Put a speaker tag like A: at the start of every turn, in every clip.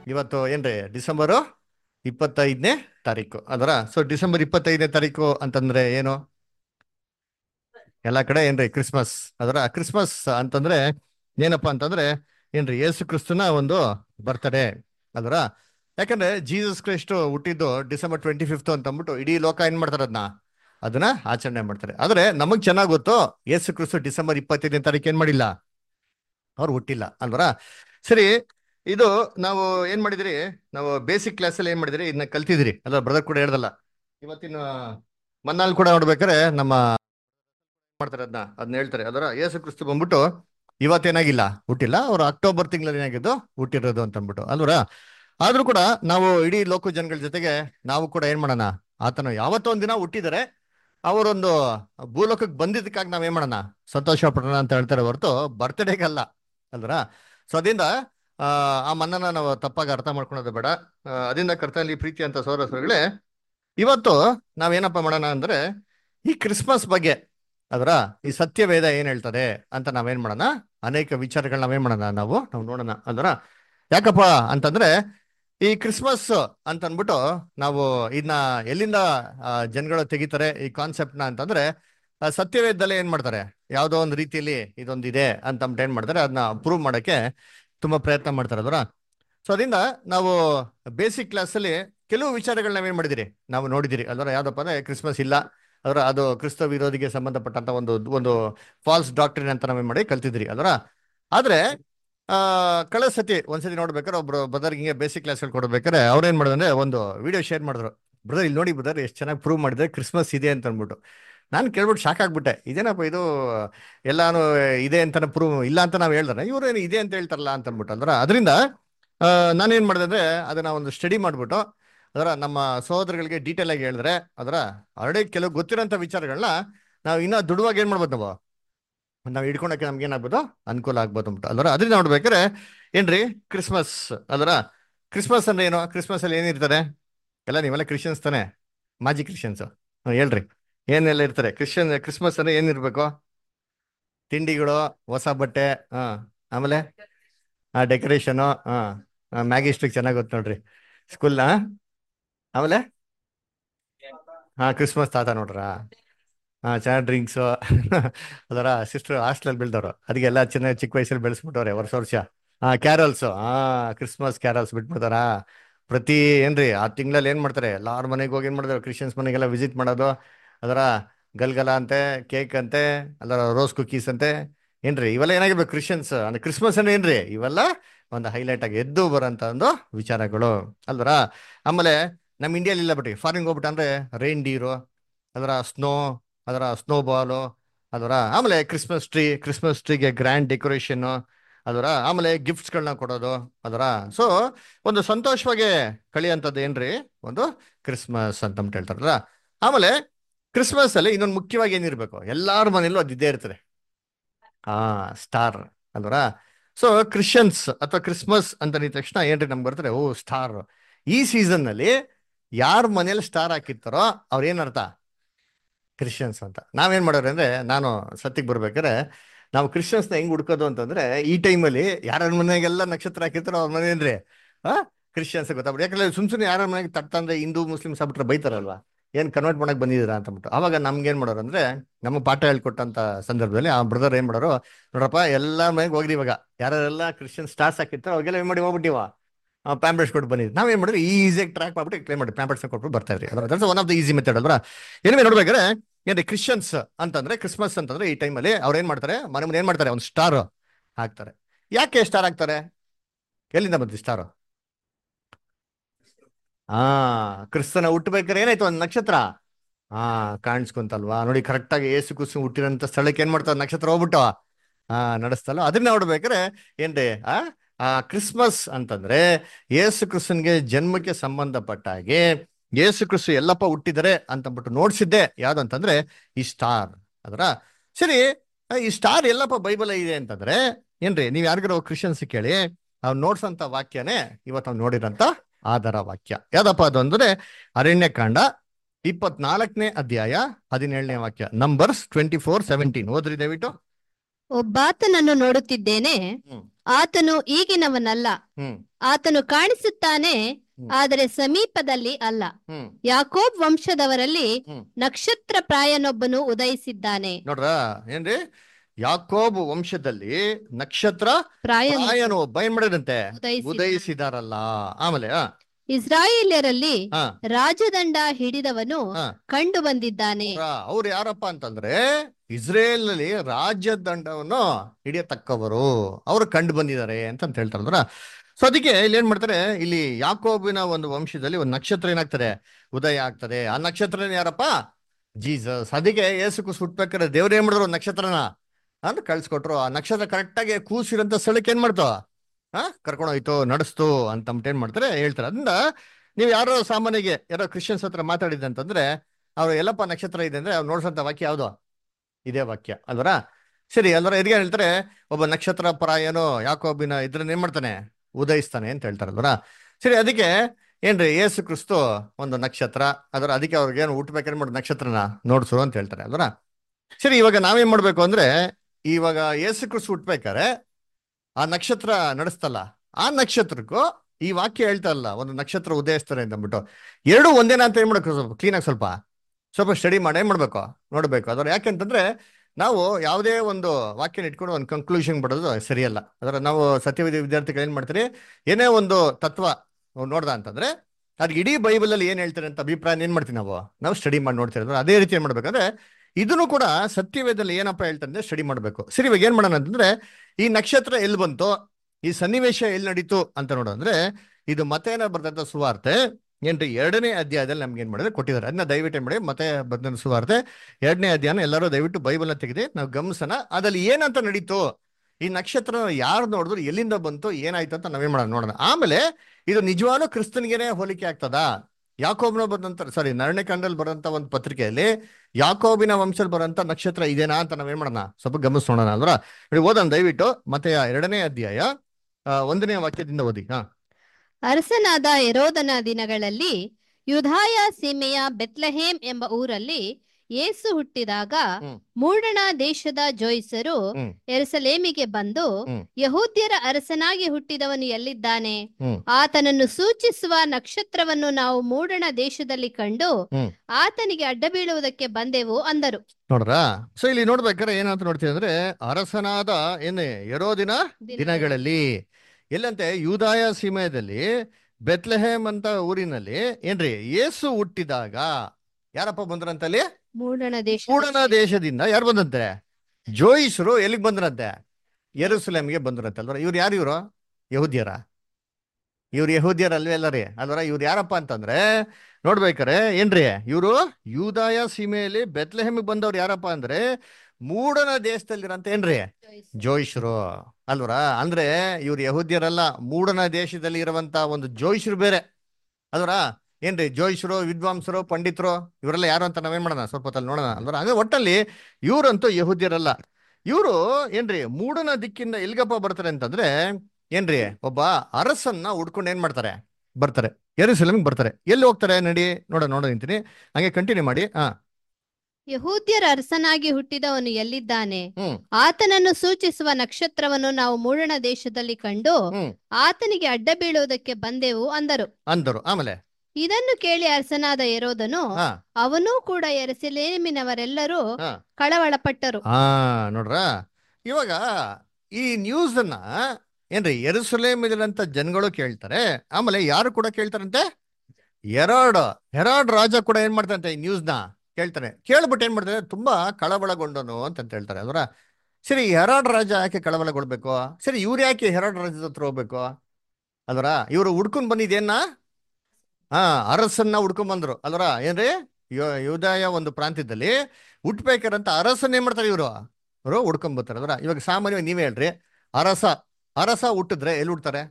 A: ಇವತ್ತು ಏನ್ರಿ ಡಿಸೆಂಬರು ಇಪ್ಪತ್ತೈದನೇ ತಾರೀಕು ಅದರ ಸೊ ಡಿಸೆಂಬರ್ ಇಪ್ಪತ್ತೈದನೇ ತಾರೀಕು ಅಂತಂದ್ರೆ ಏನು ಎಲ್ಲ ಕಡೆ ಏನ್ರಿ ಕ್ರಿಸ್ಮಸ್ ಅದರ ಕ್ರಿಸ್ಮಸ್ ಅಂತಂದ್ರೆ ಏನಪ್ಪಾ ಅಂತಂದ್ರೆ ಏನ್ರಿ ಯೇಸು ಕ್ರಿಸ್ತನ ಒಂದು ಬರ್ತಡೇ ಅದರ ಯಾಕಂದ್ರೆ ಜೀಸಸ್ ಕ್ರೈಸ್ಟ್ ಹುಟ್ಟಿದ್ದು ಡಿಸೆಂಬರ್ ಟ್ವೆಂಟಿ ಫಿಫ್ತ್ ಅಂತ ಅಂದ್ಬಿಟ್ಟು ಇಡೀ ಲೋಕ ಏನ್ ಮಾಡ್ತಾರೆ ಅದನ್ನ ಅದನ್ನ ಆಚರಣೆ ಮಾಡ್ತಾರೆ ಆದ್ರೆ ನಮಗ್ ಚೆನ್ನಾಗ್ ಗೊತ್ತು ಯೇಸು ಕ್ರಿಸ್ತು ಡಿಸೆಂಬರ್ ಇಪ್ಪತ್ತೈದನೇ ತಾರೀಕು ಏನ್ ಮಾಡಿಲ್ಲ ಅವ್ರು ಹುಟ್ಟಿಲ್ಲ ಅಲ್ವರ ಸರಿ ಇದು ನಾವು ಏನ್ ಮಾಡಿದ್ರಿ ನಾವು ಬೇಸಿಕ್ ಕ್ಲಾಸ್ ಅಲ್ಲಿ ಏನ್ ಮಾಡಿದ್ರಿ ಇದನ್ನ ಕಲ್ತಿದ್ರಿ ಅಲ್ಲ ಬ್ರದರ್ ಕೂಡ ಹೇಳ್ದಲ್ಲ ಇವತ್ತಿನ ಮನ್ನಾಲ್ ಕೂಡ ನೋಡ್ಬೇಕಾರೆ ನಮ್ಮ ಮಾಡ್ತಾರೆ ಅದನ್ನ ಅದನ್ನ ಹೇಳ್ತಾರೆ ಅದರ ಯೇಸು ಕ್ರಿಸ್ತು ಬಂದ್ಬಿಟ್ಟು ಇವತ್ತೇನಾಗಿಲ್ಲ ಹುಟ್ಟಿಲ್ಲ ಅವ್ರು ಅಕ್ಟೋಬರ್ ತಿಂಗಳಲ್ಲಿ ಏನಾಗಿದ್ದು ಹುಟ್ಟಿರೋದು ಅಂತ ಅಂದ್ಬಿಟ್ಟು ಅಲ್ವರ ಆದ್ರೂ ಕೂಡ ನಾವು ಇಡೀ ಲೋಕ ಜನಗಳ ಜೊತೆಗೆ ನಾವು ಕೂಡ ಏನ್ ಮಾಡೋಣ ಆತನ ಯಾವತ್ತೋ ಒಂದಿನ ಹುಟ್ಟಿದರೆ ಅವರೊಂದು ಭೂಲೋಕಕ್ಕೆ ಬಂದಿದ್ದಕ್ಕಾಗಿ ನಾವ್ ಏನ್ ಮಾಡೋಣ ಸಂತೋಷ ಪಡೋಣ ಅಂತ ಹೇಳ್ತಾರೆ ಹೊರತು ಬರ್ತ್ಡೇಗೆ ಅಲ್ಲ ಅಲ್ವರ ಸೊ ಅದರಿಂದ ಆ ಆ ಮನ್ನನ ನಾವು ತಪ್ಪಾಗಿ ಅರ್ಥ ಮಾಡ್ಕೊಳೋದು ಬೇಡ ಆ, ಅದರಿಂದ ಕರ್ತನಲ್ಲಿ ಪ್ರೀತಿ ಅಂತ ಸೌರಸಗಳೇ ಇವತ್ತು ನಾವೇನಪ್ಪ ಮಾಡೋಣ ಅಂದ್ರೆ ಈ ಕ್ರಿಸ್ಮಸ್ ಬಗ್ಗೆ ಅದರ ಈ ಸತ್ಯವೇದ ಏನ್ ಹೇಳ್ತದೆ ಅಂತ ನಾವೇನ್ ಮಾಡೋಣ ಅನೇಕ ವಿಚಾರಗಳನ್ನ ನಾವೇನ್ ಮಾಡೋಣ ನಾವು ನಾವು ನೋಡೋಣ ಅದರ ಯಾಕಪ್ಪ ಅಂತಂದ್ರೆ ಈ ಕ್ರಿಸ್ಮಸ್ ಅಂತ ಅಂದ್ಬಿಟ್ಟು ನಾವು ಇದನ್ನ ಎಲ್ಲಿಂದ ಆ, ಜನಗಳು ತೆಗಿತಾರೆ ಈ ಕಾನ್ಸೆಪ್ಟ್ನ ಅಂತಂದ್ರೆ ಆ, ಸತ್ಯವೇದದಲ್ಲಿ ಏನ್ ಮಾಡ್ತಾರೆ ಯಾವ್ದೋ ಒಂದು ರೀತಿಯಲ್ಲಿ ಇದೊಂದಿದೆ ಅಂತ ಅಂದ್ಬಿಟ್ಟು ಏನ್ ಮಾಡ್ತಾರೆ ಅದನ್ನ ಪ್ರೂವ್ ಮಾಡಕ್ಕೆ ತುಂಬಾ ಪ್ರಯತ್ನ ಮಾಡ್ತಾರೆ ಅದರ ಸೊ ಅದರಿಂದ ನಾವು ಬೇಸಿಕ್ ಕ್ಲಾಸ್ ಅಲ್ಲಿ ಕೆಲವು ವಿಚಾರಗಳನ್ನ ನಾವೇನ್ ಮಾಡಿದಿರಿ ನಾವು ನೋಡಿದಿರಿ ಅದರ ಯಾವ್ದಪ್ಪ ಅಂದ್ರೆ ಕ್ರಿಸ್ಮಸ್ ಇಲ್ಲ ಅದರ ಅದು ಕ್ರಿಸ್ತ ವಿರೋಧಿಗೆ ಸಂಬಂಧಪಟ್ಟಂತ ಒಂದು ಒಂದು ಫಾಲ್ಸ್ ಡಾಕ್ಟ್ರಿನ್ ಅಂತ ನಾವೇನ್ ಮಾಡಿ ಕಲ್ತಿದ್ರಿ ಅದರ ಆದ್ರೆ ಆ ಕಳೆದ ಸತಿ ಒಂದ್ಸತಿ ನೋಡ್ಬೇಕಾದ್ರೆ ಒಬ್ರು ಬ್ರದರ್ ಹಿಂಗೆ ಬೇಸಿಕ್ ಕ್ಲಾಸ್ ಕೊಡ್ಬೇಕಾದ್ರೆ ಅವ್ರೇನ್ ಮಾಡಿದ್ರೆ ಒಂದು ವಿಡಿಯೋ ಶೇರ್ ಮಾಡಿದ್ರು ಬ್ರದರ್ ಇಲ್ಲಿ ನೋಡಿ ಬ್ರದರ್ ಎಷ್ಟು ಚೆನ್ನಾಗಿ ಪ್ರೂವ್ ಮಾಡಿದ್ರೆ ಕ್ರಿಸ್ಮಸ್ ಇದೆ ಅಂತ ಅಂದ್ಬಿಟ್ಟು ನಾನು ಕೇಳ್ಬಿಟ್ಟು ಶಾಕ್ ಆಗ್ಬಿಟ್ಟೆ ಇದೇನಪ್ಪ ಇದು ಎಲ್ಲಾನು ಇದೆ ಅಂತ ಪ್ರೂವ್ ಇಲ್ಲ ಅಂತ ನಾವು ಹೇಳ್ದಾರೆ ಇವ್ರೇನು ಇದೆ ಅಂತ ಹೇಳ್ತಾರಲ್ಲ ಅಂತ ಅಂದ್ಬಿಟ್ಟು ಅಂದ್ರೆ ಅದರಿಂದ ನಾನೇನ್ ಮಾಡಿದೆ ಅಂದ್ರೆ ಅದನ್ನ ಒಂದು ಸ್ಟಡಿ ಮಾಡ್ಬಿಟ್ಟು ಅದರ ನಮ್ಮ ಸಹೋದರಗಳಿಗೆ ಡೀಟೇಲ್ ಆಗಿ ಹೇಳಿದ್ರೆ ಅದರ ಆಲ್ರೆಡಿ ಕೆಲವು ಗೊತ್ತಿರೋಂಥ ವಿಚಾರಗಳನ್ನ ನಾವು ಇನ್ನೂ ದುಡುವಾಗಿ ಏನ್ ಮಾಡ್ಬೋದು ನಾವು ನಾವು ಹಿಡ್ಕೊಳಕ್ಕೆ ನಮ್ಗೆ ಏನಾಗ್ಬೋದು ಅನುಕೂಲ ಆಗ್ಬೋದು ಅಂದ್ಬಿಟ್ಟು ಅಲ್ವರ ಅದರಿಂದ ನೋಡ್ಬೇಕಾದ್ರೆ ಏನ್ರಿ ಕ್ರಿಸ್ಮಸ್ ಅದರ ಕ್ರಿಸ್ಮಸ್ ಅಂದ್ರೆ ಏನು ಕ್ರಿಸ್ಮಸ್ ಅಲ್ಲಿ ಏನಿರ್ತದೆ ಎಲ್ಲ ನೀವೆಲ್ಲ ಕ್ರಿಶ್ಚಿಯನ್ಸ್ ತಾನೆ ಮಾಜಿ ಕ್ರಿಶ್ಚಿಯನ್ಸ್ ಹೇಳ್ರಿ ಏನೆಲ್ಲ ಇರ್ತಾರೆ ಕ್ರಿಶ್ಚಿಯನ್ ಕ್ರಿಸ್ಮಸ್ ಅಂದ್ರೆ ಏನಿರ್ಬೇಕು ತಿಂಡಿಗಳು ಹೊಸ ಬಟ್ಟೆ ಹಾ ಆಮೇಲೆ ಆ ಡೆಕೋರೇಷನು ಹಾ ಮ್ಯಾಗಿ ಸ್ಟಿಕ್ ಚೆನ್ನಾಗಿ ಗೊತ್ತು ನೋಡ್ರಿ ಸ್ಕೂಲ್ನ ಆಮೇಲೆ ಹಾ ಕ್ರಿಸ್ಮಸ್ ತಾತ ನೋಡ್ರ ಹಾ ಚೆನ್ನಾಗಿ ಡ್ರಿಂಕ್ಸು ಅದರ ಸಿಸ್ಟರ್ ಹಾಸ್ಟೆಲ್ ಬೆಳೆದವರು ಅದಕ್ಕೆಲ್ಲ ಚೆನ್ನಾಗಿ ಚಿಕ್ಕ ವಯಸ್ಸಲ್ಲಿ ಬೆಳೆಸ್ಬಿಟ್ಟವ್ರೆ ವರ್ಷ ವರ್ಷ ಹಾ ಕ್ಯಾರಲ್ಸ್ ಹಾ ಕ್ರಿಸ್ಮಸ್ ಕ್ಯಾರಲ್ಸ್ ಬಿಟ್ಬಿಡ್ತಾರ ಪ್ರತಿ ಏನ್ರಿ ಆ ತಿಂಗಳಲ್ಲಿ ಏನ್ ಮಾಡ್ತಾರೆ ಎಲ್ಲಾರ ಮನೆಗೆ ಹೋಗಿ ಏನ್ ಮಾಡ್ತಾರೆ ಕ್ರಿಶ್ಚಿಯನ್ಸ್ ಮನೆಗೆಲ್ಲ ವಿಸಿಟ್ ಮಾಡೋದು ಅದರ ಗಲ್ಗಲ ಅಂತೆ ಕೇಕ್ ಅಂತೆ ಅದರ ರೋಸ್ ಕುಕೀಸ್ ಅಂತೆ ಏನ್ರಿ ಇವೆಲ್ಲ ಏನಾಗಿರ್ಬೇಕು ಕ್ರಿಶ್ಚಿಯನ್ಸ್ ಅಂದ್ರೆ ಕ್ರಿಸ್ಮಸ್ ಅಂದ್ರೆ ಏನ್ರಿ ಇವೆಲ್ಲ ಒಂದು ಹೈಲೈಟ್ ಆಗಿ ಎದ್ದು ಬರೋಂಥ ಒಂದು ವಿಚಾರಗಳು ಅಲ್ವರ ಆಮೇಲೆ ನಮ್ಮ ಇಂಡಿಯಲ್ಲಿ ಇಲ್ಲ ಬಿಟ್ರಿ ಫಾರಿನ್ ಹೋಗ್ಬಿಟ್ಟು ಅಂದ್ರೆ ರೈನ್ ಡೀರು ಅದರ ಸ್ನೋ ಅದರ ಸ್ನೋ ಬಾಲು ಅದರ ಆಮೇಲೆ ಕ್ರಿಸ್ಮಸ್ ಟ್ರೀ ಕ್ರಿಸ್ಮಸ್ ಟ್ರೀಗೆ ಗ್ರ್ಯಾಂಡ್ ಡೆಕೋರೇಷನ್ ಅದರ ಆಮೇಲೆ ಗಿಫ್ಟ್ಸ್ಗಳನ್ನ ಕೊಡೋದು ಅದರ ಸೊ ಒಂದು ಸಂತೋಷವಾಗಿ ಕಳಿಯಂಥದ್ದು ಏನ್ರಿ ಒಂದು ಕ್ರಿಸ್ಮಸ್ ಅಂತ ಅಂದ್ಬಿಟ್ಟು ಹೇಳ್ತಾರಲ್ಲ ಆಮೇಲೆ ಕ್ರಿಸ್ಮಸ್ ಅಲ್ಲಿ ಇನ್ನೊಂದು ಮುಖ್ಯವಾಗಿ ಏನಿರ್ಬೇಕು ಎಲ್ಲಾರ ಮನೆಯಲ್ಲೂ ಅದು ಇದ್ದೇ ಇರ್ತದೆ ಆ ಸ್ಟಾರ್ ಅಲ್ವರ ಸೊ ಕ್ರಿಶ್ಚಿಯನ್ಸ್ ಅಥವಾ ಕ್ರಿಸ್ಮಸ್ ಅಂತ ಅಂದ ತಕ್ಷಣ ಏನ್ರಿ ನಮ್ಗೆ ಬರ್ತಾರೆ ಓ ಸ್ಟಾರ್ ಈ ಸೀಸನ್ ನಲ್ಲಿ ಯಾರ ಮನೇಲಿ ಸ್ಟಾರ್ ಹಾಕಿರ್ತಾರೋ ಅವ್ರ ಏನರ್ಥ ಕ್ರಿಶ್ಚಿಯನ್ಸ್ ಅಂತ ನಾವೇನ್ ಮಾಡೋರು ಅಂದ್ರೆ ನಾನು ಸತ್ಯಕ್ಕೆ ಬರ್ಬೇಕಾದ್ರೆ ನಾವು ಕ್ರಿಶ್ಚಿಯನ್ಸ್ನ ಹೆಂಗ್ ಹುಡ್ಕೋದು ಅಂತಂದ್ರೆ ಈ ಟೈಮಲ್ಲಿ ಯಾರ ಮನೆಗೆಲ್ಲ ನಕ್ಷತ್ರ ಹಾಕಿರ್ತಾರೋ ಅವ್ರ ಮನೆ ಏನ್ರಿ ಆ ಕ್ರಿಶ್ಚಿಯನ್ಸ್ ಗೊತ್ತಾಗ್ಬಿಟ್ಟು ಯಾಕಂದ್ರೆ ಸುಮ್ ಸುಮ್ಮನೆ ಯಾರ ಮನೆಗೆ ತಟ್ಟಂದ್ರೆ ಹಿಂದೂ ಮುಸ್ಲಿಮ್ಸ್ ಆಗ್ಬಿಟ್ರೆ ಬೈತಾರಲ್ವಾ ಏನ್ ಕನ್ವರ್ಟ್ ಮಾಡಕ್ ಬಂದಿದ್ದೀರಾ ಅಂತ ಅಂದ್ಬಿಟ್ಟು ಅವಾಗ ನಮ್ಗೆ ಏನ್ ಮಾಡೋರು ಅಂದ್ರೆ ನಮ್ಮ ಪಾಠ ಹೇಳ್ಕೊಟ್ಟಂತ ಸಂದರ್ಭದಲ್ಲಿ ಆ ಬ್ರದರ್ ಏನ್ ಮಾಡೋರು ನೋಡಪ್ಪ ಎಲ್ಲಾ ಮನೆಗೆ ಹೋಗ್ರಿ ಇವಾಗ ಯಾರೆಲ್ಲ ಕ್ರಿಶ್ಚಿಯನ್ ಸ್ಟಾರ್ಸ್ ಹಾಕಿರ್ತಾರೋ ಅವಾಗೆಲ್ಲ ಏನ್ ಮಾಡಿ ಹೋಗ್ಬಿಟ್ಟಿವ ಪ್ಯಾಂಪ್ಲೆಟ್ಸ್ ಕೊಟ್ಟು ಬಂದಿದ್ದು ನಾವೇನ್ ಮಾಡಿದ್ರಿ ಈಸಿಯಾಗಿ ಟ್ರ್ಯಾಕ್ ಮಾಡ್ಬಿಟ್ಟು ಕ್ಲೇಮ್ ಮಾಡಿ ಪ್ಯಾಂಪ್ಲೆಟ್ಸ್ ಕೊಟ್ಬಿಟ್ಟು ಬರ್ತಾ ಇದ್ರಿ that's one of the easy method ಅಲ್ವಾ ಏನೇ ನೋಡ್ಬೇಕಾದ್ರೆ ಏನ್ರಿ ಕ್ರಿಶ್ಚಿಯನ್ಸ್ ಅಂತಂದ್ರೆ ಕ್ರಿಸ್ಮಸ್ ಅಂತಂದ್ರೆ ಈ ಟೈಮಲ್ಲಿ ಅವ್ರು ಏನ್ ಮಾಡ್ತಾರೆ ಮನೆ ಮುಂದೆ ಏನ್ ಮಾಡ್ತಾರೆ ಒಂದು ಸ್ಟಾರ್ ಹಾಕ್ತಾರೆ ಯಾಕೆ ಸ್ಟಾರ್ ಹಾಕ್ತಾರೆ ಎಲ್ಲಿಂದ ಬಂತು ಸ್ಟಾರ್ ಹಾ ಕ್ರಿಸ್ತನ ಹುಟ್ಟಬೇಕಾದ್ರೆ ಏನಾಯ್ತು ಒಂದು ನಕ್ಷತ್ರ ಹಾ ಕಾಣಿಸ್ಕೊಂತಲ್ವಾ ನೋಡಿ ಕರೆಕ್ಟ್ ಆಗಿ ಏಸು ಕುಸು ಹುಟ್ಟಿರೋಂಥ ಸ್ಥಳಕ್ಕೆ ಏನ್ ಮಾಡ್ತಾವ ನಕ್ಷತ್ರ ಹೋಗ್ಬಿಟ್ಟು ಹಾ ನಡೆಸ್ತಲ್ಲ ಅದನ್ನ ನೋಡ್ಬೇಕಾರೆ ಏನ್ರಿ ಆ ಆ ಕ್ರಿಸ್ಮಸ್ ಅಂತಂದ್ರೆ ಯೇಸು ಕ್ರಿಸ್ತನ್ಗೆ ಜನ್ಮಕ್ಕೆ ಸಂಬಂಧಪಟ್ಟ ಹಾಗೆ ಯೇಸು ಕ್ರಿಸ್ತು ಎಲ್ಲಪ್ಪ ಹುಟ್ಟಿದರೆ ಅಂತಂದ್ಬಿಟ್ಟು ನೋಡ್ಸಿದ್ದೆ ಯಾವ್ದಂತಂದ್ರೆ ಈ ಸ್ಟಾರ್ ಅದರ ಸರಿ ಆ, ಈ ಸ್ಟಾರ್ ಎಲ್ಲಪ್ಪ ಬೈಬಲ್ ಇದೆ ಅಂತಂದ್ರೆ ಏನ್ರಿ ನೀವ್ ಯಾರಿಗಾರ ಕ್ರಿಶ್ಚಿಯನ್ಸ್ ಕೇಳಿ ಅವ್ರು ನೋಡ್ಸಂತ ವಾಕ್ಯನೇ ಇವತ್ತು ಅವ್ನು ನೋಡಿರಂತ ಆಧಾರ ವಾಕ್ಯ ಯಾವ್ದಪ್ಪ ಅದು ಅಂದ್ರೆ ಅರಣ್ಯಕಾಂಡ ಇಪ್ಪತ್ನಾಲ್ಕನೇ ಅಧ್ಯಾಯ ಹದಿನೇಳನೇ ವಾಕ್ಯ ನಂಬರ್ಸ್ ಟ್ವೆಂಟಿ ಫೋರ್ ಸೆವೆಂಟೀನ್ ಓದ್ರಿ ದಯವಿಟ್ಟು
B: ಒಬ್ಬಾತನನ್ನು ನೋಡುತ್ತಿದ್ದೇನೆ
A: ಹ್ಮ್
B: ಆತನು ಈಗಿನವನಲ್ಲ
A: ಹ್ಮ್
B: ಆತನು ಕಾಣಿಸುತ್ತಾನೆ
A: ಹ್ಮ್.
B: ಆದರೆ ಸಮೀಪದಲ್ಲಿ ಅಲ್ಲ
A: ಹ್ಮ್
B: ಯಾಕೋಬ್ ವಂಶದವರಲ್ಲಿ
A: ಹ್ಮ್.
B: ನಕ್ಷತ್ರ ಪ್ರಾಯನೊಬ್ಬನು ಉದಯಿಸಿದ್ದಾನೆ
A: ನೋಡ್ರ ಏನ್ರಿ ಯಾಕೋಬ್ ವಂಶದಲ್ಲಿ ನಕ್ಷತ್ರ
B: ಪ್ರಾಯ
A: ಪ್ರಾಯನು ಒಬ್ಬ ಏನ್ ಮಾಡಿದಂತೆ
B: ಉದಯಿಸಿದ್ದಾನೆ.
A: ಉದಯಿಸಿದಾರಲ್ಲ ಆಮೇಲೆ ಆ,
B: ಇಸ್ರಾಯೇಲ್ಯರಲ್ಲಿ
A: ಆ,
B: ರಾಜದಂಡ ಹಿಡಿದವನು
A: ಆ.
B: ಕಂಡು ಬಂದಿದ್ದಾನೆ
A: ನೋಡ್ರಾ, ಅವ್ರು ಯಾರಪ್ಪ ಅಂತಂದ್ರೆ ಇಸ್ರೇಲ್ ನಲ್ಲಿ ರಾಜ್ಯ ದಂಡವನ್ನು ಹಿಡಿಯತಕ್ಕವರು ಅವ್ರು ಕಂಡು ಬಂದಿದ್ದಾರೆ ಅಂತ ಹೇಳ್ತಾರಲ್ರ ಸೊ ಅದಕ್ಕೆ ಇಲ್ಲಿ ಏನ್ ಮಾಡ್ತಾರೆ ಇಲ್ಲಿ ಯಾಕೋಬಿನ ಒಂದು ವಂಶದಲ್ಲಿ ಒಂದು ನಕ್ಷತ್ರ ಏನಾಗ್ತದೆ ಉದಯ ಆಗ್ತದೆ ಆ ನಕ್ಷತ್ರ ಯಾರಪ್ಪ ಜೀಸಸ್ ಅದಕ್ಕೆ ಏಸು ಕೂಸು ಹುಟ್ಬೇಕಾದ್ರೆ ದೇವ್ರು ಏನ್ ಮಾಡಿದ್ರು ಒಂದ್ ನಕ್ಷತ್ರನ ಅಂತ ಕಳ್ಸಿಕೊಟ್ರು ಆ ನಕ್ಷತ್ರ ಕರೆಕ್ಟಾಗಿ ಕೂಸಿರಂತ ಸ್ಥಳಕ್ಕೆ ಏನ್ ಮಾಡ್ತಾವ ಹಾ ಕರ್ಕೊಂಡು ಹೋಯ್ತು ನಡೆಸ್ತು ಅಂತ ಅಂದ್ಬಿಟ್ಟು ಏನ್ ಮಾಡ್ತಾರೆ ಹೇಳ್ತಾರೆ ಅದರಿಂದ ನೀವು ಯಾರೋ ಸಾಮಾನ್ಯಗೆ ಯಾರೋ ಕ್ರಿಶ್ಚಿಯನ್ಸ್ ಹತ್ರ ಮಾತಾಡಿದ್ದೆ ಅಂತಂದ್ರೆ ಅವ್ರು ಎಲ್ಲಪ್ಪ ನಕ್ಷತ್ರ ಇದೆ ಅಂದ್ರೆ ಅವ್ರು ನೋಡ್ಸಂತ ವಾಕ್ಯ ಯಾವ್ದು ಇದೇ ವಾಕ್ಯ ಅಲ್ವರ ಸರಿ ಅಲ್ವರ ಎದ್ಗೆ ಹೇಳ್ತಾರೆ ಒಬ್ಬ ನಕ್ಷತ್ರ ಪ್ರಾಯನು ಯಾಕೋಬಿನ ಇದ್ರನ್ನ ಏನ್ ಮಾಡ್ತಾನೆ ಉದಯಿಸ್ತಾನೆ ಅಂತ ಹೇಳ್ತಾರಲ್ವರ ಸರಿ ಅದಕ್ಕೆ ಏನ್ರಿ ಏಸು ಕ್ರಿಸ್ತು ಒಂದು ನಕ್ಷತ್ರ ಅದರ ಅದಕ್ಕೆ ಅವ್ರಿಗೆ ಏನು ಹುಟ್ಬೇಕಾದ್ರೆ ಮಾಡಿ ನಕ್ಷತ್ರನ ನೋಡ್ಸು ಅಂತ ಹೇಳ್ತಾರೆ ಅಲ್ವರ ಸರಿ ಇವಾಗ ನಾವೇನ್ ಮಾಡ್ಬೇಕು ಅಂದ್ರೆ ಇವಾಗ ಏಸು ಕ್ರಿಸ್ತು ಹುಟ್ಬೇಕಾರೆ ಆ ನಕ್ಷತ್ರ ನಡೆಸ್ತಲ್ಲ ಆ ನಕ್ಷತ್ರಕ್ಕೂ ಈ ವಾಕ್ಯ ಹೇಳ್ತಾ ಇಲ್ಲ ಒಂದು ನಕ್ಷತ್ರ ಉದಯಿಸ್ತಾರೆ ಅಂತ ಅಂದ್ಬಿಟ್ಟು ಎರಡು ಒಂದೇನಾ ಅಂತ ಏನ್ ಮಾಡ್ಬೇಕು ಸ್ವಲ್ಪ ಕ್ಲೀನಾಗಿ ಸ್ವಲ್ಪ ಸ್ವಲ್ಪ ಸ್ಟಡಿ ಮಾಡಿ ಏನ್ ಮಾಡ್ಬೇಕು ನೋಡ್ಬೇಕು ಅದರ ಯಾಕೆಂತಂದ್ರೆ ನಾವು ಯಾವುದೇ ಒಂದು ವಾಕ್ಯನ ಇಟ್ಕೊಂಡು ಒಂದು ಕನ್ಕ್ಲೂಷನ್ ಬರೋದು ಸರಿಯಲ್ಲ ಅದರ ನಾವು ಸತ್ಯವಿದ್ಯ ವಿದ್ಯಾರ್ಥಿಗಳು ಏನ್ ಮಾಡ್ತೀರಿ ಏನೇ ಒಂದು ತತ್ವ ನೋಡ್ದ ಅಂತಂದ್ರೆ ಅದಕ್ಕೆ ಇಡೀ ಬೈಬಲ್ ಅಲ್ಲಿ ಏನ್ ಹೇಳ್ತಾರೆ ಅಂತ ಅಭಿಪ್ರಾಯ ಏನ್ ಮಾಡ್ತೀವಿ ನಾವು ನಾವು ಸ್ಟಡಿ ಮಾಡಿ ನೋಡ್ತೀವಿ ಅಂದ್ರೆ ಅದೇ ರೀತಿ ಏನ್ ಮಾಡ್ಬೇಕಂದ್ರೆ ಇದನ್ನು ಕೂಡ ಸತ್ಯವೇದಲ್ಲಿ ಏನಪ್ಪ ಹೇಳ್ತಂದ್ರೆ ಸ್ಟಡಿ ಮಾಡ್ಬೇಕು ಸರಿ ಇವಾಗ ಏನ್ ಮಾಡೋಣ ಅಂತಂದ್ರೆ ಈ ನಕ್ಷತ್ರ ಎಲ್ಲಿ ಬಂತು ಈ ಸನ್ನಿವೇಶ ಎಲ್ಲಿ ನಡೀತು ಅಂತ ನೋಡೋದ್ರೆ ಇದು ಮತೇನ ಬರ್ದಂತ ಸುವಾರ್ತೆ ಏನ್ರಿ ಎರಡನೇ ಅಧ್ಯಾಯದಲ್ಲಿ ನಮ್ಗೆ ಏನ್ ಮಾಡಿದ್ರೆ ಕೊಟ್ಟಿದ್ದಾರೆ ಅದನ್ನ ದಯವಿಟ್ಟು ಏನ್ ಮಾಡಿ ಮತ್ತೆ ಬಂದ ಸುವಾರ್ತೆ ಎರಡನೇ ಅಧ್ಯಾಯನ ಎಲ್ಲರೂ ದಯವಿಟ್ಟು ಬೈಬಲ್ ತೆಗೆದು ನಾವು ಗಮನಿಸೋಣ ಅದ್ರಲ್ಲಿ ಏನಂತ ನಡೀತು ಈ ನಕ್ಷತ್ರ ಯಾರು ನೋಡಿದ್ರು ಎಲ್ಲಿಂದ ಬಂತು ಏನಾಯ್ತು ಅಂತ ನಾವೇನ್ ಮಾಡೋಣ ನೋಡೋಣ ಆಮೇಲೆ ಇದು ನಿಜವಾಗ್ಲೂ ಕ್ರಿಸ್ತನಿಗೆನೆ ಹೋಲಿಕೆ ಆಗ್ತದಾ ಯಾಕೋಬ್ನ ಬಂದಂತ ಸಾರಿ ನರಣ್ಯ ಕಾಂಡಲ್ಲಿ ಬರೋಂತ ಒಂದು ಪತ್ರಿಕೆಯಲ್ಲಿ ಯಾಕೋಬಿನ ವಂಶದಲ್ಲಿ ಬರೋಂತ ನಕ್ಷತ್ರ ಇದೇನಾ ಅಂತ ನಾವೇನ್ ಮಾಡೋಣ ಸ್ವಲ್ಪ ಗಮನಿಸೋಣ ಅಲ್ವಾ ನೋಡಿ ಓದೋಣ ದಯವಿಟ್ಟು ಮತ್ತೆ ಎರಡನೇ ಅಧ್ಯಾಯ ಆ, ಒಂದನೇ ವಾಕ್ಯದಿಂದ ಓದಿ ಹಾ
B: ಅರಸನಾದ ಎರೋದನ ದಿನಗಳಲ್ಲಿ ಯುಧಾಯ ಸೀಮೆಯ ಬೆತ್ಲಹೇಮ್ ಎಂಬ ಊರಲ್ಲಿ ಯೇಸು ಹುಟ್ಟಿದಾಗ
A: ಹ್ಮ್.
B: ಮೂಡಣ ದೇಶದ ಜೋಯಿಸರು
A: ಹ್ಮ್.
B: ಎರುಸಲೇಮಿಗೆ ಬಂದು
A: ಹ್ಮ್.
B: ಯಹೂದ್ಯರ ಅರಸನಾಗಿ ಹುಟ್ಟಿದವನು ಎಲ್ಲಿದ್ದಾನೆ
A: ಹ್ಮ್.
B: ಆತನನ್ನು ಸೂಚಿಸುವ ನಕ್ಷತ್ರವನ್ನು ನಾವು ಮೂಡಣ ದೇಶದಲ್ಲಿ ಕಂಡು
A: ಹ್ಮ್.
B: ಆತನಿಗೆ ಅಡ್ಡ ಬೀಳುವುದಕ್ಕೆ ಬಂದೆವು ಅಂದರು
A: ನೋಡ್ರ ಸೊ ಇಲ್ಲಿ ನೋಡ್ಬೇಕಾದ್ರೆ ಏನಂತ ನೋಡ್ತೀವಿ ಅಂದ್ರೆ ಅರಸನಾದ ಏನೇ ಎರೋದಿನ ದಿನಗಳಲ್ಲಿ ಎಲ್ಲಂತೆ ಯೂದಾಯ ಸೀಮೆಯಲ್ಲಿ ಬೆತ್ಲೆಹೇಮ್ ಅಂತ ಊರಿನಲ್ಲಿ ಏನ್ರಿ ಯೇಸು ಹುಟ್ಟಿದಾಗ ಯಾರಪ್ಪ ಬಂದ್ರಂತ ಅಲ್ಲಿ
B: ಮೂಡಣ ದೇಶ
A: ಪೂರ್ಣ ದೇಶದಿಂದ ಯಾರು ಬಂದಂತೆ ಜೋಯಿಸರು ಎಲ್ಲಿಗೆ ಬಂದ್ರಂತೆ ಯೆರೂಸಲೇಮ್ಗೆ ಬಂದ್ರಂತೆ ಅಲ್ವರ ಇವ್ರು ಯಾರು ಇವರು ಯಹೂದ್ಯರ ಇವ್ರು ಯಹೂದ್ಯರ ಅಲ್ವೇ ಅಲ್ಲ ರೀ ಅಲ್ವರ ಇವ್ರು ಯಾರಪ್ಪ ಅಂತಂದ್ರೆ ನೋಡ್ಬೇಕಾರೆ ಏನ್ರಿ ಇವರು ಯೂದಾಯ ಸೀಮೆಯಲ್ಲಿ ಬೆತ್ಲೆಹೆಮ್ಗೆ ಬಂದವ್ರು ಯಾರಪ್ಪ ಅಂದ್ರೆ ಮೂಡನ ದೇಶದಲ್ಲಿರಂತ ಏನ್ರಿ ಜೋಯಿಷರು ಅಲ್ವರ ಅಂದ್ರೆ ಇವ್ರು ಯಹೂದ್ಯರಲ್ಲ ಮೂಡನ ದೇಶದಲ್ಲಿ ಇರುವಂತ ಒಂದು ಜೋಯಿಷರು ಬೇರೆ ಅಲ್ವರ ಏನ್ರಿ ಜೋಯಿಷರು ವಿದ್ವಾಂಸರು ಪಂಡಿತರು ಇವರೆಲ್ಲ ಯಾರು ಅಂತ ನಾವೇನ್ ಮಾಡೋಣ ಸ್ವಲ್ಪ ಹೊತ್ತಲ್ಲಿ ನೋಡೋಣ ಅಲ್ವರ ಹಂಗ ಒಟ್ಟಲ್ಲಿ ಇವ್ರಂತೂ ಯಹೂದ್ಯರಲ್ಲ ಇವರು ಏನ್ರಿ ಮೂಡನ ದಿಕ್ಕಿಂದ ಎಲ್ಗಪ್ಪ ಬರ್ತಾರೆ ಅಂತಂದ್ರೆ ಏನ್ರಿ ಒಬ್ಬ ಅರಸನ್ನ ಹುಡ್ಕೊಂಡು ಏನ್ ಮಾಡ್ತಾರೆ ಬರ್ತಾರೆ ಯೆರೂಸಲೇಮಿಗೆ ಬರ್ತಾರೆ ಎಲ್ಲಿ ಹೋಗ್ತಾರೆ ನಡಿ ನೋಡ ನೋಡ ನಿಂತೀನಿ ಹಂಗೆ ಕಂಟಿನ್ಯೂ ಮಾಡಿ ಹಾ
B: ಯಹೂದ್ಯರ ಅರಸನಾಗಿ ಹುಟ್ಟಿದವನು ಎಲ್ಲಿದ್ದಾನೆ
A: ಹ್ಮ್
B: ಆತನನ್ನು ಸೂಚಿಸುವ ನಕ್ಷತ್ರವನ್ನು ನಾವು ಮೂಡಣ ದೇಶದಲ್ಲಿ ಕಂಡು
A: ಹ್ಮ್
B: ಆತನಿಗೆ ಅಡ್ಡ ಬೀಳುವುದಕ್ಕೆ ಬಂದೆವು ಅಂದರು
A: ಅಂದರು ಆಮೇಲೆ
B: ಇದನ್ನು ಕೇಳಿ ಅರಸನಾದ ಎರೋದನು
A: ಹಾ
B: ಅವನೂ ಕೂಡ ಎರಸಲೇಮಿನವರೆಲ್ಲರೂ
A: ಹಾ
B: ಕಳವಳಪಟ್ಟರು
A: ಹಾ ನೋಡ್ರ ಇವಾಗ ಈ ನ್ಯೂಸ್ ಅನ್ನ ಏನ್ರಿ ಎರುಸಲೇಮಿದಂತ ಜನಗಳು ಕೇಳ್ತಾರೆ ಆಮೇಲೆ ಯಾರು ಕೂಡ ಕೇಳ್ತಾರಂತೆ ಹೆರಾಡ್ ಹೆರಾಡ್ ರಾಜ ಕೂಡ ಏನ್ ಮಾಡ್ತಾರಂತೆ ಈ ನ್ಯೂಸ್ ನ ಕೇಳ್ತಾನೆ ಕೇಳ್ಬಿಟ್ಟು ಏನ್ ಮಾಡ್ತಾರೆ ತುಂಬಾ ಕಳವಳಗೊಂಡನು ಅಂತ ಹೇಳ್ತಾರೆ ಅಲ್ವರ ಸರಿ ಹೆರಾಡ್ ರಾಜ ಯಾಕೆ ಕಳವಳಗೊಳ್ಬೇಕು ಸರಿ ಇವ್ರು ಯಾಕೆ ಹೆರಾಡ್ ರಾಜದ ಹತ್ರ ಹೋಗ್ಬೇಕು ಅಲ್ವರ ಇವ್ರು ಹುಡ್ಕೊಂಡ್ ಬಂದಿದ್ದೇನ ಹಾ ಅರಸನ್ನ ಹುಡ್ಕೊಂಡ್ ಬಂದ್ರು ಅಲ್ವರ ಏನ್ರಿ ಯೋ- ಯೂದಾಯ ಒಂದು ಪ್ರಾಂತ್ಯದಲ್ಲಿ ಹುಟ್ಬೇಕಾರಂತ ಅರಸನ್ ಏನ್ ಮಾಡ್ತಾರೆ ಇವರು ಅವರು ಹುಡ್ಕೊಂಡ್ ಬರ್ತಾರೆ ಅಲ್ವರ ಇವಾಗ ಸಾಮಾನ್ಯವಾಗಿ ನೀವೇ ಹೇಳ್ರಿ ಅರಸ ಅರಸ ಹುಟ್ಟಿದ್ರೆ ಎಲ್ಲಿ ಹುಡ್ತಾರೆ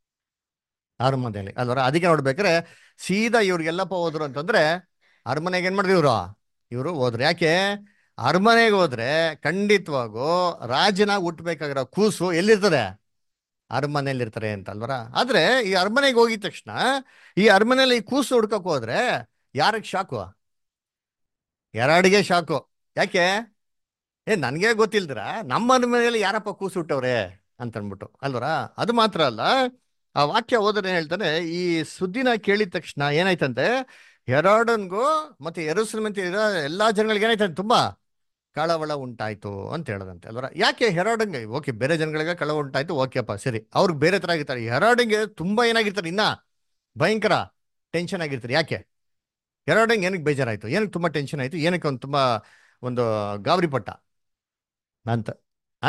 A: ಅರಮನೆಯಲ್ಲಿ ಅಲ್ವರ ಅದಕ್ಕೆ ನೋಡ್ಬೇಕಾರೆ ಸೀದಾ ಇವ್ರಿಗೆಲ್ಲಪ್ಪ ಹೋದ್ರು ಅಂತಂದ್ರೆ ಅರಮನೆಗೆ ಏನ್ ಮಾಡಿದ್ರು ಇವರು ಇವರು ಹೋದ್ರು ಯಾಕೆ ಅರಮನೆಗೆ ಹೋದ್ರೆ ಖಂಡಿತವಾಗೂ ರಾಜನಾಗಿ ಹುಟ್ಟಬೇಕಾಗಿರೋ ಕೂಸು ಎಲ್ಲಿರ್ತದೆ ಅರಮನೆಯಲ್ಲಿ ಇರ್ತಾರೆ ಅಂತ ಅಲ್ವರ ಆದ್ರೆ ಈ ಅರಮನೆಗೆ ಹೋಗಿದ ತಕ್ಷಣ ಈ ಅರಮನೆಯಲ್ಲಿ ಈ ಕೂಸು ಹುಡ್ಕಕ್ ಹೋದ್ರೆ ಯಾರಿಗೆ ಶಾಕು ಎರಡಿಗೆ ಶಾಕು ಯಾಕೆ ಏ ನನಗೆ ಗೊತ್ತಿಲ್ದ್ರ ನಮ್ಮ ಮನೆಯಲ್ಲಿ ಯಾರಪ್ಪ ಕೂಸುಟ್ಟವ್ರೆ ಅಂತ ಅನ್ಬಿಟ್ಟು ಅಲ್ವರ ಅದು ಮಾತ್ರ ಅಲ್ಲ ಆ ವಾಕ್ಯ ಓದನೆ ಹೇಳ್ತಾನೆ ಈ ಸುದ್ದಿನ ಕೇಳಿದ ತಕ್ಷಣ ಏನಾಯ್ತಂತೆ ಹೆರಾಡನ್ಗೂ ಮತ್ತೆ ಎರಸಲ್ಮಂತ ಇರೋ ಎಲ್ಲಾ ಜನಗಳಿಗೆ ಏನಾಯ್ತಂತೆ ತುಂಬಾ ಕಳವಳ ಉಂಟಾಯ್ತು ಅಂತ ಹೇಳದಂತೆ ಅಲ್ವರ ಯಾಕೆ ಹೆರಾಡಂಗೆ ಓಕೆ ಬೇರೆ ಜನಗಳಿಗೆ ಕಳವಳ ಉಂಟಾಯ್ತು ಓಕೆಪ್ಪ ಸರಿ ಅವ್ರಿಗೆ ಬೇರೆ ತರ ಆಗಿರ್ತಾರೆ ಹೆರಾಡಂಗೆ ತುಂಬಾ ಏನಾಗಿರ್ತಾರೆ ಇನ್ನ ಭಯಂಕರ ಟೆನ್ಷನ್ ಆಗಿರ್ತಾರೆ ಯಾಕೆ ಹೆರಾಡಂಗೆ ಏನಕ್ಕೆ ಬೇಜಾರಾಯ್ತು ಏನಕ್ಕೆ ತುಂಬಾ ಟೆನ್ಷನ್ ಆಯ್ತು ಏನಕ್ಕೆ ಅವ್ನು ತುಂಬಾ ಒಂದು ಗಾಬರಿ ಪಟ್ಟ ಅಂತ ಆ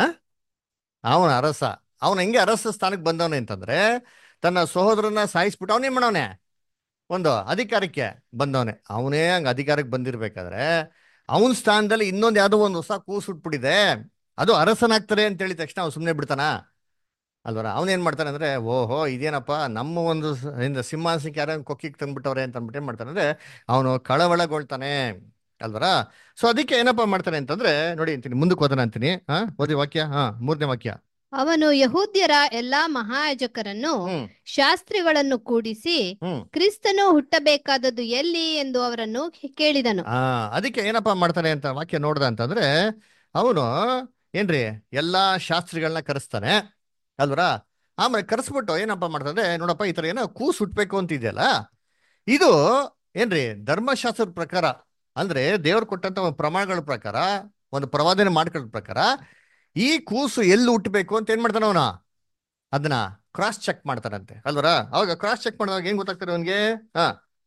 A: ಅವನ ಅರಸ ಅವನ ಹೆಂಗೆ ಅರಸ ಸ್ಥಾನಕ್ಕೆ ಬಂದವನೆ ಅಂತಂದ್ರೆ ತನ್ನ ಸಹೋದರನ ಸಾಯಿಸ್ಬಿಟ್ಟು ಅವನೇನ್ ಮಾಡವನೆ ಒಂದು ಅಧಿಕಾರಕ್ಕೆ ಬಂದವನೆ ಅವನೇ ಹಂಗ ಅಧಿಕಾರಕ್ಕೆ ಬಂದಿರ್ಬೇಕಾದ್ರೆ ಅವನ ಸ್ಥಾನದಲ್ಲಿ ಇನ್ನೊಂದು ಯಾವುದೋ ಒಂದು ಹೊಸ ಕೂಸು ಉಟ್ಬಿಟ್ಟಿದೆ ಅದು ಅರಸನಾಗ್ತಾರೆ ಅಂತ ಹೇಳಿದ ತಕ್ಷಣ ಅವ್ನು ಸುಮ್ಮನೆ ಬಿಡ್ತಾನ ಅಲ್ವರ ಅವನೇನ್ ಮಾಡ್ತಾನೆ ಅಂದ್ರೆ ಓಹೋ ಇದೇನಪ್ಪ ನಮ್ಮ ಒಂದು ಸ- ಇಂದ ಸಿಂಹಾಸನಕ್ಕೆ ಯಾರೋ ಕೊಕ್ಕಿಗೆ ತಂದ್ಬಿಟ್ಟವ್ರೆ ಅಂತ ಅಂದ್ಬಿಟ್ಟು ಏನ್ ಮಾಡ್ತಾನೆ ಅಂದ್ರೆ ಅವನು ಕಳವಳಗೊಳ್ತಾನೆ ಅಲ್ವರ ಸೊ ಅದಕ್ಕೆ ಏನಪ್ಪ ಮಾಡ್ತಾನೆ ಅಂತಂದ್ರೆ ನೋಡಿ ಅಂತೀನಿ ಮುಂದಕ್ಕೆ ಓದೋಣ ಅಂತೀನಿ ಹಾ ಓದಿ ವಾಕ್ಯ ಹಾ ಮೂರನೇ ವಾಕ್ಯ
B: ಅವನು ಯಹೂದ್ಯರ ಎಲ್ಲಾ ಮಹಾಯಾಜಕರನ್ನು
A: ಹ್ಮ್
B: ಶಾಸ್ತ್ರಿಗಳನ್ನು ಕೂಡಿಸಿ
A: ಹ್ಮ್
B: ಕ್ರಿಸ್ತನು ಹುಟ್ಟಬೇಕಾದದ್ದು ಎಲ್ಲಿ ಎಂದು ಅವರನ್ನು ಕೇಳಿದನು
A: ಆ ಅದಕ್ಕೆ ಏನಪ್ಪಾ ಮಾಡ್ತಾನೆ ಅಂತ ವಾಕ್ಯ ನೋಡ್ದ ಅಂತಂದ್ರೆ ಅವನು ಏನ್ರಿ ಎಲ್ಲಾ ಶಾಸ್ತ್ರಿಗಳನ್ನ ಕರೆಸ್ತಾನೆ ಅಲ್ವರ ಆಮೇಲೆ ಕರೆಸ್ಬಿಟ್ಟು ಏನಪ್ಪಾ ಮಾಡ್ತಾನೆ ನೋಡಪ್ಪ ಈ ತರ ಏನೋ ಕೂಸು ಹುಟ್ಬೇಕು ಅಂತ ಇದೆಯಲ್ಲ ಇದು ಏನ್ರಿ ಧರ್ಮಶಾಸ್ತ್ರದ ಪ್ರಕಾರ ಅಂದ್ರೆ ದೇವ್ರು ಕೊಟ್ಟಂತ ಒಂದು ಪ್ರಮಾಣಗಳ ಪ್ರಕಾರ ಒಂದು ಪ್ರವಾದನೆ ಮಾಡ್ಕೊಳ್ಳೋ ಪ್ರಕಾರ ಈ ಕೂಸು ಎಲ್ಲಿ ಹುಟ್ಟಬೇಕು ಅಂತ ಏನ್ ಮಾಡ್ತಾನ ಅವನ ಅದನ್ನ ಕ್ರಾಸ್ ಚೆಕ್ ಮಾಡ್ತಾರಂತೆ ಅಲ್ವರ ಅವಾಗ ಕ್ರಾಸ್ ಚೆಕ್ ಮಾಡಿದಾಗ ಏನ್ ಗೊತ್ತಾಗ್ತಾರೆ ಅವನ್ಗೆ ಹಾ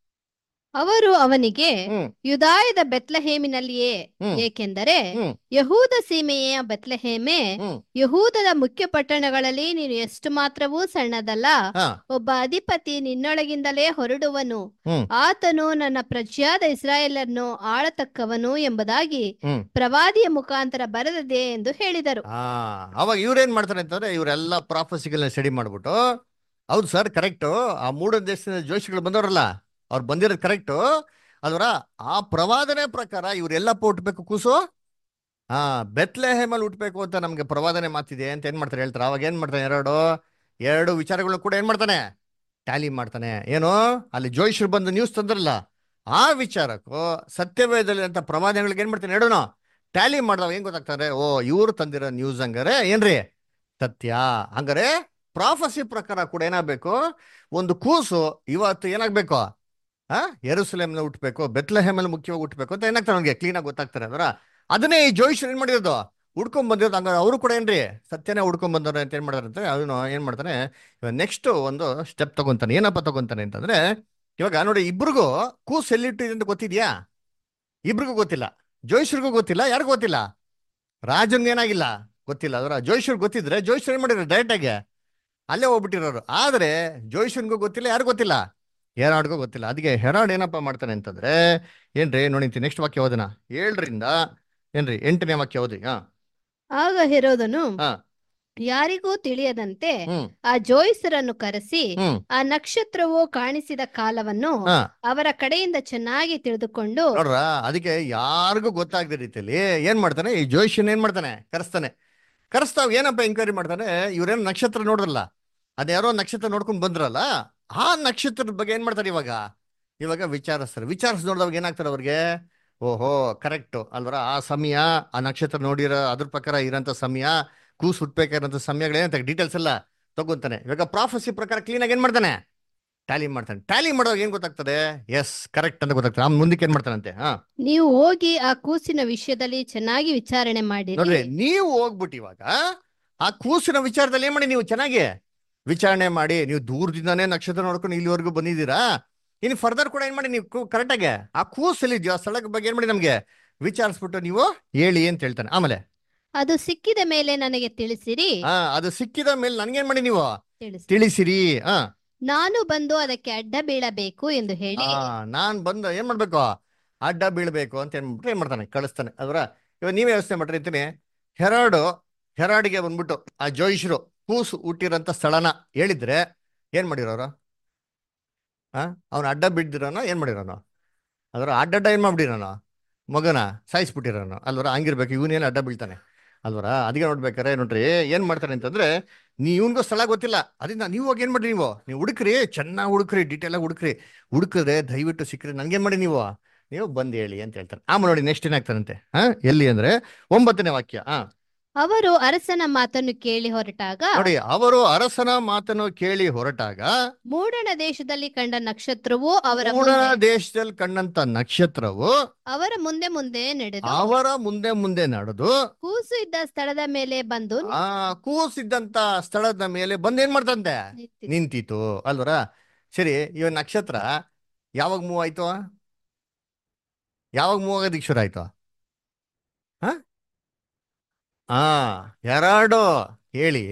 B: ಅವರು ಅವನಿಗೆ
A: ಹ್ಮ್
B: ಯುದಾಯದ ಬೆತ್ಲಹೇಮಿನಲ್ಲಿಯೇ
A: ಹ್ಮ್
B: ಏಕೆಂದರೆ
A: ಹ್ಮ್
B: ಯಹೂದ ಸೀಮೆಯ ಬೆತ್ಲಹೇಮೆ
A: ಹ್ಮ್
B: ಯಹೂದದ ಮುಖ್ಯ ಪಟ್ಟಣಗಳಲ್ಲಿ ನೀನು ಎಷ್ಟು ಮಾತ್ರವೂ ಸಣ್ಣದಲ್ಲ
A: ಹಾ
B: ಒಬ್ಬ ಅಧಿಪತಿ ನಿನ್ನೊಳಗಿಂದಲೇ ಹೊರಡುವನು
A: ಹ್ಮ್
B: ಆತನು ನನ್ನ ಪ್ರಜೆಯಾದ ಇಸ್ರಾಯೇಲನ್ನು ಆಳತಕ್ಕವನು ಎಂಬುದಾಗಿ
A: ಹ್ಮ್
B: ಪ್ರವಾದಿಯ ಮುಖಾಂತರ ಬರೆದದೆ ಎಂದು ಹೇಳಿದರು
A: ಆ ಅವಾಗ ಇವ್ರೇನ್ ಮಾಡ್ತಾರೆ ಅಂತಂದ್ರೆ ಇವರೆಲ್ಲ ಪ್ರಾಫಸಿಗಳನ್ನ ಸ್ಟಡಿ ಮಾಡ್ಬಿಟ್ಟು ಹೌದು ಸರ್ ಕರೆಕ್ಟು ಆ ಮೂಡ ದೇಶದ ಜೋಶಿಗಳು ಬಂದವರಲ್ಲ ಅವ್ರು ಬಂದಿರೋದು ಕರೆಕ್ಟು ಅಲ್ವರ ಆ ಪ್ರವಾದನೆ ಪ್ರಕಾರ ಇವರೆಲ್ಲಪ್ಪ ಹುಟ್ಬೇಕು ಕೂಸು ಆ ಬೆತ್ಲೆ ಹೇಮಲ್ಲಿ ಹುಟ್ಬೇಕು ಅಂತ ನಮ್ಗೆ ಪ್ರವಾದನೆ ಮಾತಿದೆ ಅಂತ ಏನ್ ಮಾಡ್ತಾರೆ ಹೇಳ್ತಾರೆ ಅವಾಗ ಏನ್ ಮಾಡ್ತಾನೆ ಎರಡು ಎರಡು ವಿಚಾರಗಳು ಕೂಡ ಏನ್ ಮಾಡ್ತಾನೆ ಟ್ಯಾಲಿ ಮಾಡ್ತಾನೆ ಏನು ಅಲ್ಲಿ ಜೋಯಿಷರು ಬಂದು ನ್ಯೂಸ್ ತಂದ್ರಲ್ಲ ಆ ವಿಚಾರಕ್ಕೂ ಸತ್ಯವೇದದಲ್ಲಿ ಅಂತ ಪ್ರವಾದನೆಗಳಿಗೆ ಏನ್ ಮಾಡ್ತಾನೆ ಹೇಳೋಣ ಟ್ಯಾಲಿ ಮಾಡಿದಾಗ ಏನ್ ಗೊತ್ತಾಗ್ತಾರೆ ಓ ಇವ್ರು ತಂದಿರೋ ನ್ಯೂಸ್ ಹಂಗಾರೆ ಏನ್ರಿ ಸತ್ಯ ಹಂಗಾರೆ ಪ್ರಾಫಸಿ ಪ್ರಕಾರ ಕೂಡ ಏನಾಗಬೇಕು ಒಂದು ಕೂಸು ಇವತ್ತು ಏನಾಗ್ಬೇಕು ಆ ಎರುಸಲೇಮ್ನ ಹುಟ್ಟಬೇಕು ಬೆತ್ಲೆಹೇಮಲ್ಲಿ ಮುಖ್ಯವಾಗಿ ಹುಟ್ಟಬೇಕು ಅಂತ ಏನಾಗ್ತಾರೆ ಅವ್ನಿಗೆ ಕ್ಲೀನಾಗಿ ಗೊತ್ತಾಗ್ತಾರೆ ಅಂದ್ರ ಅದನ್ನೇ ಈ ಜೋಯಿಷ್ ಏನ್ ಮಾಡಿರೋದು ಹುಡ್ಕೊಂಡ್ ಬಂದಿರೋದು ಹಂಗಾರೆ ಅವರು ಕೂಡ ಏನ್ರಿ ಸತ್ಯನೇ ಹುಡ್ಕೊಂಡ್ ಬಂದವ್ರೆ ಅಂತ ಏನ್ ಮಾಡ್ತಾರೆ ಅವನು ಏನ್ ಮಾಡ್ತಾನೆ ನೆಕ್ಸ್ಟ್ ಒಂದು ಸ್ಟೆಪ್ ತಗೊಂತಾನೆ ಏನಪ್ಪ ತಗೊಂತಾನೆ ಅಂತಂದ್ರೆ ಇವಾಗ ನೋಡಿ ಇಬ್ರಿಗೂ ಕೂಸು ಎಲ್ಲಿಟ್ಟಿದೆ ಅಂತ ಗೊತ್ತಿದ್ಯಾ ಇಬ್ರಿಗೂ ಗೊತ್ತಿಲ್ಲ ಜೋಯಿಷ್ರಿಗೂ ಗೊತ್ತಿಲ್ಲ ಯಾರಿಗೂ ಗೊತ್ತಿಲ್ಲ ರಾಜನ್ಗೆ ಏನಾಗಿಲ್ಲ ಗೊತ್ತಿಲ್ಲ ಅದರ ಜೋಯಿಶ್ವರ್ ಗೊತ್ತಿದ್ರೆ ಜೋಯಿಶ್ವರ್ ಏನ್ ಮಾಡಿದ್ರು ಡೈರೆಕ್ಟ್ ಆಗಿ ಅಲ್ಲೇ ಹೋಗ್ಬಿಟ್ಟಿರೋರು ಆದ್ರೆ ಜೋಯಿಶ್ವನ್ಗೂ ಗೊತ್ತಿಲ್ಲ ಯಾರು ಗೊತ್ತಿಲ್ಲ ಹೆರಾಡ್ಗೂ ಗೊತ್ತಿಲ್ಲ ಅದಕ್ಕೆ ಹೆರಾಡ್ ಏನಪ್ಪ ಮಾಡ್ತಾನೆ ಅಂತಂದ್ರೆ ಏನ್ರಿ ನೋಡಿ ನೆಕ್ಸ್ಟ್ ವಾಕ್ಯ ಓದನ ಏಳರಿಂದ ಏನ್ರಿ ಎಂಟನೇ ವಾಕ್ಯ ಓದಿ ಹಾ
B: ಆಗ ಹೆರೋದನು
A: ಹಾ.
B: ಯಾರಿಗೂ ತಿಳಿಯದಂತೆ
A: ಹ್ಮ್
B: ಆ ಜೋಯಿಸರನ್ನು ಕರೆಸಿ
A: ಹ್ಮ್
B: ಆ ನಕ್ಷತ್ರವು ಕಾಣಿಸಿದ ಕಾಲವನ್ನು
A: ಹಾ
B: ಅವರ ಕಡೆಯಿಂದ ಚೆನ್ನಾಗಿ ತಿಳಿದುಕೊಂಡು
A: ನೋಡ್ರ ಅದಕ್ಕೆ ಯಾರಿಗೂ ಗೊತ್ತಾಗದ ರೀತಿಯಲ್ಲಿ ಏನ್ ಮಾಡ್ತಾನೆ ಈ ಜೋಯಿಷನ್ ಏನ್ ಮಾಡ್ತಾನೆ ಕರೆಸ್ತಾನೆ ಕರೆಸ್ತಾವ್ ಏನಪ್ಪ ಎಂಕ್ವೈರಿ ಮಾಡ್ತಾನೆ ಇವ್ರೇನು ನಕ್ಷತ್ರ ನೋಡಿದ್ರಲ್ಲ ಅದ್ಯಾರೋ ನಕ್ಷತ್ರ ನೋಡ್ಕೊಂಡ್ ಬಂದ್ರಲ್ಲ ಆ ನಕ್ಷತ್ರದ ಬಗ್ಗೆ ಏನ್ ಮಾಡ್ತಾರೆ ಇವಾಗ ಇವಾಗ ವಿಚಾರಿಸ್ತಾರೆ ವಿಚಾರಿಸ್ ನೋಡಿದವಾಗ ಏನಾಗ್ತಾರೆ ಅವ್ರಿಗೆ ಓಹೋ ಕರೆಕ್ಟ್ ಅಲ್ವರ ಆ ಸಮಯ ಆ ನಕ್ಷತ್ರ ನೋಡಿರೋ ಅದ್ರ ಪ್ರಕಾರ ಇರೋಂಥ ಸಮಯ ಕೂಸ್ ಹುಟ್ಬೇಕಾಗಿರೋಂಥ ಸಮಯಗಳು ಏನಂತ ಡೀಟೇಲ್ಸ್ ಎಲ್ಲ ತಗೊಂತಾನೆ ಇವಾಗ ಪ್ರಾಫಸಿ ಪ್ರಕಾರ ಕ್ಲೀನಾಗಿ ಏನ್ ಮಾಡ್ತಾನೆ ಟ್ಯಾಲಿ ಮಾಡ್ತಾನೆ ಟ್ಯಾಲಿ ಮಾಡುವಾಗ ಏನ್ ಗೊತ್ತಾಗ್ತದೆ ಎಸ್ ಕರೆಕ್ಟ್ ಅಂತ ಗೊತ್ತಾಗ್ತದೆ ಆಮೇಲೆ ಮುಂದಕ್ಕೆ ಏನ್ ಮಾಡ್ತಾನಂತೆ ಹಾ
B: ನೀವು ಹೋಗಿ ಆ ಕೂಸಿನ ವಿಷಯದಲ್ಲಿ ಚೆನ್ನಾಗಿ ವಿಚಾರಣೆ ಮಾಡಿರಿ
A: ನೋಡ್ರಿ ನೀವು ಹೋಗ್ಬಿಟ್ಟು ಇವಾಗ ಆ ಕೂಸಿನ ವಿಚಾರದಲ್ಲಿ ಏನ್ ಮಾಡಿ ನೀವು ಚೆನ್ನಾಗಿ ವಿಚಾರಣೆ ಮಾಡಿ ನೀವು ದೂರದಿಂದಾನೇ ನಕ್ಷತ್ರ ನೋಡ್ಕೊಂಡು ಇಲ್ಲಿವರೆಗೂ ಬಂದಿದ್ದೀರಾ ಇನ್ನು ಫರ್ದರ್ ಕೂಡ ಏನ್ ಮಾಡಿ ನೀವು ಕರೆಕ್ಟ್ ಆಗಿ ಆ ಕೂಸಲ್ಲಿ ಇದೆಯೋ ಆ ಸ್ಥಳದ ಬಗ್ಗೆ ಏನ್ ಮಾಡಿ ನಮ್ಗೆ ವಿಚಾರಿಸ್ಬಿಟ್ಟು ನೀವು ಹೇಳಿ ಅಂತ ಹೇಳ್ತಾನೆ ಆಮೇಲೆ
B: ಅದು ಸಿಕ್ಕಿದ ಮೇಲೆ ನನಗೆ ತಿಳಿಸಿರಿ
A: ಹಾ ಅದು ಸಿಕ್ಕಿದ ಮೇಲೆ ನನ್ಗೇನ್ ಮಾಡಿ ನೀವು
B: ತಿಳಿಸಿ
A: ತಿಳಿಸಿರಿ ಹಾ
B: ನಾನು ಬಂದು ಅದಕ್ಕೆ ಅಡ್ಡ ಬೀಳಬೇಕು ಎಂದು ಹೇಳಿ
A: ಆ ನಾನ್ ಬಂದು ಏನ್ ಮಾಡ್ಬೇಕು ಅಡ್ಡ ಬೀಳ್ಬೇಕು ಅಂತ ಏನ್ಬಿಟ್ರೆ ಏನ್ ಮಾಡ್ತಾನೆ ಕಳಿಸ್ತಾನೆ ಅದರ ಇವಾಗ ನೀವೇ ಯೋಚನೆ ಮಾಡ್ರಿ ಅಂತೀನಿ ಹೆರಾಡು ಹೆರಾಡಿಗೆ ಬಂದ್ಬಿಟ್ಟು ಆ ಜೋಯಿಷರು ಕೂಸು ಹುಟ್ಟಿರೋಂಥ ಸ್ಥಳನ ಹೇಳಿದ್ರೆ ಏನ್ ಮಾಡಿರೋರು ಆ ಅವನು ಅಡ್ಡ ಬಿಡ್ದಿರೋನ ಏನ್ ಮಾಡಿರೋನು ಅದರ ಅಡ್ಡಡ್ಡ ಏನ್ ಮಾಡ್ಬಿಟ್ಟಿರೋನು ಮಗನ ಸಾಯಿಸ್ಬಿಟ್ಟಿರೋನು ಅಲ್ವರ ಹಂಗಿರ್ಬೇಕು ಇವನೇನು ಅಡ್ಡ ಬೀಳ್ತಾನೆ ಅಲ್ವರ ಅದಕ್ಕೆ ನೋಡ್ಬೇಕಾರೆ ನೋಡ್ರಿ ಏನ್ ಮಾಡ್ತಾನೆ ಅಂತಂದ್ರೆ ನೀ ಇವನ್ಗೂ ಸ್ಥಳ ಗೊತ್ತಿಲ್ಲ ಅದರಿಂದ ನೀವು ಹೋಗಿ ಏನ್ ಮಾಡ್ರಿ ನೀವು ನೀವು ಹುಡುಕ್ರಿ ಚೆನ್ನಾಗಿ ಹುಡುಕ್ರಿ ಡೀಟೇಲ್ ಆಗಿ ಹುಡುಕ್ರಿ ಹುಡುಕಿದ್ರೆ ದಯವಿಟ್ಟು ಸಿಕ್ಕ್ರಿ ನನ್ಗೇನ್ ಮಾಡಿ ನೀವು ನೀವು ಬಂದು ಹೇಳಿ ಅಂತ ಹೇಳ್ತಾರೆ ಆಮೇಲೆ ನೋಡಿ ನೆಕ್ಸ್ಟ್ ಏನಾಗ್ತಾರಂತೆ ಹಾ ಎಲ್ಲಿ ಅಂದ್ರೆ ಒಂಬತ್ತನೇ ವಾಕ್ಯ ಹಾ
B: ಅವರು ಅರಸನ ಮಾತನ್ನು ಕೇಳಿ ಹೊರಟಾಗ
A: ನೋಡಿ ಅವರು ಅರಸನ ಮಾತನ್ನು ಕೇಳಿ ಹೊರಟಾಗ
B: ಮೂಡಣ ದೇಶದಲ್ಲಿ ಕಂಡ ನಕ್ಷತ್ರವು ಅವರ
A: ಮೂಡಣ
B: ಮುಂದೆ
A: ದೇಶದಲ್ಲಿ ಕಂಡಂತ ನಕ್ಷತ್ರವು
B: ಅವರ ಮುಂದೆ ಮುಂದೆ ನಡೆದು
A: ಅವರ ಮುಂದೆ ಮುಂದೆ ನಡೆದು
B: ಕೂಸು ಇದ್ದ ಸ್ಥಳದ ಮೇಲೆ ಬಂದು
A: ಆ ಕೂಸಿದ್ದಂತ ಸ್ಥಳದ ಮೇಲೆ ಬಂದ್ ಏನ್ ಮಾಡ್ತಂತೆ
B: ನಿಂತಿತು.
A: ನಿಂತಿತು ಅಲ್ವರ ಸರಿ ಇವ ನಕ್ಷತ್ರ ಯಾವಾಗ ಮೂವ್ ಆಯ್ತು ಯಾವಾಗ ಮೂವ್ ಆಗೋದಿಕ್ ಶುರು ಆಯ್ತು ಹ ಆ ಎರಡು ಹೇಳಿ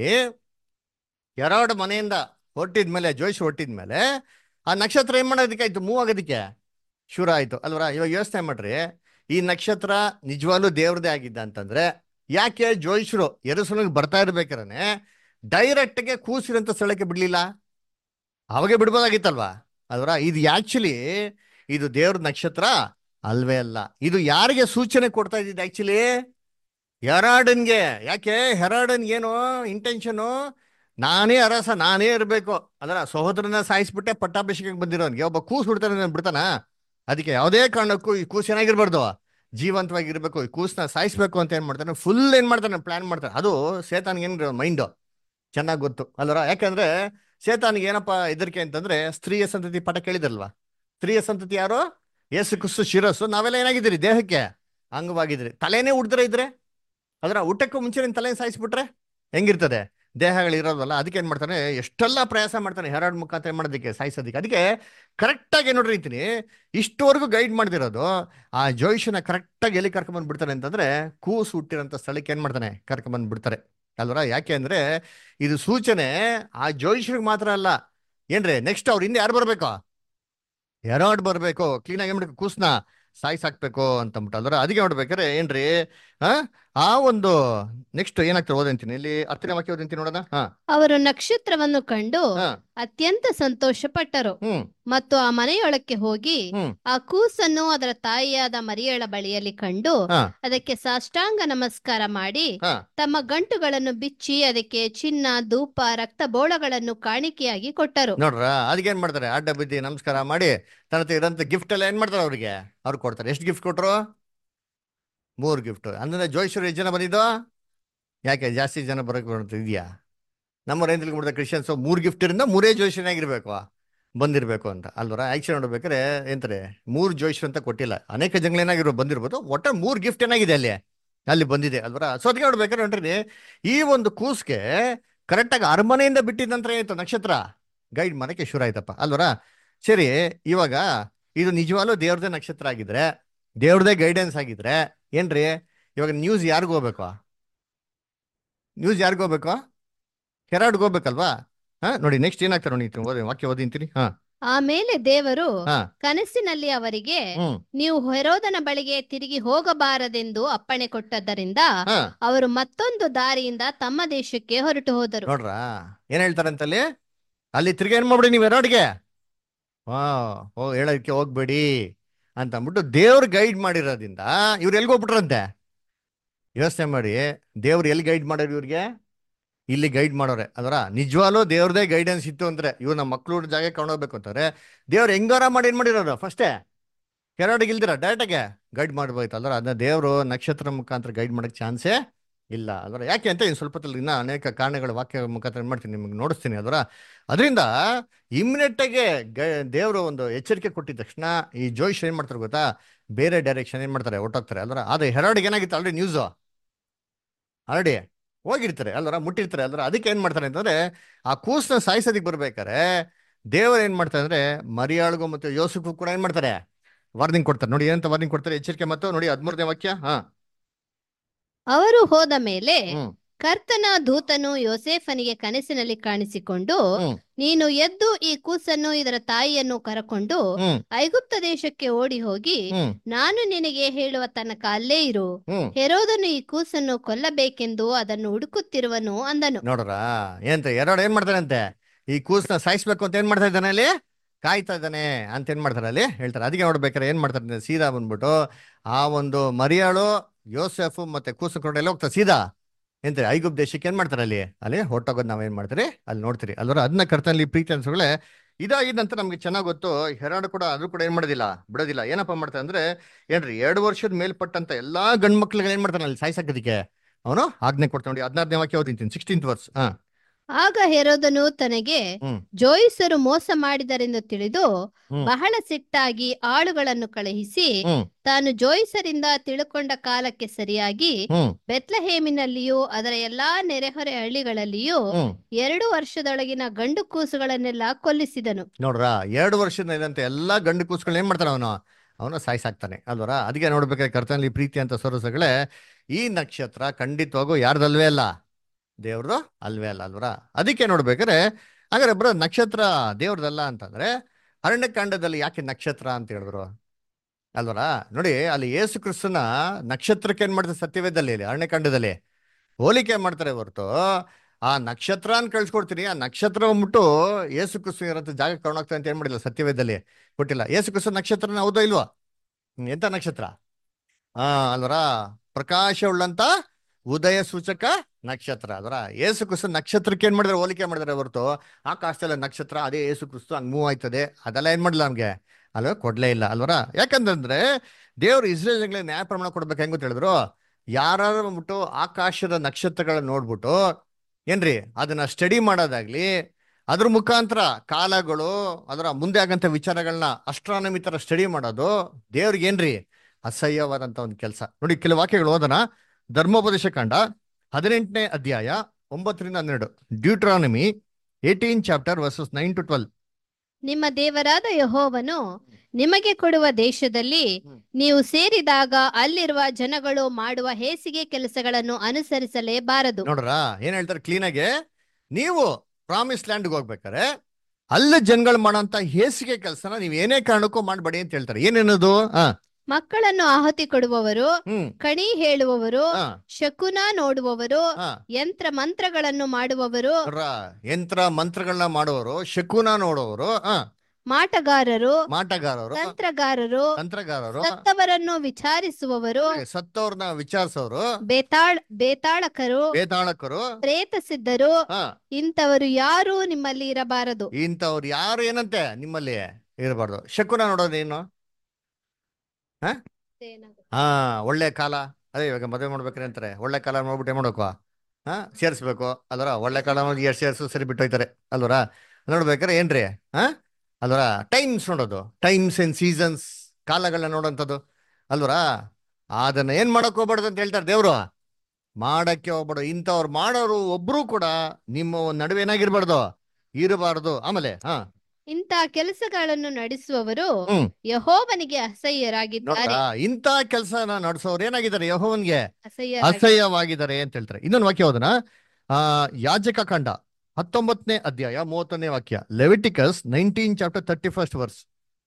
A: ಎರಡು ಮನೆಯಿಂದ ಹೊರಟಿದ್ಮೇಲೆ ಜೋಯಿಸ್ ಹೊರಟಿದ್ಮೇಲೆ ಆ ನಕ್ಷತ್ರ ಏನ್ ಮಾಡೋದಕ್ಕಾಯ್ತು ಮೂವ್ ಆಗೋದಕ್ಕೆ ಶುರು ಆಯ್ತು ಅಲ್ವರ ಇವಾಗ ಯೋಚನೆ ಮಾಡ್ರಿ ಈ ನಕ್ಷತ್ರ ನಿಜವಾಗ್ಲೂ ದೇವ್ರದೇ ಆಗಿದ್ದ ಅಂತಂದ್ರೆ ಯಾಕೆ ಜೋಯಿಸ್ರು ಎರಸನಿಗೆ ಬರ್ತಾ ಇರ್ಬೇಕಾರೆ ಡೈರೆಕ್ಟ್ಗೆ ಕೂಸಿರಂತ ಸ್ಥಳಕ್ಕೆ ಬಿಡ್ಲಿಲ್ಲ ಅವಾಗೆ ಬಿಡ್ಬೋದಾಗಿತ್ತಲ್ವಾ ಅಲ್ವರ ಇದು ಆಕ್ಚುಲಿ ಇದು ದೇವ್ರ ನಕ್ಷತ್ರ ಅಲ್ವೇ ಅಲ್ಲ ಇದು ಯಾರಿಗೆ ಸೂಚನೆ ಕೊಡ್ತಾ ಇದ್ದಿದ್ದು ಆಕ್ಚುಲಿ ಹೆರಾಡನ್ಗೆ ಯಾಕೆ ಹೆರಾಡನ್ ಏನು ಇಂಟೆನ್ಷನು ನಾನೇ ಅರಸ ನಾನೇ ಇರಬೇಕು ಅದರ ಸಹೋದರನ ಸಾಯಿಸ್ಬಿಟ್ಟೆ ಪಟ್ಟಾಭಿಷೇಕಕ್ಕೆ ಬಂದಿರೋನ್ಗೆ ಒಬ್ಬ ಕೂಸು ಬಿಡ್ತಾನೆ ಬಿಡ್ತಾನ ಅದಕ್ಕೆ ಯಾವುದೇ ಕಾರಣಕ್ಕೂ ಈ ಕೂಸು ಏನಾಗಿರ್ಬಾರ್ದು ಜೀವಂತವಾಗಿರ್ಬೇಕು ಈ ಕೂಸನ್ನ ಸಾಯಿಸ್ಬೇಕು ಅಂತ ಏನ್ ಮಾಡ್ತಾನೆ ಫುಲ್ ಏನ್ ಮಾಡ್ತಾನೆ ಪ್ಲಾನ್ ಮಾಡ್ತಾನೆ ಅದು ಸೇತಾನ್ಗೆ ಏನ್ ಮೈಂಡು ಚೆನ್ನಾಗಿ ಗೊತ್ತು ಅಲ್ವರ ಯಾಕಂದ್ರೆ ಸೇತಾನಿಗೆ ಏನಪ್ಪ ಹೆದರಿಕೆ ಅಂತಂದ್ರೆ ಸ್ತ್ರೀಯ ಸಂತತಿ ಪಾಠ ಕೇಳಿದ್ರಲ್ವಾ ಸ್ತ್ರೀಯ ಸಂತತಿ ಯಾರು ಏಸು ಕುಸ್ಸು ಶಿರಸ್ಸು ನಾವೆಲ್ಲ ಏನಾಗಿದ್ದೀರಿ ದೇಹಕ್ಕೆ ಅಂಗವಾಗಿದ್ರಿ ತಲೆನೇ ಉಡ್ದ್ರೆ ಇದ್ರೆ ಅದರ ಊಟಕ್ಕೂ ಮುಂಚೆ ನಿನ್ ತಲೆ ಸಾಯಿಸ್ಬಿಟ್ರೆ ಹೆಂಗಿರ್ತದೆ ದೇಹಗಳಿರೋದಲ್ಲ ಅದಕ್ಕೆ ಏನ್ ಮಾಡ್ತಾನೆ ಎಷ್ಟೆಲ್ಲ ಪ್ರಯಾಸ ಮಾಡ್ತಾನೆ ಹೆರಾಡ್ ಮುಖಾಂತರ ಏನ್ ಮಾಡೋದಕ್ಕೆ ಸಾಯಿಸೋದಕ್ಕೆ ಅದಕ್ಕೆ ಕರೆಕ್ಟಾಗಿ ನೋಡ್ರಿ ಅಂತೀನಿ ಇಷ್ಟವರೆಗೂ ಗೈಡ್ ಮಾಡ್ದಿರೋದು ಆ ಜೋಯಿಷನ ಕರೆಕ್ಟಾಗಿ ಎಲ್ಲಿ ಕರ್ಕೊಂಬಂದ್ ಬಿಡ್ತಾನೆ ಅಂತಂದ್ರೆ ಕೂಸು ಹುಟ್ಟಿರೋಂಥ ಸ್ಥಳಕ್ಕೆ ಏನ್ ಮಾಡ್ತಾನೆ ಕರ್ಕೊಂಬಂದ್ ಬಿಡ್ತಾರೆ ಅಲ್ವರ ಯಾಕೆ ಅಂದ್ರೆ ಇದು ಸೂಚನೆ ಆ ಜೋಯಿಷರಿಗೆ ಮಾತ್ರ ಅಲ್ಲ ಏನ್ರಿ ನೆಕ್ಸ್ಟ್ ಅವ್ರ ಹಿಂದೆ ಯಾರು ಬರ್ಬೇಕು ಎರಡ್ ಬರ್ಬೇಕು ಕ್ಲೀನ್ ಆಗಿ ಮಾಡ್ಬೇಕು ಕೂಸ್ನ ಸಾಯಿಸಾಕ್ಬೇಕು ಅಂತ ಅಂದ್ಬಿಟ್ಟು ಅಲ್ವರ ಅದಕ್ಕೆ ನೋಡ್ಬೇಕಾರೆ ಏನ್ರಿ ಆ ಆ ಒಂದು ನೆಕ್ಸ್ಟ್ ಏನಾಗ್ತದೆ ಓದಂತೀನಿ ಇಲ್ಲಿ ಹತ್ತನೇ ವಾಕ್ಯ ಓದಂತೀನಿ ನೋಡೋಣ ಹಾ
B: ಅವರು ನಕ್ಷತ್ರವನ್ನು ಕಂಡು
A: ಹಾ
B: ಅತ್ಯಂತ ಸಂತೋಷ ಪಟ್ಟರು
A: ಹ್ಮ್
B: ಮತ್ತು ಆ ಮನೆಯೊಳಕ್ಕೆ ಹೋಗಿ
A: ಹ್ಮ್.
B: ಆ ಕೂಸನ್ನು ಅದರ ತಾಯಿಯಾದ ಮರಿಯಳ ಬಳಿಯಲ್ಲಿ ಕಂಡು
A: ಹಾ
B: ಅದಕ್ಕೆ ಸಾಷ್ಟಾಂಗ ನಮಸ್ಕಾರ ಮಾಡಿ
A: ಹಾ
B: ತಮ್ಮ ಗಂಟುಗಳನ್ನು ಬಿಚ್ಚಿ ಅದಕ್ಕೆ ಚಿನ್ನ ಧೂಪ ರಕ್ತ ಬೋಳಗಳನ್ನು ಕಾಣಿಕೆಯಾಗಿ ಕೊಟ್ಟರು
A: ನೋಡ್ರ ಅದಕ್ಕೆ ಏನ್ ಮಾಡ್ತಾರೆ ಅಡ್ಡ ಬಿದ್ದಿ ನಮಸ್ಕಾರ ಮಾಡಿ ತನ್ನ ಹತ್ರ ಇರೋಂಥ ಗಿಫ್ಟ್ ಎಲ್ಲ ಏನ್ ಮಾಡ್ತಾರೆ ಅವ್ರಿಗೆ ಅವ್ರು ಕೊಡ್ತಾರೆ ಎಷ್ಟು ಗಿಫ್ಟ್ ಕೊಟ್ರು ಮೂರು ಗಿಫ್ಟ್ ಅಂದ್ರೆ ಜೋಯಿಶ್ವರ್ ಎಷ್ಟು ಜನ ಬಂದಿದ್ದು ಯಾಕೆ ಜಾಸ್ತಿ ಜನ ಬರೋಕೆ ಇದೆಯಾ ನಮ್ಮ ರೈತರಿಗೆ ಮಾಡಿದ ಕ್ರಿಶ್ಚಿಯನ್ಸ್ ಮೂರು ಗಿಫ್ಟ್ ಇರಿಂದ ಮೂರೇ ಜೋಯಿಷನ್ ಆಗಿರ್ಬೇಕು ಬಂದಿರಬೇಕು ಅಂತ ಅಲ್ವರ ಆಕ್ಚುಲಿ ನೋಡ್ಬೇಕಾದ್ರೆ ಎಂತಾರೆ ಮೂರು ಜೋಯಿಷ್ ಅಂತ ಕೊಟ್ಟಿಲ್ಲ ಅನೇಕ ಜನಗಳು ಏನಾಗಿರೋ ಬಂದಿರ್ಬೋದು ಒಟ್ಟ ಮೂರು ಗಿಫ್ಟ್ ಏನಾಗಿದೆ ಅಲ್ಲಿ ಅಲ್ಲಿ ಬಂದಿದೆ ಅಲ್ವರ ಸೊ ಅದಕ್ಕೆ ನೋಡ್ಬೇಕಾದ್ರೆ ನೋಡ್ರಿ ಈ ಒಂದು ಕೂಸ್ಗೆ ಕರೆಕ್ಟಾಗಿ ಅರಮನೆಯಿಂದ ಬಿಟ್ಟಿದ ನಂತರ ಏನಾಯ್ತು ನಕ್ಷತ್ರ ಗೈಡ್ ಮಾಡಕ್ಕೆ ಶುರು ಆಯ್ತಪ್ಪ ಅಲ್ವರ ಸರಿ ಇವಾಗ ಇದು ನಿಜವಾಗ್ಲೂ ದೇವ್ರದೇ ನಕ್ಷತ್ರ ಆಗಿದ್ರೆ ದೇವ್ರದೇ ಗೈಡೆನ್ಸ್ ಆಗಿದ್ರೆ ಏನ್ರಿ ಇವಾಗ ನ್ಯೂಸ್ ಯಾರಿಗೂ ಹೋಗ್ಬೇಕು ನ್ಯೂಸ್ ಯಾರಿಗೂ ಹೋಗ್ಬೇಕು ಹೆರಾಡ್ಗೆ ಹೋಗ್ಬೇಕಲ್ವಾ ಹಾ ನೋಡಿ ನೆಕ್ಸ್ಟ್ ಏನಾಗ್ತಾರೆ ನೋಡಿ ಓದಿ ವಾಕ್ಯ ಓದಿಂತೀನಿ ಹಾ
B: ಆಮೇಲೆ ದೇವರು
A: ಹಾ
B: ಕನಸಿನಲ್ಲಿ ಅವರಿಗೆ
A: ಹ್ಮ್
B: ನೀವು ಹೆರೋದನ ಬಳಿಗೆ ತಿರುಗಿ ಹೋಗಬಾರದೆಂದು ಅಪ್ಪಣೆ ಕೊಟ್ಟದ್ದರಿಂದ
A: ಹಾ
B: ಅವರು ಮತ್ತೊಂದು ದಾರಿಯಿಂದ ತಮ್ಮ ದೇಶಕ್ಕೆ ಹೊರಟು ಹೋದರು
A: ನೋಡ್ರಾ ಏನ್ ಹೇಳ್ತಾರಂತಲ್ಲಿ ಅಲ್ಲಿ ತಿರ್ಗಿ ಏನ್ ಮಾಡ್ಬಿಡಿ ನೀವು ಎರಡ್ಗೆ ಹಾ ಓ ಹೇಳೋದಕ್ಕೆ ಹೋಗ್ಬೇಡಿ ಅಂತ ಅಂದ್ಬಿಟ್ಟು ದೇವ್ರು ಗೈಡ್ ಮಾಡಿರೋದ್ರಿಂದ ಇವ್ರು ಎಲ್ಗೆ ಹೋಗ್ಬಿಟ್ರಂತೆ ಯೋಚನೆ ಮಾಡಿ ದೇವ್ರು ಎಲ್ಲಿ ಗೈಡ್ ಮಾಡೋರು ಇವ್ರಿಗೆ ಇಲ್ಲಿ ಗೈಡ್ ಮಾಡೋರೆ ಅದರ ನಿಜವಾಗ್ಲೂ ದೇವ್ರದೇ ಗೈಡೆನ್ಸ್ ಇತ್ತು ಅಂದ್ರೆ ಇವ್ರು ನಮ್ಮ ಮಕ್ಳು ಜಾಗ ಕೊಂಡೋಗ್ಬೇಕು ಅಂತಾರೆ ದೇವ್ರು ಹೆಂಗಾರ ಮಾಡಿ ಏನ್ ಮಾಡಿರೋರು ಫಸ್ಟೇ ಕೆರಡಿಗೆ ಇಲ್ದಿರ ಡೈರೆಕ್ಟಾಗೆ ಗೈಡ್ ಮಾಡ್ಬೋಯ್ತು ಅಲ್ರ ಅದನ್ನ ದೇವರು ನಕ್ಷತ್ರ ಮುಖಾಂತರ ಗೈಡ್ ಮಾಡಕ್ ಚಾನ್ಸೇ ಇಲ್ಲ ಅದರ ಯಾಕೆ ಅಂತ ಇನ್ನು ಸ್ವಲ್ಪ ಹೊತ್ತಲ್ಲಿ ಇನ್ನ ಅನೇಕ ಕಾರಣಗಳ ವಾಕ್ಯ ಮುಖಾಂತರ ಏನ್ ಮಾಡ್ತೀನಿ ನಿಮ್ಗೆ ನೋಡಿಸ್ತೀನಿ ಅದರ ಅದರಿಂದ ಇಮ್ಮಿಡಿಯೇಟಾಗೆ ಗ ದೇವರು ಒಂದು ಎಚ್ಚರಿಕೆ ಕೊಟ್ಟಿದ ತಕ್ಷಣ ಈ ಜೋಯಿಷ್ ಏನ್ ಮಾಡ್ತಾರೆ ಗೊತ್ತಾ ಬೇರೆ ಡೈರೆಕ್ಷನ್ ಏನ್ ಮಾಡ್ತಾರೆ ಹೊಟ್ಟೋಗ್ತಾರೆ ಅಲ್ರ ಆದ್ರೆ ಹೆರಾಡಿಗೆ ಏನಾಗಿತ್ತು ಆಲ್ರೆಡಿ ನ್ಯೂಸು ಆಲ್ರೆಡಿ ಹೋಗಿರ್ತಾರೆ ಅಲ್ವರ ಮುಟ್ಟಿರ್ತಾರೆ ಅಲ್ವರ ಅದಕ್ಕೆ ಏನ್ ಮಾಡ್ತಾರೆ ಅಂತಂದ್ರೆ ಆ ಕೂಸ್ನ ಸಾಯಿಸೋದಕ್ಕೆ ಬರ್ಬೇಕಾರೆ ದೇವರು ಏನ್ ಮಾಡ್ತಾರೆ ಅಂದ್ರೆ ಮರಿಯಾಳ್ಗು ಮತ್ತು ಯೋಸಫು ಕೂಡ ಏನ್ ಮಾಡ್ತಾರೆ ವಾರ್ನಿಂಗ್ ಕೊಡ್ತಾರೆ ನೋಡಿ ಏನಂತ ವಾರ್ನಿಂಗ್ ಕೊಡ್ತಾರೆ ಎಚ್ಚರಿಕೆ ಮತ್ತು ನೋಡಿ ಹದಿಮೂರನೇ ವಾಕ್ಯ ಹಾ
B: ಅವರು ಹೋದ ಮೇಲೆ
A: ಹ್ಮ್
B: ಕರ್ತನ ದೂತನು ಯೋಸೇಫನಿಗೆ ಕನಸಿನಲ್ಲಿ ಕಾಣಿಸಿಕೊಂಡು
A: ಹ್ಮ್
B: ನೀನು ಎದ್ದು ಈ ಕೂಸನ್ನು ಇದರ ತಾಯಿಯನ್ನು ಕರಕೊಂಡು
A: ಹ್ಮ್
B: ಐಗುಪ್ತ ದೇಶಕ್ಕೆ ಓಡಿ ಹೋಗಿ
A: ಹ್ಮ್
B: ನಾನು ನಿನಗೆ ಹೇಳುವ ತನಕ ಅಲ್ಲೇ ಇರು
A: ಹ್ಮ್
B: ಹೆರೋದನು ಈ ಕೂಸನ್ನು ಕೊಲ್ಲಬೇಕೆಂದು ಅದನ್ನು ಹುಡುಕುತ್ತಿರುವನು ಅಂದನು
A: ನೋಡ್ರ ಏನಂತ ಎರಡು ಏನ್ ಮಾಡ್ತಾರಂತೆ ಈ ಕೂಸ್ನ ಸಾಯಿಸ್ಬೇಕು ಅಂತ ಏನ್ ಮಾಡ್ತಾ ಇದ್ದಾನೆ ಅಲ್ಲಿ ಕಾಯ್ತಾ ಇದ್ದಾನೆ ಅಂತ ಏನ್ ಮಾಡ್ತಾರೆ ಅಲ್ಲಿ ಹೇಳ್ತಾರೆ ಅದಕ್ಕೆ ನೋಡ್ಬೇಕಾರೆ ಏನ್ ಮಾಡ್ತಾರೆ ಅಂದ್ರೆ ಸೀದಾ ಬಂದ್ಬಿಟ್ಟು ಆ ಒಂದು ಮರಿಯಾಳು ಯೋಸೆಫ್ ಮತ್ತೆ ಕೂಸು ಕೊಂಡು ಎಲ್ಲ ಹೋಗ್ತಾರೆ ಸೀದಾ ಎಂತ ಐಗುಪ್ ದೇಶಕ್ಕೆ ಏನ್ ಮಾಡ್ತಾರೆ ಅಲ್ಲಿ ಅಲ್ಲಿ ಹೊಟ್ಟೋಗೋದು ನಾವ್ ಏನ್ ಮಾಡ್ತೀರಿ ಅಲ್ಲಿ ನೋಡ್ತೀರಿ ಅಲ್ವರ ಅದನ್ನ ಕರ್ತನಲ್ಲಿ ಪ್ರೀತಿ ಅನ್ಸಗಳೇ ಇದಾಗಿದ ನಂತರ ನಮ್ಗೆ ಚೆನ್ನಾಗ್ ಗೊತ್ತು ಹೆರಾಡ್ ಕೂಡ ಅದು ಕೂಡ ಏನ್ ಮಾಡೋದಿಲ್ಲ ಬಿಡೋದಿಲ್ಲ ಏನಪ್ಪಾ ಮಾಡ್ತಾನೆ ಅಂದ್ರೆ ಏನ್ರಿ ಎರಡು ವರ್ಷದ ಮೇಲ್ಪಟ್ಟಂತ ಎಲ್ಲಾ ಗಂಡ್ ಮಕ್ಳುಗಳು ಏನ್ ಮಾಡ್ತಾನೆ ಅಲ್ಲಿ ಸಾಯ್ಸಕ್ಕದಕ್ಕೆ ಅವನು ಆಜ್ಞೆ ಕೊಡ್ತಾನೆ ನೋಡಿ ಹದಿನಾರನೇ ವಾಕ್ಯ ಓದಿಂತೀನಿ ಸಿಕ್ಸ್ಟೀನ್ತ್ ವರ್ಸ್ ಹಾ
B: ಆಗ ಹೆರೋದನು ತನಗೆ
A: ಹ್ಮ್.
B: ಜೋಯಿಸರು ಮೋಸ ಮಾಡಿದರೆಂದು ತಿಳಿದು
A: ಹ್ಮ್.
B: ಬಹಳ ಸಿಟ್ಟಾಗಿ ಆಳುಗಳನ್ನು ಕಳುಹಿಸಿ
A: ಹ್ಮ್
B: ತಾನು ಜೋಯಿಸರಿಂದ ತಿಳುಕೊಂಡ ಕಾಲಕ್ಕೆ ಸರಿಯಾಗಿ
A: ಹ್ಮ್
B: ಬೆತ್ಲಹೇಮಿನಲ್ಲಿಯೂ ಅದರ ಎಲ್ಲಾ ನೆರೆಹೊರೆ ಹಳ್ಳಿಗಳಲ್ಲಿಯೂ
A: ಹ್ಮ್
B: ಎರಡು ವರ್ಷದೊಳಗಿನ ಗಂಡು ಕೂಸುಗಳನ್ನೆಲ್ಲ ಕೊಲ್ಲಿಸಿದನು
A: ನೋಡ್ರ ಎರಡು ವರ್ಷದ ಇದಂತೆ ಎಲ್ಲಾ ಗಂಡು ಕೂಸ್ಗಳು ಏನ್ ಮಾಡ್ತಾನೆ ಅವನು ಅವನ ಸಾಯ್ಸಾಕ್ತಾನೆ ಅಲ್ವರ ಅದಕ್ಕೆ ನೋಡ್ಬೇಕಾದ್ರೆ ಕರ್ತನಲ್ಲಿ ಪ್ರೀತಿ ಅಂತ ಸೊರಸಗಳೇ ಈ ನಕ್ಷತ್ರ ಖಂಡಿತವಾಗೂ ಯಾರ್ದಲ್ವೇ ಅಲ್ಲ ದೇವ್ರದು ಅಲ್ವೇ ಅಲ್ಲ ಅಲ್ವರ ಅದಕ್ಕೆ ನೋಡ್ಬೇಕಾದ್ರೆ ಹಾಗಾದ್ರೆ ಬ್ರ ನಕ್ಷತ್ರ ದೇವ್ರದಲ್ಲ ಅಂತಂದ್ರೆ ಅರಣ್ಯಕಾಂಡದಲ್ಲಿ ಯಾಕೆ ನಕ್ಷತ್ರ ಅಂತ ಹೇಳಿದ್ರು ಅಲ್ವರ ನೋಡಿ ಅಲ್ಲಿ ಯೇಸು ಕ್ರಿಸ್ತನ ನಕ್ಷತ್ರಕ್ಕೆ ಏನ್ ಮಾಡ್ತಾರೆ ಸತ್ಯವೇದಲ್ಲಿ ಇಲ್ಲಿ ಅರಣ್ಯಕಾಂಡದಲ್ಲಿ ಹೋಲಿಕೆ ಮಾಡ್ತಾರೆ ಹೊರತು ಆ ನಕ್ಷತ್ರ ಅಂತ ಕಳ್ಸ್ಕೊಡ್ತೀನಿ ಆ ನಕ್ಷತ್ರ ಬಂದ್ಬಿಟ್ಟು ಯೇಸು ಕ್ರಿಸ್ತು ಇರತ್ತೆ ಜಾಗ ಕರ್ಣಾಗ್ತದೆ ಅಂತ ಏನ್ ಮಾಡಿಲ್ಲ ಸತ್ಯವೇದಲ್ಲಿ ಕೊಟ್ಟಿಲ್ಲ ಯೇಸು ಕ್ರಿಸ್ತು ನಕ್ಷತ್ರನ ಹೌದೋ ಇಲ್ವಾ ಹ್ಮ್, ಎಂತ ನಕ್ಷತ್ರ ಆ ಅಲ್ವರ ಪ್ರಕಾಶ ಉಳ್ಳಂತ ಉದಯ ಸೂಚಕ ನಕ್ಷತ್ರ ಅದರ ಯೇಸು ಕ್ರಿಸ್ತು ನಕ್ಷತ್ರಕ್ಕೆ ಏನ್ ಮಾಡಿದ್ರೆ ಹೋಲಿಕೆ ಮಾಡಿದ್ರೆ ಹೊರತು ಆಕಾಶದಲ್ಲಿ ನಕ್ಷತ್ರ ಅದೇ ಯೇಸು ಕ್ರಿಸ್ತು ಹಂಗ್ ಮೂವ್ ಆಯ್ತದೆ ಅದೆಲ್ಲ ಏನ್ ಮಾಡಿಲ್ಲ ನಮ್ಗೆ ಅಲ್ವ ಕೊಡ್ಲೇ ಇಲ್ಲ ಅಲ್ವರ ಯಾಕಂತಂದ್ರೆ ದೇವ್ರು ಇಸ್ರೇಲ್ಗಳಿಗೆ ನ್ಯಾಯ ಪ್ರಮಾಣ ಕೊಡ್ಬೇಕು ಹೆಂಗ್ ಗೊತ್ತ ಹೇಳಿದ್ರು ಯಾರು ಬಂದ್ಬಿಟ್ಟು ಆಕಾಶದ ನಕ್ಷತ್ರಗಳನ್ನ ನೋಡ್ಬಿಟ್ಟು ಏನ್ರಿ ಅದನ್ನ ಸ್ಟಡಿ ಮಾಡೋದಾಗ್ಲಿ ಅದ್ರ ಮುಖಾಂತರ ಕಾಲಗಳು ಅದರ ಮುಂದೆ ಆಗಂತ ವಿಚಾರಗಳನ್ನ ಅಸ್ಟ್ರಾನಮಿ ತರ ಸ್ಟಡಿ ಮಾಡೋದು ದೇವ್ರಿಗೆ ಏನ್ರಿ ಅಸಹ್ಯವಾದಂತ ಒಂದು ಕೆಲಸ ನೋಡಿ ಕೆಲವು ವಾಕ್ಯಗಳು ಓದೋಣ ಧರ್ಮೋಪದೇಶ ಕಾಂಡ ಹದಿನೆಂಟನೇ ಅಧ್ಯಾಯ ಒಂಬತ್ತರಿಂದ ಹನ್ನೆರಡು Deuteronomy eighteen chapter verses nine to twelve
B: ನಿಮ್ಮ ದೇವರಾದ ಯಹೋವನು ನಿಮಗೆ ಕೊಡುವ ದೇಶದಲ್ಲಿ
A: ಹ್ಮ್.
B: ನೀವು ಸೇರಿದಾಗ ಅಲ್ಲಿರುವ ಜನಗಳು ಮಾಡುವ ಹೇಸಿಗೆ ಕೆಲಸಗಳನ್ನು ಅನುಸರಿಸಲೇಬಾರದು
A: ನೋಡ್ರ ಏನ್ ಹೇಳ್ತಾರೆ ಕ್ಲೀನಾಗೆ ನೀವು ಪ್ರಾಮಿಸ್ ಲ್ಯಾಂಡ್ಗೆ ಹೋಗ್ಬೇಕಾರೆ ಅಲ್ಲಿ ಜನಗಳು ಮಾಡೋಂತ ಹೇಸಿಗೆ ಕೆಲಸನ ನೀವ್ ಏನೇ ಕಾರಣಕ್ಕೂ ಮಾಡ್ಬೇಡಿ ಅಂತ ಹೇಳ್ತಾರೆ ಏನೇನದು ಹಾ
B: ಮಕ್ಕಳನ್ನು ಆಹುತಿ ಕೊಡುವವರು
A: ಹ್ಮ್
B: ಕಣಿ ಹೇಳುವವರು
A: ಹಾ
B: ಶಕುನ ನೋಡುವವರು
A: ಹಾ
B: ಯಂತ್ರ ಮಂತ್ರಗಳನ್ನು ಮಾಡುವವರು
A: ನೋಡ್ರ ಯಂತ್ರ ಮಂತ್ರಗಳನ್ನ ಮಾಡೋರು ಶಕುನ ನೋಡೋರು ಆ
B: ಮಾಟಗಾರರು
A: ಮಾಟಗಾರರು
B: ತಂತ್ರಗಾರರು
A: ತಂತ್ರಗಾರರು
B: ಸತ್ತವರನ್ನು ವಿಚಾರಿಸುವವರು
A: ಸತ್ತವ್ರನ್ನ ವಿಚಾರಿಸೋರು
B: ಬೇತಾಳ್ ಬೇತಾಳಕರು
A: ವೇದಾಳಕರು
B: ಪ್ರೇತ ಸಿದ್ಧರು
A: ಹಾ
B: ಇಂಥವರು ಯಾರೂ ನಿಮ್ಮಲ್ಲಿ ಇರಬಾರದು
A: ಇಂಥವ್ರು ಯಾರು ಏನಂತೆ ನಿಮ್ಮಲ್ಲಿ ಇರಬಾರ್ದು ಶಕುನ ನೋಡೋದೇನು ಹಾ ಒಳ್ಳೆ ಕಾಲ ಅದೇ ಇವಾಗ ಮದುವೆ ಮಾಡ್ಬೇಕ್ರಿ ಅಂತಾರೆ ಒಳ್ಳೆ ಕಾಲ ನೋಡ್ಬಿಟ್ಟು ಏನ್ ಮಾಡ್ಬೇಕು ಹಾ ಸೇರಿಸ್ಬೇಕು ಅಲ್ವರ ಒಳ್ಳೆ ಕಾಲ ನೋಡಿ ಎಷ್ಟು ಸೇರ್ಸು ಸರಿ ಬಿಟ್ಟು ಹೋಯ್ತಾರೆ ಅಲ್ವರ ನೋಡ್ಬೇಕಾರೆ ಏನ್ರಿ ಹಾ ಅಲ್ವರ ಟೈಮ್ಸ್ ನೋಡೋದು ಟೈಮ್ಸ್ ಅಂಡ್ ಸೀಸನ್ಸ್ ಕಾಲಗಳನ್ನ ನೋಡೋಂಥದ್ದು ಅಲ್ವರ ಅದನ್ನ ಏನ್ ಮಾಡಕ್ ಹೋಗ್ಬಾರ್ದು ಅಂತ ಹೇಳ್ತಾರೆ ದೇವ್ರು ಮಾಡಕ್ಕೆ ಹೋಗ್ಬೇಡ ಇಂಥವ್ರು ಮಾಡೋರು ಒಬ್ರು ಕೂಡ ನಿಮ್ಮ ನಡುವೆ ಏನಾಗಿರ್ಬಾರ್ದು ಇರಬಾರ್ದು ಆಮೇಲೆ ಹಾ
B: ಇಂಥ ಕೆಲಸಗಳನ್ನು ನಡೆಸುವವರು
A: ಹ್ಮ್.
B: ಯಹೋವನಿಗೆ ಅಸಹ್ಯರಾಗಿದ್ದಾರೆ
A: ನೋಡ್ರಾ ಇಂಥ ಕೆಲಸನ ನಡೆಸೋರು ಏನಾಗಿದ್ದಾರೆ ಯಹೋವನ್ಗೆ
B: ಅಸಹ್ಯ
A: ಅಸಹ್ಯವಾಗಿದ್ದಾರೆ ಅಂತ ಹೇಳ್ತಾರೆ ಇನ್ನೊಂದು ವಾಕ್ಯ ಹೋದನ ಆ ಯಾಜಕ ಕಾಂಡ ಹತ್ತೊಂಬತ್ತನೇ ಅಧ್ಯಾಯ ಮೂವತ್ತನೇ ವಾಕ್ಯ Leviticus nineteen chapter thirty first verse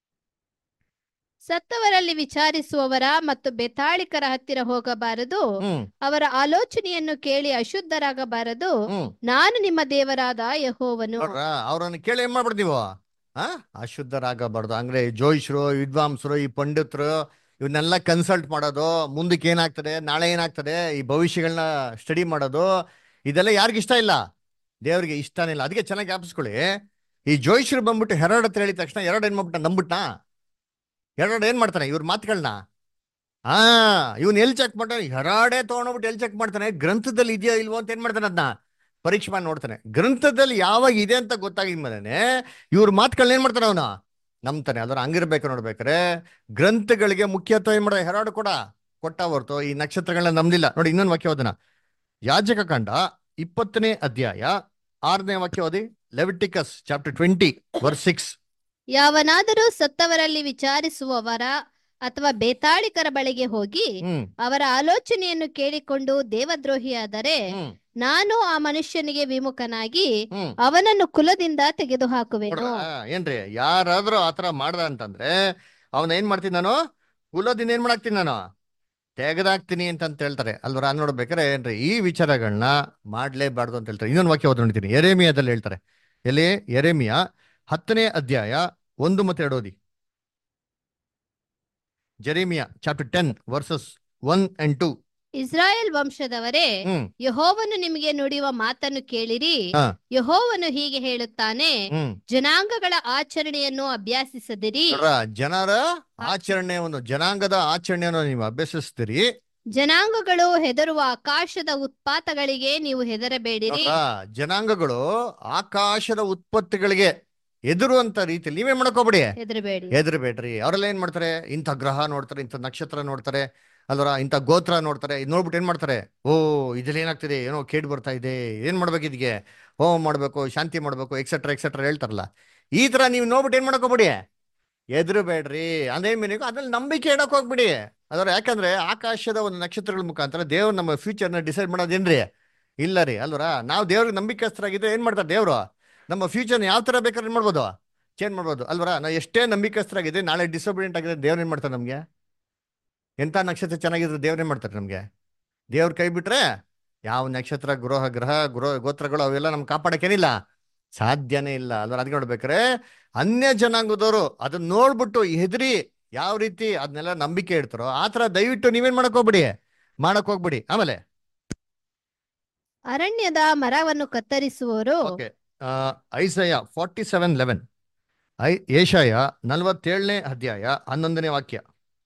B: ಸತ್ತವರಲ್ಲಿ ವಿಚಾರಿಸುವವರ ಮತ್ತು ಬೆತಾಳಿಕರ ಹತ್ತಿರ ಹೋಗಬಾರದು
A: ಹ್ಮ್
B: ಅವರ ಆಲೋಚನೆಯನ್ನು ಕೇಳಿ ಅಶುದ್ಧರಾಗಬಾರದು
A: ಹ್ಮ್
B: ನಾನು ನಿಮ್ಮ ದೇವರಾದ ಯಹೋವನು
A: ನೋಡ್ರ ಅವ್ರನ್ನ ಕೇಳಿ ಏನ್ ಮಾಡ್ಬಿಡ್ ನೀವು ಆ ಅಶುದ್ಧರಾಗಬಾರ್ದು ಅಂದ್ರೆ ಜೋಯಿಷ್ರು ವಿದ್ವಾಂಸರು ಈ ಪಂಡಿತರು ಇವನ್ನೆಲ್ಲ ಕನ್ಸಲ್ಟ್ ಮಾಡೋದು ಮುಂದಕ್ಕೆ ಏನಾಗ್ತದೆ ನಾಳೆ ಏನಾಗ್ತದೆ ಈ ಭವಿಷ್ಯಗಳನ್ನ ಸ್ಟಡಿ ಮಾಡೋದು ಇದೆಲ್ಲ ಯಾರಿಗ ಇಷ್ಟ ಇಲ್ಲ ದೇವ್ರಿಗೆ ಇಷ್ಟನೇ ಇಲ್ಲ ಅದಕ್ಕೆ ಚೆನ್ನಾಗಿ ಜ್ಞಾಪಿಸ್ಕೊಳ್ಳಿ ಈ ಜೋಯಿಷ್ರು ಬಂದ್ಬಿಟ್ಟು ಹೆರಡ್ ಹತ್ರ ಹೇಳಿದ ತಕ್ಷಣ ಎರಡು ಏನ್ ಮಾಡ್ಬಿಟ್ಟ ನಂಬಿಟ್ನಾ ಎರಡು ಏನ್ ಮಾಡ್ತಾನೆ ಇವ್ರ ಮಾತುಗಳನ್ನ ಆ ಇವನ್ ಎಲ್ಲಿ ಚೆಕ್ ಮಾಡ್ತಾನೆ ಹೆರಾಡೆ ತಗೊಂಡೋಗ್ಬಿಟ್ಟು ಎಲ್ಲಿ ಚೆಕ್ ಮಾಡ್ತಾನೆ ಗ್ರಂಥದಲ್ಲಿ ಇದೆಯೋ ಇಲ್ವೋ ಅಂತ ಏನ್ ಮಾಡ್ತಾನೆ ಅದನ್ನ ಪರೀಕ್ಷೆ ಮಾಡಿ ನೋಡ್ತಾನೆ ಗ್ರಂಥದಲ್ಲಿ ಯಾವಾಗ ಇದೆ ಅಂತ ಗೊತ್ತಾಗಿದ್ಮೇಲೆ ಇವ್ರ ಮಾತುಗಳನ್ನ ಏನ್ ಮಾಡ್ತಾನೆ ಅವನು ನಂಬ್ತಾನೆ ಅದರ ಹಂಗಿರ್ಬೇಕು ನೋಡ್ಬೇಕಾರೆ ಗ್ರಂಥಗಳಿಗೆ ಮುಖ್ಯತ್ವ ಏನ್ ಮಾಡ ಹೆರಾಡು ಕೂಡ ಕೊಟ್ಟ ಹೊರ್ತು ಈ ನಕ್ಷತ್ರಗಳನ್ನ ನಂಬಲಿಲ್ಲ ನೋಡಿ ಇನ್ನೊಂದು ವಾಕ್ಯ ಓದನ ಯಾಜಕ ಕಂಡ ಇಪ್ಪತ್ತನೇ ಅಧ್ಯಾಯ ಆರನೇ ವಾಕ್ಯ ಓದಿ Leviticus chapter twenty verse six
B: ಯಾವನಾದರೂ ಸತ್ತವರಲ್ಲಿ ವಿಚಾರಿಸುವವರ ಅಥವಾ ಬೇತಾಳಿಕರ ಬಳಿಗೆ ಹೋಗಿ
A: ಹ್ಮ್
B: ಅವರ ಆಲೋಚನೆಯನ್ನು ಕೇಳಿಕೊಂಡು ದೇವದ್ರೋಹಿಯಾದರೆ
A: ಹ್ಮ್
B: ನಾನು ಆ ಮನುಷ್ಯನಿಗೆ ವಿಮುಖನಾಗಿ
A: ಹ್ಮ್
B: ಅವನನ್ನು ಕುಲದಿಂದ ತೆಗೆದುಹಾಕುವೆನು
A: ನೋಡ್ರಾ? ಏನ್ರಿ ಯಾರಾದ್ರೂ ಆತರ ಮಾಡ್ದ ಅಂತಂದ್ರೆ ಅವನ ಏನ್ ಮಾಡ್ತೀನಿ ನಾನು ಕುಲದಿಂದ ಏನ್ ಮಾಡಾಕ್ತೀನಿ ನಾನು ತೆಗೆದಾಕ್ತೀನಿ ಅಂತ ಅಂತ ಹೇಳ್ತಾರೆ ಅಲ್ವರ ನೋಡ್ಬೇಕಾರೆ ಏನ್ರಿ ಈ ವಿಚಾರಗಳನ್ನ ಮಾಡ್ಲೇಬಾರ್ದು ಅಂತ ಹೇಳ್ತಾರೆ ಇನ್ನೊಂದು ವಾಕ್ಯ ಓದ್ ನೋಡ್ತೀನಿ ಎರೇಮಿಯಾದಲ್ಲಿ ಹೇಳ್ತಾರೆ ಎಲ್ಲಿ ಎರೇಮಿಯಾ ಹತ್ತನೇ ಅಧ್ಯಾಯ ಒಂದು ಮತ್ತೆ ಎರಡು ಓದಿ Jeremiah chapter ten verses one and two
B: ಇಸ್ರಾಯೇಲ್ ವಂಶದವರೇ
A: ಹ್ಮ್
B: ಯಹೋವನು ನಿಮಗೆ ನುಡಿಯುವ ಮಾತನ್ನು ಕೇಳಿರಿ
A: ಹಾ.
B: ಯಹೋವನು ಹೀಗೆ ಹೇಳುತ್ತಾನೆ
A: ಹ್ಮ್
B: ಜನಾಂಗಗಳ ಆಚರಣೆಯನ್ನು ಅಭ್ಯಾಸಿಸದಿರಿ
A: ನೋಡ್ರ ಜನರ ಆಚರಣೆ ಒಂದು ಜನಾಂಗದ ಆಚರಣೆಯನ್ನು ನೀವು ಅಭ್ಯಸಿಸ್ತೀರಿ
B: ಜನಾಂಗಗಳು ಹೆದರುವ ಆಕಾಶದ ಉತ್ಪಾತಗಳಿಗೆ ನೀವು ಹೆದರಬೇಡಿರಿ
A: ನೋಡ್ರಾ, ಜನಾಂಗಗಳು ಆಕಾಶದ ಉತ್ಪತ್ತಿಗಳಿಗೆ ಎದುರುವಂತ ರೀತಿಯಲ್ಲಿ ನೀವೇ ಮಾಡ್ಕೋಬಿಡಿ
B: ಹೆದರಬೇಡಿ
A: ಹೆದರ್ಬೇಡ್ರಿ ಅವರೆಲ್ಲ ಏನ್ ಮಾಡ್ತಾರೆ ಇಂಥ ಗ್ರಹ ನೋಡ್ತಾರೆ ಇಂಥ ನಕ್ಷತ್ರ ನೋಡ್ತಾರೆ ಅಲ್ವರ ಇಂಥ ಗೋತ್ರ ನೋಡ್ತಾರೆ ಇದ್ ನೋಡ್ಬಿಟ್ಟು ಏನ್ ಮಾಡ್ತಾರೆ ಓ ಇದ್ರಲ್ಲಿ ಏನಾಗ್ತಿದೆ ಏನೋ ಕೇಡ್ ಬರ್ತಾ ಇದೆ ಏನ್ ಮಾಡ್ಬೇಕು ಇದಕ್ಕೆ ಹೋಮ ಮಾಡ್ಬೇಕು ಶಾಂತಿ ಮಾಡ್ಬೇಕು ಎಕ್ಸೆಟ್ರಾ ಎಕ್ಸೆಟ್ರಾ ಹೇಳ್ತಾರಲ್ಲ ಈ ತರ ನೀವು ನೋಡ್ಬಿಟ್ಟು ಏನ್ ಮಾಡ್ಕೋಬಿಡಿ ಹೆದರ್ಬೇಡ್ರಿ ಅದೇ ಮೀನಿಗೂ ಅದ್ರಲ್ಲಿ ನಂಬಿಕೆ ಇಡಕ್ ಹೋಗ್ಬಿಡಿ ಅದರ ಯಾಕಂದ್ರೆ ಆಕಾಶದ ಒಂದು ನಕ್ಷತ್ರಗಳ ಮುಖಾಂತರ ದೇವ್ರು ನಮ್ಮ ಫ್ಯೂಚರ್ನ ಡಿಸೈಡ್ ಮಾಡೋದೇನ್ರಿ ಇಲ್ಲ ರೀ ಅಲ್ವರ ನಾವು ದೇವ್ರಿಗೆ ನಂಬಿಕಸ್ಥರಾಗಿದ್ರೆ ಏನ್ ಮಾಡ್ತಾರೆ ದೇವ್ರು ನಮ್ಮ ಫ್ಯೂಚರ್ನ ಯಾವ ತರ ಬೇಕಾದ್ರೆ ಏನ್ ಮಾಡ್ಬೋದು ಚೇಂಜ್ ಮಾಡ್ಬೋದು ಅಲ್ವರ ನಾವು ಎಷ್ಟೇ ನಂಬಿಕಸ್ಥರಾಗಿದೆ ನಾಳೆ ಡಿಸೋಬಿಡೆಂಟ್ ಆಗಿದ್ರೆ ದೇವ್ರು ಏನ್ ಮಾಡ್ತಾರೆ ನಮ್ಗೆ ಎಂಥ ನಕ್ಷತ್ರ ಚೆನ್ನಾಗಿದ್ರೆ ದೇವ್ರು ಏನ್ ಮಾಡ್ತಾರೆ ನಮ್ಗೆ ದೇವ್ರ ಕೈ ಬಿಟ್ರೆ ಯಾವ ನಕ್ಷತ್ರ ಗೃಹ ಗ್ರಹ ಗೃಹ ಗೋತ್ರಗಳು ಅವೆಲ್ಲ ನಮ್ಗೆ ಕಾಪಾಡಕ್ಕೇನಿಲ್ಲ ಸಾಧ್ಯನೇ ಇಲ್ಲ ಅಲ್ವ ಅದಕ್ಕೆ ನೋಡ್ಬೇಕಾರೆ ಅನ್ಯ ಜನಾಂಗದವರು ಅದನ್ನ ನೋಡ್ಬಿಟ್ಟು ಹೆದರಿ ಯಾವ ರೀತಿ ಅದನ್ನೆಲ್ಲ ನಂಬಿಕೆ ಇಡ್ತಾರೋ ಆ ತರ ದಯವಿಟ್ಟು ನೀವೇನ್ ಮಾಡಕ್ ಹೋಗ್ಬಿಡಿ ಮಾಡಕ್ ಹೋಗ್ಬಿಡಿ ಆಮೇಲೆ
B: ಅರಣ್ಯದ ಮರವನ್ನು ಕತ್ತರಿಸುವವರು
A: okay Isaiah forty seven eleven Isaiah ನಲವತ್ತೇಳನೇ ಅಧ್ಯಾಯ ಹನ್ನೊಂದನೇ ವಾಕ್ಯ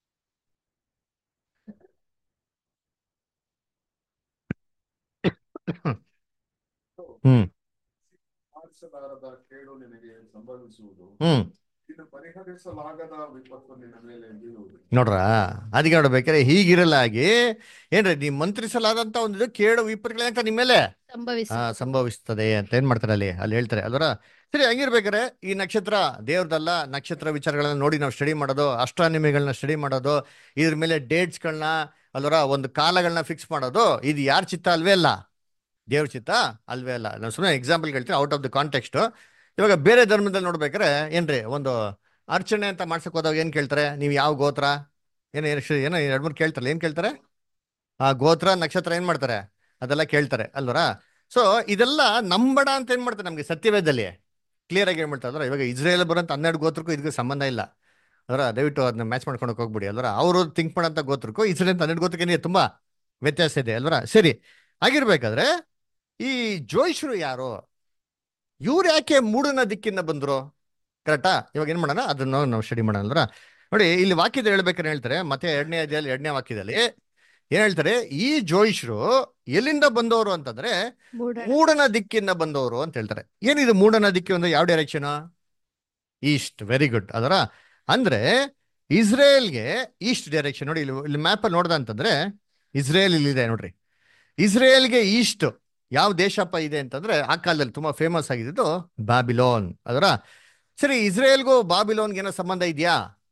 A: ಹ್ಮ್
C: ಮಾಡಿಸಲಾರದ ಕೇಡು ನಿನಗೆ ಸಂಭವಿಸುವುದು
A: ಹ್ಮ್
C: ಇದು ಪರಿಹರಿಸಲಾಗದ ವಿಪತ್ತು ನಿನ್ನ ಮೇಲೆ ಬೀಳುವುದು
A: ನೋಡ್ರ ಅದಕ್ಕೆ ನೋಡ್ಬೇಕಾದ್ರೆ ಹೀಗಿರಲಾಗಿ ಏನ್ರಿ ನೀವು ಮಂತ್ರಿಸಲಾದಂತ ಒಂದು ಇದು ಕೇಳು ವಿಪರೀತ ನಿಮ್ಮ ಮೇಲೆ
B: ಸಂಭವಿಸ
A: ಆ, ಸಂಭವಿಸ್ತದೆ ಅಂತ ಏನ್ ಮಾಡ್ತಾರೆ ಅಲ್ಲಿ ಅಲ್ಲಿ ಹೇಳ್ತಾರೆ ಅಲ್ವರ ಸರಿ ಹಂಗಿರ್ಬೇಕಾರೆ ಈ ನಕ್ಷತ್ರ ದೇವ್ರದಲ್ಲ ನಕ್ಷತ್ರ ವಿಚಾರಗಳನ್ನ ನೋಡಿ ನಾವು ಸ್ಟಡಿ ಮಾಡೋದು ಅಷ್ಟಾನಿಮಿಗಳನ್ನ ಸ್ಟಡಿ ಮಾಡೋದು ಇದ್ರ ಮೇಲೆ ಡೇಟ್ಸ್ಗಳನ್ನ ಅಲ್ವರ ಒಂದು ಕಾಲಗಳನ್ನ ಫಿಕ್ಸ್ ಮಾಡೋದು ಇದು ಯಾರ ಚಿತ್ತ ಅಲ್ವೇ ಅಲ್ಲ ದೇವ್ರ ಚಿತ್ತ ಅಲ್ವೇ ಅಲ್ಲ ನಾನು ಸುಮ್ಮನೆ ಎಕ್ಸಾಂಪಲ್ ಹೇಳ್ತೀನಿ ಔಟ್ ಆಫ್ ದ ಕಾಂಟೆಕ್ಸ್ಟ್ ಇವಾಗ ಬೇರೆ ಧರ್ಮದಲ್ಲಿ ನೋಡ್ಬೇಕಾರೆ ಏನ್ರಿ ಒಂದು ಅರ್ಚನೆ ಅಂತ ಮಾಡ್ಸಕ್ ಹೋದಾಗ ಏನ್ ಕೇಳ್ತಾರೆ ನೀವು ಯಾವ ಗೋತ್ರ ಏನೋ ಏನೋ ಶ್ರೀ- ಏನೋ ಎರಡು ಮೂರು ಕೇಳ್ತಾರಲ್ಲ ಏನ್ ಕೇಳ್ತಾರೆ ಆ ಗೋತ್ರ ನಕ್ಷತ್ರ ಏನ್ ಮಾಡ್ತಾರೆ ಅದೆಲ್ಲ ಕೇಳ್ತಾರೆ ಅಲ್ವರ ಸೊ ಇದೆಲ್ಲ ನಂಬಡ ಅಂತ ಏನ್ ಮಾಡ್ತಾರೆ ನಮ್ಗೆ ಸತ್ಯವೇದದಲ್ಲಿ ಕ್ಲಿಯರ್ ಆಗಿ ಹೇಳ್ಬಿಡ್ತಾರೆ ಅಲ್ವರ ಇವಾಗ ಇಸ್ರೇಲ್ ಬರೋಂತ ಹನ್ನೆರಡು ಗೋತ್ರಕ್ಕೂ ಇದಕ್ಕೂ ಸಂಬಂಧ ಇಲ್ಲ ಅದರ ದಯವಿಟ್ಟು ಅದನ್ನ ಮ್ಯಾಚ್ ಮಾಡ್ಕೊಂಡು ಹೋಗ್ಬಿಡಿ ಅಲ್ವರ ಅವರು ಥಿಂಕ್ ಮಾಡೋಂಥ ಗೋತ್ರಕ್ಕೂ ಇಸ್ರೇಲ್ ಅಂತ ಹನ್ನೆರಡು ಗೋತ್ರಕ್ಕೆ ಏನಿದೆ ತುಂಬಾ ವ್ಯತ್ಯಾಸ ಇದೆ ಅಲ್ವರ ಸರಿ ಆಗಿರ್ಬೇಕಾದ್ರೆ ಈ ಜೋಯಿಷರು ಯಾರು ಇವ್ರು ಯಾಕೆ ಮೂಡನ ದಿಕ್ಕಿಂದ ಬಂದ್ರು ಕರೆಕ್ಟಾ ಇವಾಗ ಏನ್ ಮಾಡೋಣ ಅದನ್ನ ನಾವು ಸ್ಟಡಿ ಮಾಡೋಣ ಅಲ್ವರ ನೋಡಿ ಇಲ್ಲಿ ವಾಕ್ಯದ ಹೇಳ್ಬೇಕಾದ್ರೆ ಹೇಳ್ತಾರೆ ಮತ್ತೆ ಎರಡನೇ ಅಧ್ಯಾಯಲ್ಲಿ ಎರಡನೇ ವಾಕ್ಯದಲ್ಲಿ ಏನ್ ಹೇಳ್ತಾರೆ ಈ ಜೋಯಿಷರು ಎಲ್ಲಿಂದ ಬಂದವರು ಅಂತಂದ್ರೆ
B: ಮೂಢ
A: ಮೂಡನ ದಿಕ್ಕಿಂದ ಬಂದವರು ಅಂತ ಹೇಳ್ತಾರೆ ಏನಿದು ಮೂಡನ ದಿಕ್ಕು ಅಂದ್ರೆ ಯಾವ ಡೈರೆಕ್ಷನ್ ಈಸ್ಟ್ ವೆರಿ ಗುಡ್ ಅದರ ಅಂದ್ರೆ ಇಸ್ರೇಲ್ಗೆ ಈಸ್ಟ್ ಡೈರೆಕ್ಷನ್ ನೋಡಿ ಇಲ್ಲಿ ಇಲ್ಲಿ ಮ್ಯಾಪ್ ಅಲ್ಲಿ ನೋಡ್ದ ಅಂತಂದ್ರೆ ಇಸ್ರೇಲ್ ಇಲ್ಲಿದೆ ನೋಡ್ರಿ ಇಸ್ರೇಲ್ಗೆ ಈಸ್ಟ್ ಯಾವ ದೇಶಪ್ಪ ಇದೆ ಅಂತಂದ್ರೆ ಆ ಕಾಲದಲ್ಲಿ ತುಂಬಾ ಫೇಮಸ್ ಆಗಿದ್ದು ಬಾಬಿಲೋನ್ ಅದರ ಸರಿ ಇಸ್ರೇಲ್ಗೂ ಬಾಬಿಲೋನ್ಗೆ ಏನೋ ಸಂಬಂಧ ಇದೆಯಾ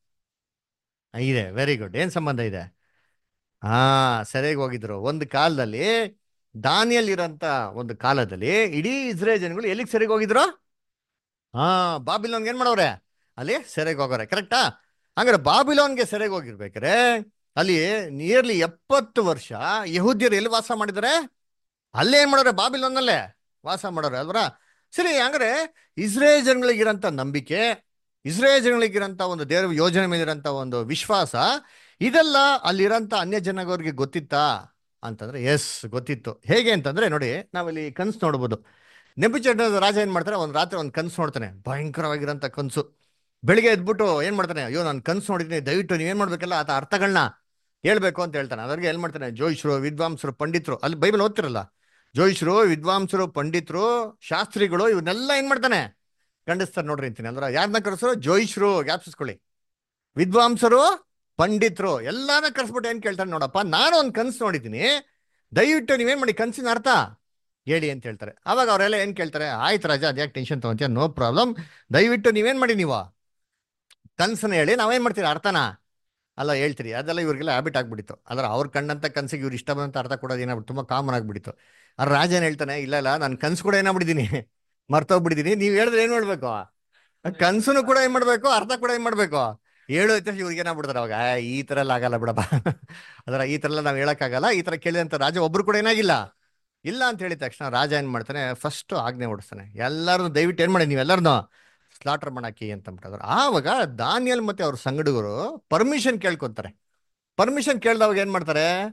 A: ಇದೆ ವೆರಿ ಗುಡ್ ಏನ್ ಸಂಬಂಧ ಇದೆ ಹಾ ಸರಿಯಾಗಿ ಹೋಗಿದ್ರು ಒಂದು ಕಾಲದಲ್ಲಿ ದಾನಿಯಲ್ ಇರೋಂತ ಒಂದು ಕಾಲದಲ್ಲಿ ಇಡೀ ಇಸ್ರೇಲ್ ಜನಗಳು ಎಲ್ಲಿಗೆ ಸರಿಯಾಗಿ ಹೋಗಿದ್ರು ಹಾ ಬಾಬಿಲೋನ್ಗೆ ಏನ್ ಮಾಡವ್ರೆ ಅಲ್ಲಿ ಸೆರೆಗೆ ಹೋಗೋರೆ ಕರೆಕ್ಟಾ ಹಂಗಾರೆ ಬಾಬಿಲೋನ್ಗೆ ಸೆರೆಗೆ ಹೋಗಿರ್ಬೇಕಾರೆ ಅಲ್ಲಿ ನಿಯರ್ಲಿ ಎಪ್ಪತ್ತು ವರ್ಷ ಯಹೂದ್ಯರು ಎಲ್ಲಿ ವಾಸ ಮಾಡಿದ್ದಾರೆ ಅಲ್ಲೇ ಏನ್ ಮಾಡೋರೆ ಬಾಬಿಲೋನಲ್ಲೇ ವಾಸ ಮಾಡೋರೆ ಅಲ್ವರ ಸರಿ ಹಂಗಾರೆ ಇಸ್ರೇಲ್ ಜನಗಳಿಗಿರಂತ ನಂಬಿಕೆ ಇಸ್ರೇಲ್ ಜನಗಳಿಗಿರಂತ ಒಂದು ದೇವರ ಯೋಜನೆ ಮೇಲಿರಂತ ಒಂದು ವಿಶ್ವಾಸ ಇದೆಲ್ಲ ಅಲ್ಲಿರಂತ ಅನ್ಯ ಜನಗವ್ರಿಗೆ ಗೊತ್ತಿತ್ತಾ ಅಂತಂದ್ರೆ ಎಸ್ ಗೊತ್ತಿತ್ತು ಹೇಗೆ ಅಂತಂದ್ರೆ ನೋಡಿ ನಾವಿಲ್ಲಿ ಕನ್ಸು ನೋಡ್ಬೋದು ನೆಬುಚಂದ್ರ ರಾಜ ಏನ್ ಮಾಡ್ತಾರೆ ಒಂದ್ ರಾತ್ರಿ ಒಂದ್ ಕನ್ಸು ನೋಡ್ತಾನೆ ಭಯಂಕರವಾಗಿರೋಂಥ ಕನ್ಸು ಬೆಳಿಗ್ಗೆ ಎದ್ಬಿಟ್ಟು ಏನ್ ಮಾಡ್ತಾನೆ ಅಯ್ಯೋ ನಾನು ಕನ್ಸು ನೋಡಿದ್ದೀನಿ ದಯವಿಟ್ಟು ನೀವೇನ್ ಮಾಡ್ಬೇಕಲ್ಲ ಆತ ಅರ್ಥಗಳನ್ನ ಹೇಳ್ಬೇಕು ಅಂತ ಹೇಳ್ತಾನೆ ಅದ್ರಿಗೆ ಏನ್ ಮಾಡ್ತಾನೆ ಜೋಯಿಷರು ವಿದ್ವಾಂಸರು ಪಂಡಿತರು ಅಲ್ಲಿ ಬೈಬಲ್ ಓದ್ತಿರಲ್ಲ ಜೋಯಿಷರು ವಿದ್ವಾಂಸರು ಪಂಡಿತರು ಶಾಸ್ತ್ರಿಗಳು ಇವನ್ನೆಲ್ಲ ಏನ್ ಮಾಡ್ತಾನೆ ಖಂಡಿಸ್ತಾರೆ ನೋಡ್ರಿ ಅಂತೀನಿ ಅಂದ್ರೆ ಯಾರನ್ನ ಕರೆಸರು ಜೋಯಿಷರು ಜ್ಞಾಪಿಸ್ಕೊಳ್ಳಿ ವಿದ್ವಾಂಸರು ಪಂಡಿತರು ಎಲ್ಲಾನ ಕರ್ಸ್ಬಿಟ್ಟು ಏನ್ ಕೇಳ್ತಾರೆ ನೋಡಪ್ಪ ನಾನು ಒಂದ್ ಕನ್ಸು ನೋಡಿದ್ದೀನಿ ದಯವಿಟ್ಟು ನೀವೇನ್ ಮಾಡಿ ಕನ್ಸಿನ ಅರ್ಥ ಹೇಳಿ ಅಂತ ಹೇಳ್ತಾರೆ ಅವಾಗ ಅವರೆಲ್ಲ ಏನ್ ಕೇಳ್ತಾರೆ ಆಯ್ತು ರಾಜ ಅದ್ಯಾಕೆ ಟೆನ್ಷನ್ ತಗೊಂತೀಯ ನೋ ಪ್ರಾಬ್ಲಮ್ ದಯವಿಟ್ಟು ನೀವೇನ್ ಮಾಡಿ ನೀವು ಕನ್ಸನ್ನ ಹೇಳಿ ನಾವೇನ್ ಮಾಡ್ತೀರಿ ಅರ್ಥನ ಅಲ್ಲ ಹೇಳ್ತೀರಿ ಅದೆಲ್ಲ ಇವ್ರಿಗೆಲ್ಲ ಹ್ಯಾಬಿಟ್ ಆಗ್ಬಿಟ್ಟಿತ್ತು ಅಂದ್ರೆ ಅವ್ರ ಕಂಡಂತ ಕನ್ಸಿಗೆ ಇವ್ರು ಇಷ್ಟ ಬಂದಂತ ಅರ್ಥ ಕೊಡೋದು ಏನಾಗ್ಬಿಟ್ಟು ತುಂಬಾ ಕಾಮನ್ ಆಗ್ಬಿಟ್ಟಿತ್ತು ಆ ರಾಜ ಏನ್ ಹೇಳ್ತಾನೆ ಇಲ್ಲ ಇಲ್ಲ ನಾನು ಕನ್ಸು ಕೂಡ ಏನಾಗ್ಬಿಟ್ಟಿದ್ದೀನಿ ಮರ್ತೋಗ್ಬಿಟ್ಟಿದ್ದೀನಿ ನೀವ್ ಹೇಳಿದ್ರೆ ಏನ್ ಮಾಡ್ಬೇಕು ಕನ್ಸುನು ಕೂಡ ಏನ್ ಮಾಡ್ಬೇಕು ಅರ್ಥ ಕೂಡ ಏನ್ ಮಾಡ್ಬೇಕು ಹೇಳು ತಕ್ಷಣ ಇವ್ರಿಗೆ ಏನಾಗ್ಬಿಡ್ತಾರೆ ಅವಾಗ ಆ, ಈ ತರ ಎಲ್ಲ ಆಗಲ್ಲ ಬಿಡಪ್ಪ ಅದರ ಈ ತರ ಎಲ್ಲ ನಾವ್ ಹೇಳಕ್ಕಾಗಲ್ಲ ಈ ತರ ಕೇಳಿದಂತ ರಾಜ ಒಬ್ರು ಕೂಡ ಏನಾಗಿಲ್ಲ ಇಲ್ಲ ಅಂತ ಹೇಳಿದ ತಕ್ಷಣ ರಾಜ ಏನ್ ಮಾಡ್ತಾನೆ ಫಸ್ಟ್ ಆಜ್ಞೆ ಓಡಿಸ್ತಾನೆ ಎಲ್ಲಾರನ್ನು ದಯವಿಟ್ಟು ಏನ್ ಮಾಡಿ ನೀವೆಲ್ಲರನ್ನು ಸ್ಲಾಟರ್ ಮಾಡಾಕಿ ಅಂತ ಅಂದ್ಬಿಟ್ಟು ಆವಾಗ ದಾನಿಯಲ್ ಮತ್ತೆ ಅವ್ರ ಸಂಗಡಿಗರು ಪರ್ಮಿಷನ್ ಕೇಳ್ಕೊಂತಾರೆ ಪರ್ಮಿಷನ್ ಕೇಳ್ದವಾಗ ಏನ್ ಮಾಡ್ತಾರೆ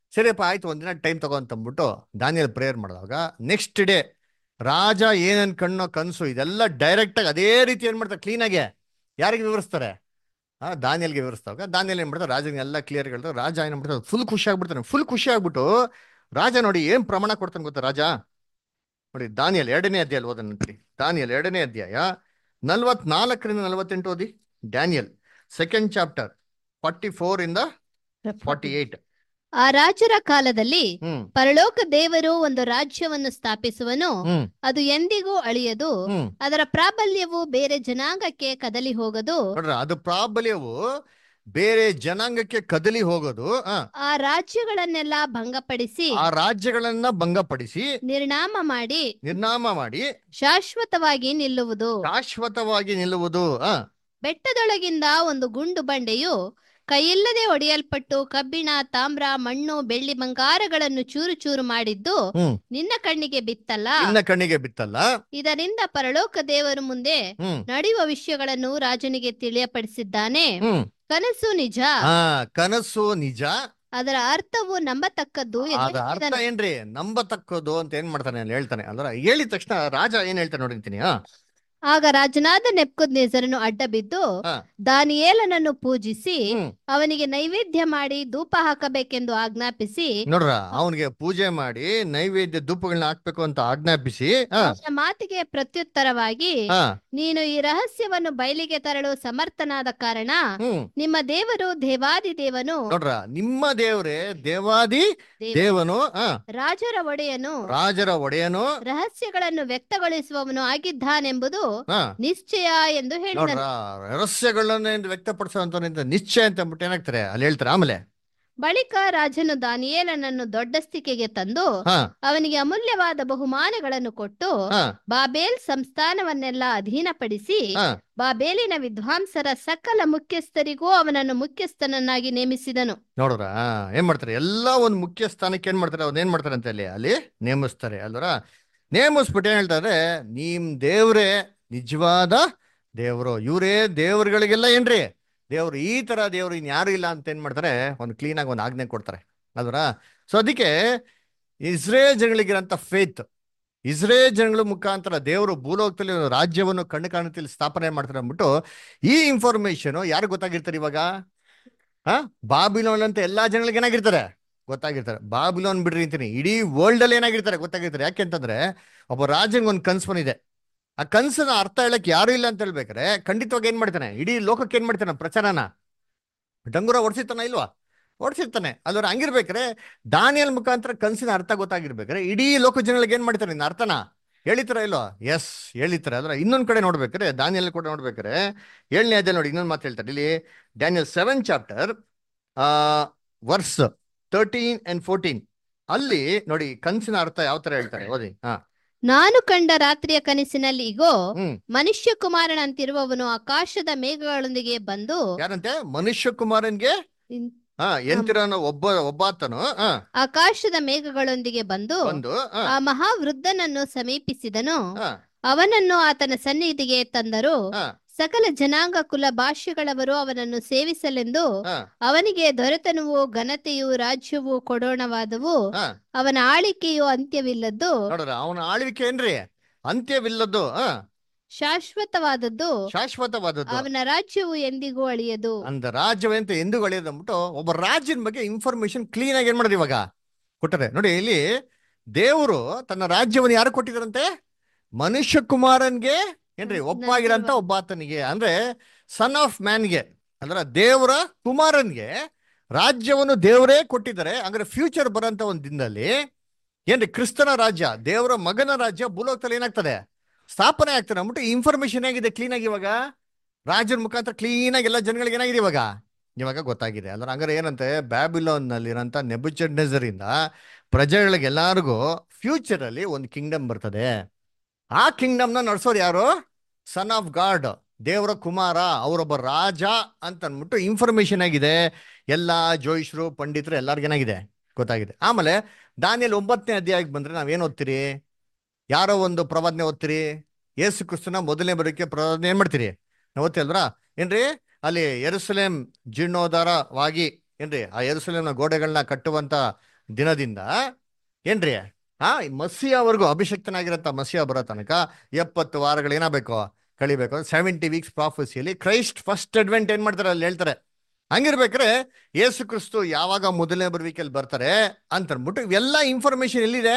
A: ಸರಿಯಪ್ಪ ಆಯ್ತು ಒಂದಿನ ಟೈಮ್ ತಗೋ ಅಂತ ಅಂದ್ಬಿಟ್ಟು ದಾನಿಯಲ್ಲಿ ಪ್ರೇಯರ್ ಮಾಡಿದಾಗ ನೆಕ್ಸ್ಟ್ ಡೇ ರಾಜ ಏನೇನ್ ಕಣ್ಣೋ ಕನಸು ಇದೆಲ್ಲ ಡೈರೆಕ್ಟ್ ಆಗಿ ಅದೇ ರೀತಿ ಏನ್ ಮಾಡ್ತಾರೆ ಕ್ಲೀನಾಗೆ ಯಾರಿಗೆ ವಿವರಿಸ್ತಾರೆ ಆ ದಾನಿಯಲ್ಗೆ ವಿವರಿಸ್ತಾವಾಗ ದಾನಿಯಲ್ಲಿ ಏನ್ ಮಾಡ್ತಾರೆ ರಾಜನಿಗೆ ಎಲ್ಲ ಕ್ಲಿಯರ್ ಹೇಳ್ತಾರೆ ರಾಜ ಏನ್ ಮಾಡ್ತಾರೆ ಫುಲ್ ಖುಷಿ ಆಗ್ಬಿಡ್ತಾನೆ ಫುಲ್ ಖುಷಿ ಆಗ್ಬಿಟ್ಟು ರಾಜ ನೋಡಿ ಏನ್ ಪ್ರಮಾಣ ಕೊಡ್ತಾನೆ ಗೊತ್ತಾ ರಾಜ ನೋಡಿ ದಾನಿಯಲ್ ಎರಡನೇ ಅಧ್ಯಾಯ ಓದನಂತ್ರಿ ದಾನಿಯಲ್ ಎರಡನೇ ಅಧ್ಯಾಯ ನಲ್ವತ್ನಾಲ್ಕರಿಂದ ನಲವತ್ತೆಂಟು ಓದಿ Daniel second chapter forty four ಇಂದ ಫಾರ್ಟಿ ಏಟ್
B: ಆ ರಾಜರ ಕಾಲದಲ್ಲಿ
A: ಹ್ಮ್
B: ಪರಲೋಕ ದೇವರು ಒಂದು ರಾಜ್ಯವನ್ನು ಸ್ಥಾಪಿಸುವನು
A: ಹ್ಮ್
B: ಅದು ಎಂದಿಗೂ ಅಳಿಯದು
A: ಹ್ಮ್
B: ಅದರ ಪ್ರಾಬಲ್ಯವು ಬೇರೆ ಜನಾಂಗಕ್ಕೆ ಕದಲಿ ಹೋಗದು
A: ನೋಡ್ರ ಅದು ಪ್ರಾಬಲ್ಯವು ಬೇರೆ ಜನಾಂಗಕ್ಕೆ ಕದಲಿ ಹೋಗೋದು ಆ,
B: ಆ ರಾಜ್ಯಗಳನ್ನೆಲ್ಲ ಭಂಗಪಡಿಸಿ
A: ಆ ರಾಜ್ಯಗಳನ್ನ ಭಂಗಪಡಿಸಿ
B: ನಿರ್ನಾಮ ಮಾಡಿ
A: ನಿರ್ನಾಮ ಮಾಡಿ
B: ಶಾಶ್ವತವಾಗಿ ನಿಲ್ಲುವುದು
A: ಶಾಶ್ವತವಾಗಿ ನಿಲ್ಲುವುದು ಆ
B: ಬೆಟ್ಟದೊಳಗಿಂದ ಒಂದು ಗುಂಡು ಬಂಡೆಯು ಕೈಯಿಲ್ಲದೆ ಒಡೆಯಲ್ಪಟ್ಟು ಕಬ್ಬಿಣ ತಾಮ್ರ ಮಣ್ಣು ಬೆಳ್ಳಿ ಬಂಗಾರಗಳನ್ನು ಚೂರು ಚೂರು ಮಾಡಿದ್ದು
A: ಹ್ಮ್
B: ನಿನ್ನ ಕಣ್ಣಿಗೆ ಬಿತ್ತಲ್ಲ
A: ನಿನ್ನ ಕಣ್ಣಿಗೆ ಬಿತ್ತಲ್ಲ
B: ಇದರಿಂದ ಪರಲೋಕ ದೇವರು ಮುಂದೆ
A: ಹ್ಮ್
B: ನಡೆಯುವ ವಿಷಯಗಳನ್ನು ರಾಜನಿಗೆ ತಿಳಿಯಪಡಿಸಿದ್ದಾನೆ
A: ಹ್ಮ್
B: ಕನಸು ನಿಜ
A: ಆ ಕನಸು ನಿಜ
B: ಅದರ ಅರ್ಥವು ನಂಬತಕ್ಕದ್ದು ಎಂದು
A: ಅದ ಅರ್ಥ
B: ಹೇಳಿದನು.
A: ಏನ್ರಿ ನಂಬತಕ್ಕದ್ದು ಅಂತ ಏನ್ ಮಾಡ್ತಾನೆ ಅಲ್ಲಿ ಹೇಳ್ತಾನೆ ಅಲ್ರ ಹೇಳಿದ ತಕ್ಷಣ ರಾಜ ಏನ್ ಹೇಳ್ತಾನೆ ನೋಡಿರ್ತೀನಿ ಹಾ
B: ಆಗ ರಾಜನಾದ ನೆಪ್ಕುದ್ನೇಸರನು ಅಡ್ಡ ಬಿದ್ದು
A: ಹಾ.
B: ದಾನಿಯೇಲನನ್ನು ಪೂಜಿಸಿ
A: ಹ್ಮ್
B: ಅವನಿಗೆ ನೈವೇದ್ಯ ಮಾಡಿ ಧೂಪ ಹಾಕಬೇಕೆಂದು ಆಜ್ಞಾಪಿಸಿ
A: ನೋಡ್ರ ಅವನಿಗೆ ಪೂಜೆ ಮಾಡಿ ನೈವೇದ್ಯ ಧೂಪಗಳನ್ನ ಹಾಕ್ಬೇಕು ಅಂತ ಆಜ್ಞಾಪಿಸಿ ಹಾ
B: ಅವನ ಮಾತಿಗೆ ಪ್ರತ್ಯುತ್ತರವಾಗಿ
A: ಹಾ
B: ನೀನು ಈ ರಹಸ್ಯವನ್ನು ಬಯಲಿಗೆ ತರಲು ಸಮರ್ಥನಾದ ಕಾರಣ
A: ಹ್ಮ್
B: ನಿಮ್ಮ ದೇವರು ದೇವಾದಿ ದೇವನು
A: ನೋಡ್ರ ನಿಮ್ಮ ದೇವ್ರೆ ದೇವಾದಿ
B: ದೇವ-
A: ದೇವನು ಆ
B: ರಾಜರ ಒಡೆಯನು
A: ರಾಜರ ಒಡೆಯನು
B: ರಹಸ್ಯಗಳನ್ನು ವ್ಯಕ್ತಗೊಳಿಸುವವನು ಆಗಿದ್ದಾನೆಂಬುದು
A: ಹಾ
B: ನಿಶ್ಚಯ ಎಂದು
A: ನೋಡ್ರ
B: ಹೇಳಿದನು
A: ರಹಸ್ಯಗಳನ್ನ ವ್ಯಕ್ತಪಡಿಸುವಂತ ನಿಶ್ಚಯ ಅಂತ ಅಂದ್ಬಿಟ್ಟು ಏನಾಗ್ತಾರೆ ಅಲ್ಲಿ ಹೇಳ್ತಾರೆ ಆಮೇಲೆ
B: ಬಳಿಕ ರಾಜನು ದಾನಿಯೇಲನನ್ನು ದೊಡ್ಡಸ್ತಿಕೆಗೆ ತಂದು
A: ಹಾ
B: ಅವನಿಗೆ ಅಮೂಲ್ಯವಾದ ಬಹುಮಾನಗಳನ್ನು ಕೊಟ್ಟು
A: ಹಾ
B: ಬಾಬೇಲ್ ಸಂಸ್ಥಾನವನ್ನೆಲ್ಲ ಅಧೀನಪಡಿಸಿ
A: ಹಾ
B: ಬಾಬೇಲಿನ ವಿದ್ವಾಂಸರ ಸಕಲ ಮುಖ್ಯಸ್ಥರಿಗೂ ಅವನನ್ನು ಮುಖ್ಯಸ್ಥನನ್ನಾಗಿ ನೇಮಿಸಿದನು
A: ನೋಡ್ರ ಏನ್ ಮಾಡ್ತಾರೆ ಎಲ್ಲಾ ಒಂದ್ ಮುಖ್ಯ ಸ್ಥಾನಕ್ಕೆ ಏನ್ ಮಾಡ್ತಾರೆ ಅವ್ನ ಏನ್ ಮಾಡ್ತಾರೆ ಅಂತ ಅಲ್ಲಿ ಅಲ್ಲಿ ನೇಮಿಸ್ತಾರೆ ಅಲ್ವರ ನೇಮಿಸ್ಬಿಟ್ಟು ಏನ್ ಹೇಳ್ತಾರೆ ನಿಮ್ ದೇವ್ರೇ ನಿಜವಾದ ದೇವ್ರು ಇವರೇ ದೇವ್ರುಗಳಿಗೆಲ್ಲ ಏನ್ರಿ ದೇವ್ರು ಈ ತರ ದೇವ್ರು ಇನ್ ಯಾರು ಇಲ್ಲ ಅಂತ ಏನ್ ಮಾಡ್ತಾರೆ ಒಂದು ಕ್ಲೀನ್ ಆಗಿ ಒಂದು ಆಜ್ಞೆ ಕೊಡ್ತಾರೆ ಅಲ್ವರ ಸೊ ಅದಕ್ಕೆ ಇಸ್ರೇಲ್ ಜನಗಳಿಗಿರಂತ ಫೇತ್ ಇಸ್ರೇಲ್ ಜನಗಳ ಮುಖಾಂತರ ದೇವರು ಭೂಲೋಕದಲ್ಲಿ ಒಂದು ರಾಜ್ಯವನ್ನು ಕಣ್ಣು ಕಾಣುತ್ತಲ್ಲಿ ಸ್ಥಾಪನೆ ಮಾಡ್ತಾರೆ ಅಂದ್ಬಿಟ್ಟು ಈ ಇನ್ಫಾರ್ಮೇಶನ್ ಯಾರು ಗೊತ್ತಾಗಿರ್ತಾರೆ ಇವಾಗ ಹಾ ಬಾಬಿಲೋನ್ ಅಂತ ಎಲ್ಲಾ ಜನಗಳಿಗೆ ಏನಾಗಿರ್ತಾರೆ ಗೊತ್ತಾಗಿರ್ತಾರೆ ಬಾಬಿಲೋನ್ ಬಿಡ್ರಿ ಅಂತೀನಿ ಇಡೀ ವರ್ಲ್ಡ್ ಅಲ್ಲಿ ಏನಾಗಿರ್ತಾರೆ ಗೊತ್ತಾಗಿರ್ತಾರೆ ಯಾಕೆ ಅಂತಂದ್ರೆ ಒಬ್ಬ ರಾಜಂಗ್ ಒಂದು ಕನ್ಸು ಬಂದಿದೆ ಆ ಕನ್ಸನ್ನ ಅರ್ಥ ಹೇಳಕ್ ಯಾರು ಇಲ್ಲ ಅಂತ ಹೇಳ್ಬೇಕಾರೆ ಖಂಡಿತವಾಗಿ ಏನ್ ಮಾಡ್ತಾನೆ ಇಡೀ ಲೋಕಕ್ಕೆ ಏನ್ ಮಾಡ್ತಾನೆ ಪ್ರಚಾರನ ಡಂಗುರ ಓಡಿಸಿರ್ತಾನ ಇಲ್ವಾ ಓಡಿಸಿರ್ತಾನೆ ಅಲ್ಲವ್ರ ಹಂಗಿರ್ಬೇಕಾರೆ ದಾನಿಯಲ್ ಮುಖಾಂತರ ಕನ್ಸಿನ ಅರ್ಥ ಗೊತ್ತಾಗಿರ್ಬೇಕಾರೆ ಇಡೀ ಲೋಕ ಜನಗಳಿಗೆ ಏನ್ ಮಾಡ್ತಾನೆ ಇನ್ನ ಅರ್ಥನ ಹೇಳಿತಾರ ಇಲ್ವಾ ಎಸ್ ಹೇಳಿತಾರೆ ಅದ್ರ ಇನ್ನೊಂದ್ ಕಡೆ ನೋಡ್ಬೇಕಾರೆ ದಾನಿಯಲ್ ಕೂಡ ನೋಡ್ಬೇಕಾರೆ ಏಳನೇ ಅಧ್ಯಾಯ ನೋಡಿ ಇನ್ನೊಂದು ಮಾತು ಹೇಳ್ತಾರೆ ಇಲ್ಲಿ ಡ್ಯಾನಿಯಲ್ ಸೆವೆನ್ ಚಾಪ್ಟರ್ ಆ ವರ್ಸ್ ತರ್ಟೀನ್ ಅಂಡ್ ಫೋರ್ಟೀನ್ ಅಲ್ಲಿ ನೋಡಿ ಕನ್ಸಿನ ಅರ್ಥ ಯಾವ ತರ ಹೇಳ್ತಾರೆ ಓದಿ ಹಾ
B: ನಾನು ಕಂಡ ರಾತ್ರಿಯ ಕನಸಿನಲ್ಲಿ ಇಗೋ
A: ಹ್ಮ್
B: ಮನುಷ್ಯ ಕುಮಾರನಂತಿರುವವನು ಆಕಾಶದ ಮೇಘಗಳೊಂದಿಗೆ ಬಂದು
A: ಯಾರಂತೆ ಮನುಷ್ಯ ಕುಮಾರನ್ಗೆ
B: ಇನ್-
A: ಹಾ ಎಂತಿರೋನು ಒಬ್ಬ ಒಬ್ಬಾತನು ಹಾ
B: ಆಕಾಶದ ಮೇಘಗಳೊಂದಿಗೆ ಬಂದು
A: ಒಂದು ಹಾ
B: ಆ ಮಹಾವೃದ್ಧನನ್ನು ಸಮೀಪಿಸಿದನು
A: ಹಾ
B: ಅವನನ್ನು ಆತನ ಸನ್ನಿಧಿಗೆ ತಂದರು
A: ಹಾ
B: ಸಕಲ ಜನಾಂಗ ಕುಲ ಭಾಷೆಗಳವರು ಅವನನ್ನು ಸೇವಿಸಲೆಂದು
A: ಹಾ
B: ಅವನಿಗೆ ದೊರೆತನವು ಘನತೆಯು ರಾಜ್ಯವು ಕೊಡೋಣವಾದವು
A: ಹಾ
B: ಅವನ ಆಳಿಕೆಯು ಅಂತ್ಯವಿಲ್ಲದ್ದು
A: ನೋಡ್ರ ಅವನ ಆಳ್ವಿಕೆ ಏನ್ರಿ ಅಂತ್ಯವಿಲ್ಲದ್ದು ಹಾ
B: ಶಾಶ್ವತವಾದದ್ದು
A: ಶಾಶ್ವತವಾದದ್ದು
B: ಅವನ ರಾಜ್ಯವು ಎಂದಿಗೂ ಅಳಿಯದು
A: ಅಂದ ರಾಜ್ಯವಂತ ಎಂದು ಅಳಿಯೋದು ಅಂದ್ಬಿಟ್ಟು ಒಬ್ಬ ರಾಜ್ಯನ ಬಗ್ಗೆ ಇನ್ಫಾರ್ಮೇಶನ್ ಕ್ಲೀನ್ ಆಗಿ ಏನ್ ಮಾಡೋದು ಇವಾಗ ಕೊಟ್ಟರೆ ನೋಡಿ ಇಲ್ಲಿ ದೇವರು ತನ್ನ ರಾಜ್ಯವನ್ನು ಯಾರು ಕೊಟ್ಟಿದಾರಂತೆ ಮನುಷ್ಯ ಕುಮಾರನ್ಗೆ ಏನ್ರಿ ಒಪ್ಪಾಗಿರಂತ ಒಬ್ಬ ಆತನಿಗೆ ಅಂದ್ರೆ ಸನ್ ಆಫ್ ಮ್ಯಾನ್ಗೆ ಅಂದ್ರೆ ದೇವರ ಕುಮಾರನ್ಗೆ ರಾಜ್ಯವನ್ನು ದೇವರೇ ಕೊಟ್ಟಿದ್ದಾರೆ ಅಂದ್ರೆ ಫ್ಯೂಚರ್ ಬರೋಂತ ಒಂದು ದಿನದಲ್ಲಿ ಏನ್ರಿ ಕ್ರಿಸ್ತನ ರಾಜ್ಯ ದೇವರ ಮಗನ ರಾಜ್ಯ ಭೂಲೋಕದಲ್ಲಿ ಏನಾಗ್ತದೆ ಸ್ಥಾಪನೆ ಆಗ್ತದೆ ಅಂದ್ಬಿಟ್ಟು ಇನ್ಫಾರ್ಮೇಶನ್ ಹೇಗಿದೆ ಕ್ಲೀನ್ ಆಗಿ ಇವಾಗ ರಾಜರ ಮುಖಾಂತರ ಕ್ಲೀನ್ ಆಗಿ ಎಲ್ಲ ಜನಗಳಿಗೆ ಏನಾಗಿದೆ ಇವಾಗ ಇವಾಗ ಗೊತ್ತಾಗಿದೆ ಅಂದ್ರೆ ಹಂಗಾರೆ ಏನಂತೆ ಬ್ಯಾಬಿಲೋನ್ ನಲ್ಲಿರೋಂಥ ನೆಬುಚಡ್ನೆಜರಿಂದ ಪ್ರಜೆಗಳಿಗೆಲ್ಲರಿಗೂ ಫ್ಯೂಚರ್ ಅಲ್ಲಿ ಒಂದು ಕಿಂಗ್ಡಮ್ ಬರ್ತದೆ ಆ ಕಿಂಗ್ಡಮ್ನ ನಡ್ಸೋರು ಯಾರು ಸನ್ ಆಫ್ ಗಾಡ್ ದೇವರ ಕುಮಾರ ಅವರೊಬ್ಬ ರಾಜ ಅಂತ ಅಂದ್ಬಿಟ್ಟು ಇನ್ಫಾರ್ಮೇಶನ್ ಆಗಿದೆ ಎಲ್ಲ ಜೋಯಿಷರು ಪಂಡಿತರು ಎಲ್ಲರಿಗೂ ಏನಾಗಿದೆ ಗೊತ್ತಾಗಿದೆ ಆಮೇಲೆ ದಾನಿಯಲ್ಲಿ ಒಂಬತ್ತನೇ ಅಧ್ಯಾಯಕ್ಕೆ ಬಂದ್ರೆ ನಾವೇನ್ ಓದ್ತೀರಿ ಯಾರೋ ಒಂದು ಪ್ರವಾದನೆ ಓದ್ತೀರಿ ಯೇಸು ಕ್ರಿಸ್ತನ ಮೊದಲನೇ ಬರೋಕೆ ಪ್ರವಾದನೆ ಏನ್ ಮಾಡ್ತೀರಿ ನಾವು ಓದ್ತಿಲ್ವಾ ಏನ್ರಿ ಅಲ್ಲಿ ಎರುಸಲೇಂ ಜೀರ್ಣೋದ್ಧಾರವಾಗಿ ಏನ್ರಿ ಆ ಎರುಸಲೇಮ್ನ ಗೋಡೆಗಳನ್ನ ಕಟ್ಟುವಂತ ದಿನದಿಂದ ಏನ್ರಿ ಆ ಮಸಿಯವರೆಗೂ ಅಭಿಷಕ್ತನಾಗಿರಂತ ಮಸಿಯ ಬರೋ ತನಕ ಎಪ್ಪತ್ತು ವಾರಗಳು ಏನಾಗಬೇಕು ಕಳಿಬೇಕು ಸೆವೆಂಟಿ ವೀಕ್ಸ್ ಪ್ರಾಫೆಸಿಯಲ್ಲಿ ಕ್ರೈಸ್ಟ್ ಫಸ್ಟ್ ಅಡ್ವೆಂಟ್ ಏನ್ ಮಾಡ್ತಾರೆ ಅಲ್ಲಿ ಹೇಳ್ತಾರೆ ಹಂಗಿರ್ಬೇಕಾರೆ ಯೇಸು ಕ್ರಿಸ್ತು ಯಾವಾಗ ಮೊದಲನೇ ಬರುವಿಕೆಯಲ್ಲಿ ಬರ್ತಾರೆ ಅಂತ ಅಂದ್ಬಿಟ್ಟು ಇವೆಲ್ಲ ಇನ್ಫಾರ್ಮೇಶನ್ ಎಲ್ಲಿದೆ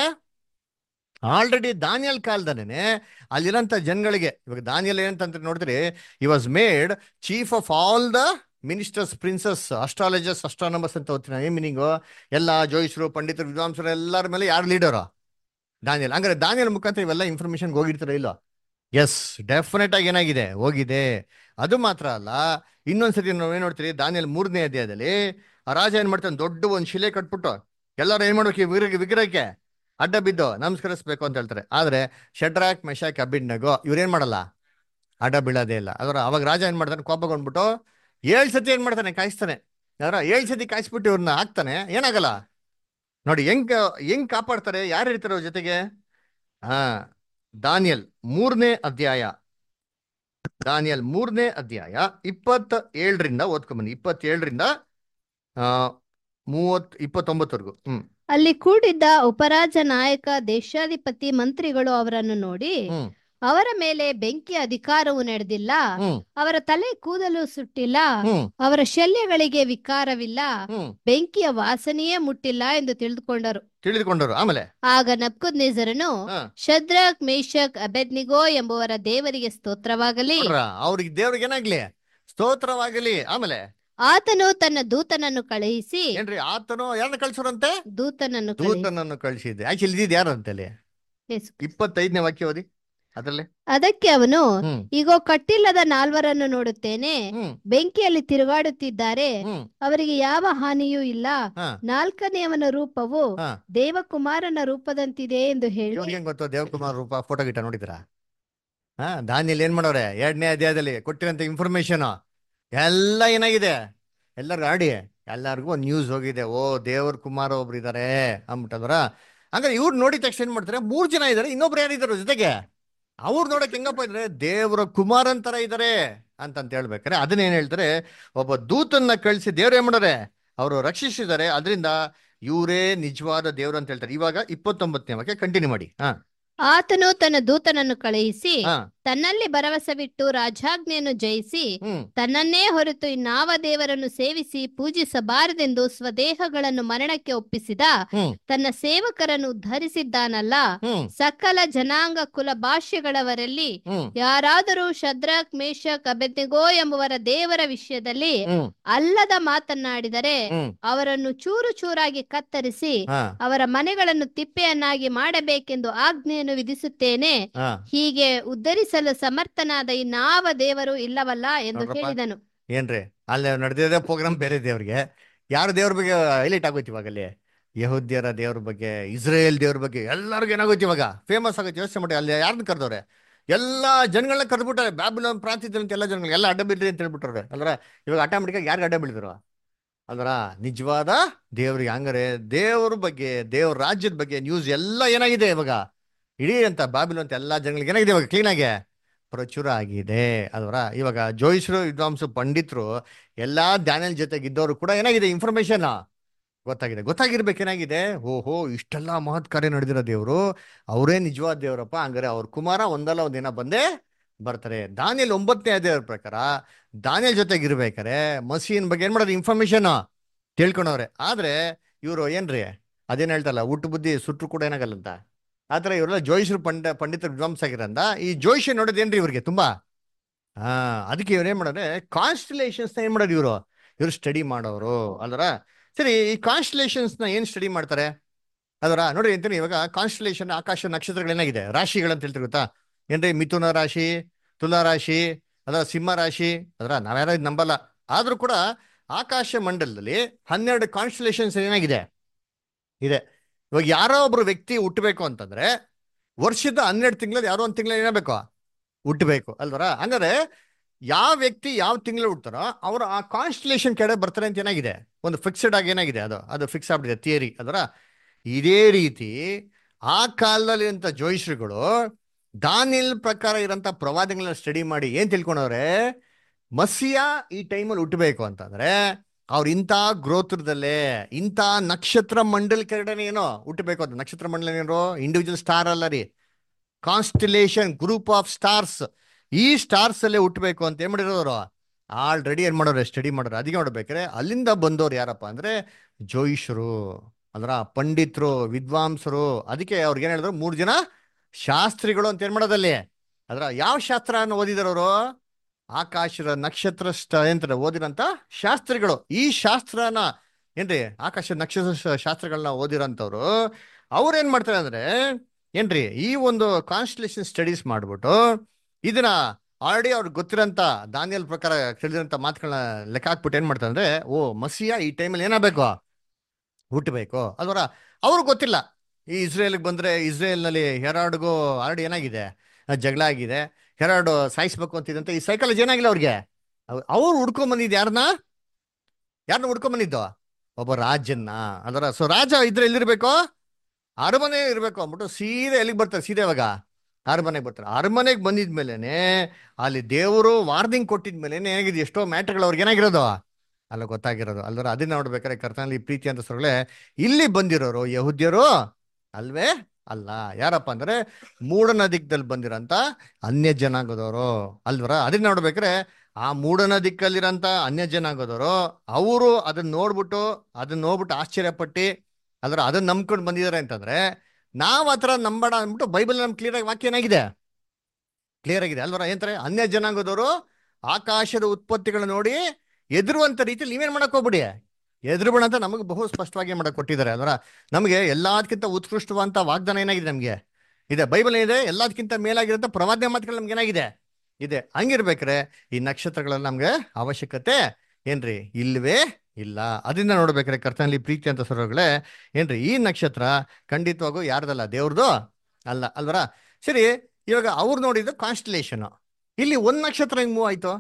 A: ಆಲ್ರೆಡಿ ದಾನಿಯಲ್ ಕಾಲದನೇ ಅಲ್ಲಿರೋಂಥ ಜನಗಳಿಗೆ ಇವಾಗ ದಾನಿಯಲ್ ಏನಂತ ನೋಡಿದ್ರಿ ಈ was made chief of all the ministers princes astrologers astronomers ಅಂತ ಓದ್ತೀನಿ ಏನ್ ಮೀನಿಂಗು ಎಲ್ಲ ಜೋಯಿಸರು ಪಂಡಿತರು ವಿದ್ವಾಂಸರು ಎಲ್ಲರ ಮೇಲೆ ಯಾರು ಲೀಡರು ದಾನಿಯಲ್ ಹಂಗಾರೆ ದಾನಿಯಲ್ ಮುಖಾಂತರ ಇವೆಲ್ಲ ಇನ್ಫಾರ್ಮೇಶನ್ ಹೋಗಿರ್ತಾರ ಇಲ್ಲ ಎಸ್ ಡೆಫಿನೆಟ್ ಆಗಿ ಏನಾಗಿದೆ ಹೋಗಿದೆ ಅದು ಮಾತ್ರ ಅಲ್ಲ ಇನ್ನೊಂದ್ಸತಿ ನಾವು ಏನ್ ನೋಡ್ತೀರಿ ದಾನಿಯಲ್ ಮೂರನೇ ಅಧ್ಯಾಯದಲ್ಲಿ ಆ ರಾಜ ಏನ್ ಮಾಡ್ತಾನೆ ದೊಡ್ಡ ಒಂದು ಶಿಲೆ ಕಟ್ಬಿಟ್ಟು ಎಲ್ಲರೂ ಏನ್ ಮಾಡ್ಬೇಕು ಈ ವಿಗ್ರಹ ವಿಗ್ರಹಕ್ಕೆ ಅಡ್ಡ ಬಿದ್ದು ನಮಸ್ಕರಿಸ್ಬೇಕು ಅಂತ ಹೇಳ್ತಾರೆ ಆದ್ರೆ ಶಡ್ರಾಕ್ ಮೆಶಾಕ್ ಅಬಿಡ್ನಗೋ ಇವ್ರೇನ್ ಮಾಡಲ್ಲ ಅಡ್ಡ ಬೀಳೋದೇ ಇಲ್ಲ ಅದರ ಅವಾಗ ರಾಜ ಏನ್ ಮಾಡ್ತಾನೆ ಕೋಪಗೊಂಡ್ಬಿಟ್ಟು ಏಳ್ ಸತಿ ಏನ್ ಮಾಡ್ತಾನೆ ಕಾಯಿಸ್ತಾನೆ ಅದರ ಏಳ್ ಸತಿ ಕಾಯಿಸ್ಬಿಟ್ಟು ಇವ್ರನ್ನ ಹಾಕ್ತಾನೆ ಏನಾಗಲ್ಲ ನೋಡಿ ಹೆಂಗ್ ಹೆಂಗ್ ಕಾಪಾಡ್ತಾರೆ ಯಾರು ಇರ್ತಾರೆ ಅವ್ರ ಜೊತೆಗೆ ಹಾ ದಾನಿಯಲ್ ಮೂರನೇ ಅಧ್ಯಾಯ ದಾನಿಯಲ್ ಮೂರನೇ ಅಧ್ಯಾಯ ಇಪ್ಪತ್ತ ಏಳರಿಂದ ಓದ್ಕೊಂಬನ್ನಿ ಇಪ್ಪತ್ತೇಳರಿಂದ ಆ ಮೂವತ್ ಇಪ್ಪತ್ತೊಂಬತ್ತವರೆಗೂ ಹ್ಮ್
B: ಅಲ್ಲಿ ಕೂಡಿದ್ದ ಉಪರಾಜ ನಾಯಕ ದೇಶಾಧಿಪತಿ ಮಂತ್ರಿಗಳು ಅವರನ್ನು ನೋಡಿ
A: ಹ್ಮ್
B: ಅವರ ಮೇಲೆ ಬೆಂಕಿ ಅಧಿಕಾರವು ನಡೆದಿಲ್ಲ
A: ಹ್ಮ್
B: ಅವರ ತಲೆ ಕೂದಲು ಸುಟ್ಟಿಲ್ಲ
A: ಹ್ಮ್
B: ಅವರ ಶಲ್ಯಗಳಿಗೆ ವಿಕಾರವಿಲ್ಲ
A: ಹ್ಮ್
B: ಬೆಂಕಿಯ ವಾಸನೆಯೇ ಮುಟ್ಟಿಲ್ಲ ಎಂದು ತಿಳಿದುಕೊಂಡರು
A: ತಿಳಿದುಕೊಂಡರು ಆಮೇಲೆ
B: ಆಗ ನಬ್ಕುದ್ನೇಜರನು
A: ಹಾ
B: ಶದ್ರಕ್ ಮೇಷಕ್ ಅಬೆದ್ನಿಗೋ ಎಂಬುವರ ದೇವರಿಗೆ ಸ್ತೋತ್ರವಾಗಲಿ
A: ನೋಡ್ರ ಅವ್ರಿಗೆ ದೇವ್ರಿಗೆ ಏನಾಗ್ಲಿ ಸ್ತೋತ್ರವಾಗಲಿ ಆಮೇಲೆ
B: ಆತನು ತನ್ನ ದೂತನನ್ನು ಕಳುಹಿಸಿ
A: ಏನ್ರಿ ಆತನು ಯಾರನ್ನ ಕಳ್ಸೋರಂತೆ
B: ದೂತನನ್ನು ಕಳುಹಿಸಿ
A: ದೂತನನ್ನು ಕಳಿಸಿದ್ದೆ ಆಕ್ಚುಲಿ ಇದ್ದಿದ್ ಯಾರು ಅಂತಲ್ಲಿ
B: ಯೇಸು.
A: ಇಪ್ಪತ್ತೈದನೇ ವಾಕ್ಯ ಓದಿ ಅದ್ರಲ್ಲಿ
B: ಅದಕ್ಕೆ ಅವನು
A: ಹ್ಮ್
B: ಇಗೋ ಕಟ್ಟಿಲ್ಲದ ನಾಲ್ವರನ್ನು ನೋಡುತ್ತೇನೆ
A: ಹ್ಮ್
B: ಬೆಂಕಿಯಲ್ಲಿ ತಿರುಗಾಡುತ್ತಿದ್ದಾರೆ
A: ಹ್ಮ್
B: ಅವರಿಗೆ ಯಾವ ಹಾನಿಯೂ ಇಲ್ಲ
A: ಹಾ
B: ನಾಲ್ಕನೆಯವನ ರೂಪವು
A: ಹಾ
B: ದೇವಕುಮಾರನ ರೂಪದಂತಿದೆ ಎಂದು ಹೇಳಿ
A: ಇವ್ರಿಗೆ ಹೆಂಗ್ ಗೊತ್ತು ದೇವಕುಮಾರ್ ರೂಪ ಫೋಟೋ ಗಿಟ ನೋಡಿದ್ರ ಹಾ ದಾನಿಯಲ್ಲಿ ಏನ್ ಮಾಡೋರೆ ಎರಡನೇ ಅಧ್ಯಾಯದಲ್ಲಿ ಕೊಟ್ಟಿರಂತ ಇನ್ಫಾರ್ಮೇಶನ್ ಎಲ್ಲ ಏನಾಗಿದೆ ಎಲ್ಲರಿಗೂ ಆಡಿ ಎಲ್ಲರಿಗೂ ಒಂದು ನ್ಯೂಸ್ ಹೋಗಿದೆ ಓ ದೇವರ್ ಕುಮಾರ್ ಒಬ್ರು ಇದಾರೆ ಅಂದ್ಬಿಟ್ಟದ್ರ ಹಂಗಾರೆ ಇವ್ರು ನೋಡಿದ ತಕ್ಷಣ ಏನ್ ಮಾಡ್ತಾರೆ ಮೂರ್ ಜನ ಇದಾರೆ ಇನ್ನೊಬ್ರು ಯಾರಿದಾರೆ ಜೊತೆಗೆ ಅವ್ರು ನೋಡಕ್ ಹೆಂಗಪ್ಪ ಇದ್ರೆ ದೇವರ ಕುಮಾರನ್ ತರ ಇದಾರೆ ಅಂತಂತ ಹೇಳ್ಬೇಕಾರೆ ಅದನ್ನೇನ್ ಹೇಳ್ತಾರೆ ಒಬ್ಬ ದೂತನ್ನ ಕಳಿಸಿ ದೇವ್ರು ಏನ್ ಮಾಡೋರೆ ಅವರು ರಕ್ಷಿಸಿದ್ದಾರೆ ಅದರಿಂದ ಇವರೇ ನಿಜವಾದ ದೇವ್ರು ಅಂತ ಹೇಳ್ತಾರೆ ಇವಾಗ ಇಪ್ಪತ್ತೊಂಬತ್ತನೇ ವಾಕ್ಯ ಕಂಟಿನ್ಯೂ ಮಾಡಿ ಹಾ
B: ಆತನು ತನ್ನ ದೂತನನ್ನು ಕಳುಹಿಸಿ
A: ಹಾ
B: ತನ್ನಲ್ಲಿ ಭರವಸವಿಟ್ಟು ರಾಜಾಜ್ಞೆಯನ್ನು ಜಯಿಸಿ
A: ಹ್ಮ್
B: ತನ್ನನ್ನೇ ಹೊರತು ಇನ್ನಾವ ದೇವರನ್ನು ಸೇವಿಸಿ ಪೂಜಿಸಬಾರದೆಂದು ಸ್ವದೇಹಗಳನ್ನು ಮರಣಕ್ಕೆ ಒಪ್ಪಿಸಿದ
A: ಹ್ಮ್
B: ತನ್ನ ಸೇವಕರನ್ನು ಉದ್ಧರಿಸಿದ್ದಾನಲ್ಲ
A: ಹ್ಮ್
B: ಸಕಲ ಜನಾಂಗ ಕುಲ ಭಾಷೆಗಳವರಲ್ಲಿ
A: ಹ್ಮ್
B: ಯಾರಾದರೂ ಶದ್ರಕ್ ಮೇಷಕ್ ಅಬೆದ್ನೆಗೋ ಎಂಬುವರ ದೇವರ ವಿಷಯದಲ್ಲಿ
A: ಹ್ಮ್
B: ಅಲ್ಲದ ಮಾತನ್ನಾಡಿದರೆ
A: ಹ್ಮ್
B: ಅವರನ್ನು ಚೂರು ಚೂರಾಗಿ ಕತ್ತರಿಸಿ
A: ಹಾ
B: ಅವರ ಮನೆಗಳನ್ನು ತಿಪ್ಪೆಯನ್ನಾಗಿ ಮಾಡಬೇಕೆಂದು ಆಜ್ಞೆಯನ್ನು ವಿಧಿಸುತ್ತೇನೆ
A: ಹಾ
B: ಹೀಗೆ ಉದ್ಧರಿಸಲು ಸಮರ್ಥನಾದ ಇನ್ನಾವ ದೇವರು ಇಲ್ಲವಲ್ಲ ಎಂದು
A: ನೋಡ್ರಪ್ಪ.
B: ಹೇಳಿದನು
A: ಏನ್ರಿ ಅಲ್ಲಿ ನಡೆದಿದೆ ಪ್ರೋಗ್ರಾಮ್ ಬೇರೆ ದೇವ್ರಿಗೆ ಯಾರು ದೇವ್ರ ಬಗ್ಗೆ ಹೈಲೈಟ್ ಆಗೋಯ್ತು ಇವಾಗ ಅಲ್ಲಿ ಯಹೂದ್ಯರ ದೇವ್ರ ಬಗ್ಗೆ ಇಸ್ರೇಲ್ ದೇವ್ರ ಬಗ್ಗೆ ಎಲ್ಲರಿಗೂ ಏನಾಗೋಯ್ತು ಇವಾಗ ಫೇಮಸ್ ಆಗೋಯ್ತು ಯೋಚನೆ ಮಾಡಿ ಅಲ್ಲಿ ಯಾರನ್ನ ಕರೆದವ್ರೆ ಎಲ್ಲಾ ಜನಗಳನ್ನ ಕರೆದ್ಬಿಟ್ಟಾರೆ ಬ್ಯಾಬಿಲೋನ್ ಪ್ರಾಂತ್ಯದಲ್ಲಿ ಎಲ್ಲ ಜನಗಳು ಎಲ್ಲ ಅಡ್ಡ ಬಿಡ್ರಿ ಅಂತ ಹೇಳ್ಬಿಟ್ರೆ ಅಲ್ರ ಇವಾಗ ಆಟೋಮೆಟಿಕ್ ಯಾರಿಗೆ ಅಡ್ಡ ಬೀಳಿದ್ರು ಅಲ್ರ ನಿಜವಾದ ದೇವ್ರಿಗೆ ಹಂಗಾರೆ ದೇವ್ರ ಬಗ್ಗೆ ದೇವ್ರ ರಾಜ್ಯದ ಬಗ್ಗೆ ನ್ಯೂಸ್ ಎಲ್ಲ ಏನಾಗಿದೆ ಇವಾಗ ಇಡೀ ಅಂತ ಬಾಬಿಲು ಅಂತ ಎಲ್ಲಾ ಜನಗಳಿಗೆ ಏನಾಗಿದೆ ಇವಾಗ ಕ್ಲೀನ್ ಆಗಿ ಪ್ರಚುರ ಆಗಿದೆ ಅಲ್ವರ ಇವಾಗ ಜೋಯಿಸರು ವಿದ್ವಾಂಸರು ಪಂಡಿತರು ಎಲ್ಲಾ ಧ್ಯಾನಲ್ ಜೊತೆಗೆ ಇದ್ದವರು ಕೂಡ ಏನಾಗಿದೆ ಇನ್ಫಾರ್ಮೇಶನ್ ಗೊತ್ತಾಗಿದೆ ಗೊತ್ತಾಗಿರ್ಬೇಕೇನಾಗಿದೆ ಓಹೋ ಇಷ್ಟೆಲ್ಲ ಮಹತ್ ಕಾರ್ಯ ನಡೆದಿರೋ ದೇವ್ರು ಅವರೇ ನಿಜವಾದ ದೇವರಪ್ಪ ಹಂಗಾರೆ ಅವ್ರ ಕುಮಾರ ಒಂದಲ್ಲ ಒಂದಿನ ಬಂದೇ ಬರ್ತಾರೆ ದಾನಿಯಲ್ ಒಂಬತ್ತನೇ ಅಧ್ಯಾಯದ ಪ್ರಕಾರ ದಾನಿಯಲ್ ಜೊತೆಗೆ ಇರ್ಬೇಕಾರೆ ಮಸೀನ್ ಬಗ್ಗೆ ಏನ್ ಮಾಡೋದು ಇನ್ಫಾರ್ಮೇಶನ್ ತಿಳ್ಕೊಂಡವ್ರೆ ಆದ್ರೆ ಇವರು ಏನ್ರಿ ಅದೇನ್ ಹೇಳ್ತಾರಲ್ಲ ಹುಟ್ಟು ಬುದ್ಧಿ ಸುಟ್ರು ಕೂಡ ಏನಾಗಲ್ಲಂತ ಆತರ ಇವರೆಲ್ಲ ಜೋಯಿಸರು ಪಂಡ ಪಂಡಿತರು ವಿದ್ವಾಂಸ ಆಗಿರಂದ ಈ ಜೋಯಿಷ ನೋಡೋದೇನ್ರಿ ಇವ್ರಿಗೆ ತುಂಬಾ ಹಾ ಅದಕ್ಕೆ ಇವ್ರು ಏನ್ ಮಾಡೋರೆ ಕಾನ್ಸ್ಟಲೇಷನ್ಸ್ ಏನ್ ಮಾಡೋರು ಇವರು ಇವ್ರು ಸ್ಟಡಿ ಮಾಡೋರು ಅಲ್ವರ ಸರಿ ಈ ಕಾನ್ಸ್ಟಲೇಷನ್ಸ್ ನ ಏನ್ ಸ್ಟಡಿ ಮಾಡ್ತಾರೆ ಅದರ ನೋಡ್ರಿ ಅಂತೀನಿ ಇವಾಗ ಕಾನ್ಸ್ಟಲೇಷನ್ ಆಕಾಶ ನಕ್ಷತ್ರಗಳು ಏನಾಗಿದೆ ರಾಶಿಗಳಂತ ಹೇಳ್ತೀವಿ ಗೊತ್ತಾ ಏನ್ರಿ ಮಿಥುನ ರಾಶಿ ತುಲಾ ರಾಶಿ ಅದರ ಸಿಂಹ ರಾಶಿ ಅದರ ನಾವ್ಯಾರೋ ಇದು ನಂಬಲ್ಲ ಆದ್ರೂ ಕೂಡ ಆಕಾಶ ಮಂಡಲದಲ್ಲಿ ಹನ್ನೆರಡು ಕಾನ್ಸ್ಟಲೇಷನ್ಸ್ ಏನಾಗಿದೆ ಇದೆ ಇವಾಗ ಯಾರೋ ಒಬ್ರು ವ್ಯಕ್ತಿ ಹುಟ್ಟಬೇಕು ಅಂತಂದ್ರೆ ವರ್ಷದ ಹನ್ನೆರಡು ತಿಂಗಳಲ್ಲಿ ಯಾರೋ ಒಂದು ತಿಂಗಳಲ್ಲಿ ಏನಾಗಬೇಕು ಹುಟ್ಟಬೇಕು ಅಲ್ವರ ಹಂಗಾರೆ ಯಾವ ವ್ಯಕ್ತಿ ಯಾವ ತಿಂಗಳು ಹುಡ್ತಾರೋ ಅವರು ಆ ಕಾನ್ಸ್ಟಲೇಷನ್ ಕೆಳಗೆ ಬರ್ತಾರೆ ಅಂತ ಏನಾಗಿದೆ ಒಂದು ಫಿಕ್ಸ್ಡ್ ಆಗಿ ಏನಾಗಿದೆ ಅದು ಅದು ಫಿಕ್ಸ್ ಆಗ್ಬಿಟ್ಟಿದೆ ಥಿಯರಿ ಅದರ ಇದೇ ರೀತಿ ಆ ಕಾಲದಲ್ಲಿ ಅಂತ ಜೋಯಿಸ್ರುಗಳು ದಾನಿಲ್ ಪ್ರಕಾರ ಇರೋಂಥ ಪ್ರವಾದಿಗಳನ್ನ ಸ್ಟಡಿ ಮಾಡಿ ಏನ್ ತಿಳ್ಕೊಂಡವ್ರೆ ಮಸಿಯಾ ಈ ಟೈಮಲ್ಲಿ ಹುಟ್ಟಬೇಕು ಅಂತಂದ್ರೆ ಅವ್ರು ಇಂಥ ಗ್ರೋತ್ರದಲ್ಲೇ ಇಂಥ ನಕ್ಷತ್ರ ಮಂಡಲ್ ಕೆರಡನೆ ಏನೋ ಹುಟ್ಟಬೇಕು ಅದು ನಕ್ಷತ್ರ ಮಂಡಲ ಏನೋ ಇಂಡಿವಿಜುವಲ್ ಸ್ಟಾರ್ ಅಲ್ಲ ರೀ ಕಾನ್ಸ್ಟಿಲೇಷನ್ ಗ್ರೂಪ್ ಆಫ್ ಸ್ಟಾರ್ಸ್ ಈ ಸ್ಟಾರ್ಸ್ ಅಲ್ಲೇ ಹುಟ್ಟಬೇಕು ಅಂತ ಏನ್ ಮಾಡಿರೋರು ಆಲ್ರೆಡಿ ಏನ್ ಮಾಡೋರು ಸ್ಟಡಿ ಮಾಡೋರು ಅದಕ್ಕೆ ನೋಡ್ಬೇಕಾರೆ ಅಲ್ಲಿಂದ ಬಂದವ್ರು ಯಾರಪ್ಪ ಅಂದ್ರೆ ಜೋಯಿಷರು ಅದರ ಪಂಡಿತರು ವಿದ್ವಾಂಸರು ಅದಕ್ಕೆ ಅವ್ರಿಗೆ ಏನ್ ಹೇಳಿದ್ರು ಮೂರು ಜನ ಶಾಸ್ತ್ರಿಗಳು ಅಂತ ಏನ್ ಮಾಡೋದಲ್ಲಿ ಅದರ ಯಾವ ಶಾಸ್ತ್ರನ ಓದಿದಾರವರು ಆಕಾಶದ ನಕ್ಷತ್ರ ಷ್ಟ- ಏನಂತಾರೆ ಓದಿರಂತ ಶಾಸ್ತ್ರಿಗಳು ಈ ಶಾಸ್ತ್ರನ ಏನ್ರಿ ಆಕಾಶ ನಕ್ಷತ್ರ ಶ- ಶಾಸ್ತ್ರಗಳನ್ನ ಓದಿರೋಂಥವ್ರು ಅವ್ರು ಏನ್ ಮಾಡ್ತಾರೆ ಅಂದ್ರೆ ಏನ್ರಿ ಈ ಒಂದು ಕಾನ್ಸ್ಟಲೇಷನ್ ಸ್ಟಡೀಸ್ ಮಾಡ್ಬಿಟ್ಟು ಇದನ್ನ ಆಲ್ರೆಡಿ ಅವ್ರಿಗೆ ಗೊತ್ತಿರೋಂಥ ದಾನಿಯಲ್ ಪ್ರಕಾರ ತಿಳಿದಿರೋಂಥ ಮಾತುಗಳನ್ನ ಲೆಕ್ಕ ಹಾಕ್ಬಿಟ್ಟು ಏನ್ ಮಾಡ್ತಾರೆ ಅಂದ್ರೆ ಓ ಮಸಿಯಾ ಈ ಟೈಮಲ್ಲಿ ಏನಾಗಬೇಕು ಹುಟ್ಟಬೇಕು ಅಲ್ವರ ಅವ್ರಿಗೆ ಗೊತ್ತಿಲ್ಲ ಈ ಇಸ್ರೇಲ್ಗೆ ಬಂದ್ರೆ ಇಸ್ರೇಲ್ನಲ್ಲಿ ಹೆರಾಡ್ಗೂ ಆಲ್ರೆಡಿ ಏನಾಗಿದೆ ಆ, ಜಗಳ ಆಗಿದೆ ಹೆರಾಡು ಸಾಯಿಸ್ಬೇಕು ಅಂತಿದಂತ ಈ ಸೈಕಾಲಜಿ ಏನಾಗಿಲ್ಲ ಅವ್ರಿಗೆ ಅವ್- ಅವ್ರು ಹುಡ್ಕೊಂಡ್ ಬಂದಿದ್ದು ಯಾರನ್ನ ಯಾರನ್ನ ಹುಡ್ಕೊಂಡ್ ಬಂದಿದ್ದು ಒಬ್ಬ ರಾಜನ್ನ ಅದರ ಸೊ ರಾಜ ಇದ್ರೆ ಎಲ್ಲಿರ್ಬೇಕು ಅರಮನೆ ಇರ್ಬೇಕು ಅಂದ್ಬಿಟ್ಟು ಸೀದೆ ಎಲ್ಲಿಗೆ ಬರ್ತಾರೆ ಸೀದೆ ಇವಾಗ ಅರಮನೆಗೆ ಬರ್ತಾರೆ ಅರಮನೆಗೆ ಬಂದಿದ್ಮೇಲೆನೆ ಅಲ್ಲಿ ದೇವರು ವಾರ್ನಿಂಗ್ ಕೊಟ್ಟಿದ್ಮೇಲೆ ಏನಾಗಿದೆ ಎಷ್ಟೋ ಮ್ಯಾಟ್ರ್ಗಳು ಅವ್ರಿಗೆ ಏನಾಗಿರೋದು ಅಲ್ಲ ಗೊತ್ತಾಗಿರೋದು ಅಲ್ದ್ರ ಅದನ್ನ ನೋಡ್ಬೇಕಾದ್ರೆ ಕರ್ತನಲ್ಲಿ ಪ್ರೀತಿ ಅಂತ ಸೊರಳೆ ಇಲ್ಲಿ ಬಂದಿರೋರು ಯಹುದ್ಯರು ಅಲ್ವೇ ಅಲ್ಲ ಯಾರಪ್ಪ ಅಂದ್ರೆ ಮೂಡನ ದಿಕ್ಕದಲ್ಲಿ ಬಂದಿರಂತ ಅನ್ಯ ಜನಾಂಗದವರು ಅಲ್ವರ ಅದನ್ನ ನೋಡ್ಬೇಕಾರೆ ಆ ಮೂಡನ ದಿಕ್ಕಲ್ಲಿರಂತ ಅನ್ಯ ಜನಾಂಗದವರು ಅವರು ಅದನ್ನ ನೋಡ್ಬಿಟ್ಟು ಅದನ್ನ ನೋಡ್ಬಿಟ್ಟು ಆಶ್ಚರ್ಯಪಟ್ಟು ಅದ್ರ ಅದನ್ನ ನಂಬ್ಕೊಂಡು ಬಂದಿದ್ದಾರೆ ಅಂತಂದ್ರೆ ನಾವ್ ಆ ಥರ ನಂಬೇಡ ಅಂದ್ಬಿಟ್ಟು ಬೈಬಲ್ ನಮ್ ಕ್ಲಿಯರ್ ಆಗಿ ವಾಕ್ಯ ಏನಾಗಿದೆ ಕ್ಲಿಯರ್ ಆಗಿದೆ ಅಲ್ವರ ಏನಂತಾರೆ ಅನ್ಯ ಜನಾಂಗದವರು ಆಕಾಶದ ಉತ್ಪತ್ತಿಗಳನ್ನ ನೋಡಿ ಎದುರುವಂತ ರೀತಿಯಲ್ಲಿ ನೀವೇನ್ ಮಾಡಕ್ ಹೋಗ್ಬಿಡಿ ಎದುರುಬೇಡ ಅಂತ ನಮಗೆ ಬಹು ಸ್ಪಷ್ಟವಾಗಿ ಮಾಡಕ್ ಕೊಟ್ಟಿದ್ದಾರೆ ಅಲ್ವರ ನಮಗೆ ಎಲ್ಲದಕ್ಕಿಂತ ಉತ್ಕೃಷ್ಟವಂತ ವಾಗ್ದಾನ ಏನಾಗಿದೆ ನಮಗೆ ಇದೆ ಬೈಬಲ್ ಏನಿದೆ ಎಲ್ಲದಕ್ಕಿಂತ ಮೇಲಾಗಿರೋಂಥ ಪ್ರವಾದ್ಯ ಮಾತುಗಳು ನಮ್ಗೆ ಏನಾಗಿದೆ ಇದೆ ಹಂಗಿರ್ಬೇಕ್ರೆ ಈ ನಕ್ಷತ್ರಗಳಲ್ಲಿ ನಮ್ಗೆ ಅವಶ್ಯಕತೆ ಏನ್ರಿ ಇಲ್ವೇ ಇಲ್ಲ ಅದರಿಂದ ನೋಡ್ಬೇಕ್ರೆ ಕರ್ತನಲ್ಲಿ ಪ್ರೀತಿ ಅಂತ ಸ್ವರಗಳೇ ಏನ್ರಿ ಈ ನಕ್ಷತ್ರ ಖಂಡಿತವಾಗೂ ಯಾರ್ದಲ್ಲ ದೇವ್ರದು ಅಲ್ಲ ಅಲ್ವರ ಸರಿ ಇವಾಗ ಅವ್ರು ನೋಡಿದ್ದು ಕಾನ್ಸ್ಟಲೇಷನ್ ಇಲ್ಲಿ ಒಂದ್ ನಕ್ಷತ್ರ ಹೆಂಗ್ ಮೂವ್ ಆಯ್ತು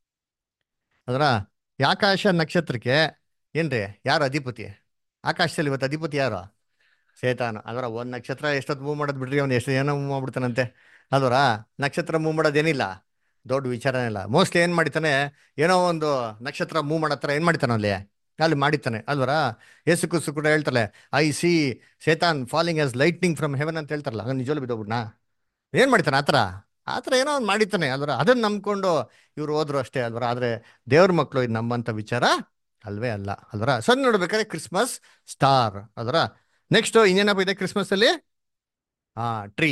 A: ಅದರ ಆಕಾಶ ನಕ್ಷತ್ರಕ್ಕೆ ಏನ್ರಿ ಯಾರು ಅಧಿಪತಿ ಆಕಾಶದಲ್ಲಿ ಇವತ್ತು ಅಧಿಪತಿ ಯಾರು ಸೇತಾನ ಅದರ ಒಂದ್ ನಕ್ಷತ್ರ ಎಷ್ಟೊತ್ತು ಮೂವ್ ಮಾಡೋದು ಬಿಡ್ರಿ ಅವ್ನು ಎಷ್ಟು ಏನೋ ಮೂವ್ ಮಾಡ್ಬಿಡ್ತಾನಂತೆ ಅಲ್ವರ ನಕ್ಷತ್ರ ಮೂವ್ ಮಾಡೋದೇನಿಲ್ಲ ದೊಡ್ಡ ವಿಚಾರನೇ ಇಲ್ಲ ಮೋಸ್ಟ್ಲಿ ಏನ್ ಮಾಡಿತಾನೆ ಏನೋ ಒಂದು ನಕ್ಷತ್ರ ಮೂವ್ ಮಾಡೋ ಥರ ಏನ್ ಮಾಡ್ತಾನೆ ಅಲ್ಲಿ ಅಲ್ಲಿ ಮಾಡಿತಾನೆ ಅಲ್ವರ ಯೇಸು ಕುಸು ಕೂಡ ಹೇಳ್ತಾರೆ I see Satan falling as lightning from heaven ಅಂತ ಹೇಳ್ತಾರಲ್ಲ ಹಂಗ ನಿಜವಲ್ಲ ಬಿದ್ದೋಗ್ಬಿಡ್ನಾ ಏನ್ ಮಾಡ್ತಾನೆ ಆತರ ಆತರ ಏನೋ ಒಂದು ಮಾಡಿತಾನೆ ಅಲ್ವರ ಅದನ್ನ ನಂಬ್ಕೊಂಡು ಇವ್ರು ಹೋದ್ರು ಅಷ್ಟೇ ಅಲ್ವರ ಆದ್ರೆ ದೇವ್ರ ಮಕ್ಕಳು ಇದು ನಮ್ಮಂತ ವಿಚಾರ ಅಲ್ವೇ ಅಲ್ಲ ಅಲ್ವರ ಸಣ್ಣ ನೋಡ್ಬೇಕಾದ್ರೆ ಕ್ರಿಸ್ಮಸ್ ಸ್ಟಾರ್ ಅದರ ನೆಕ್ಸ್ಟ್ ಇನ್ನೇನಪ್ಪ ಇದೆ ಕ್ರಿಸ್ಮಸ್ ಅಲ್ಲಿ ಹಾ ಟ್ರೀ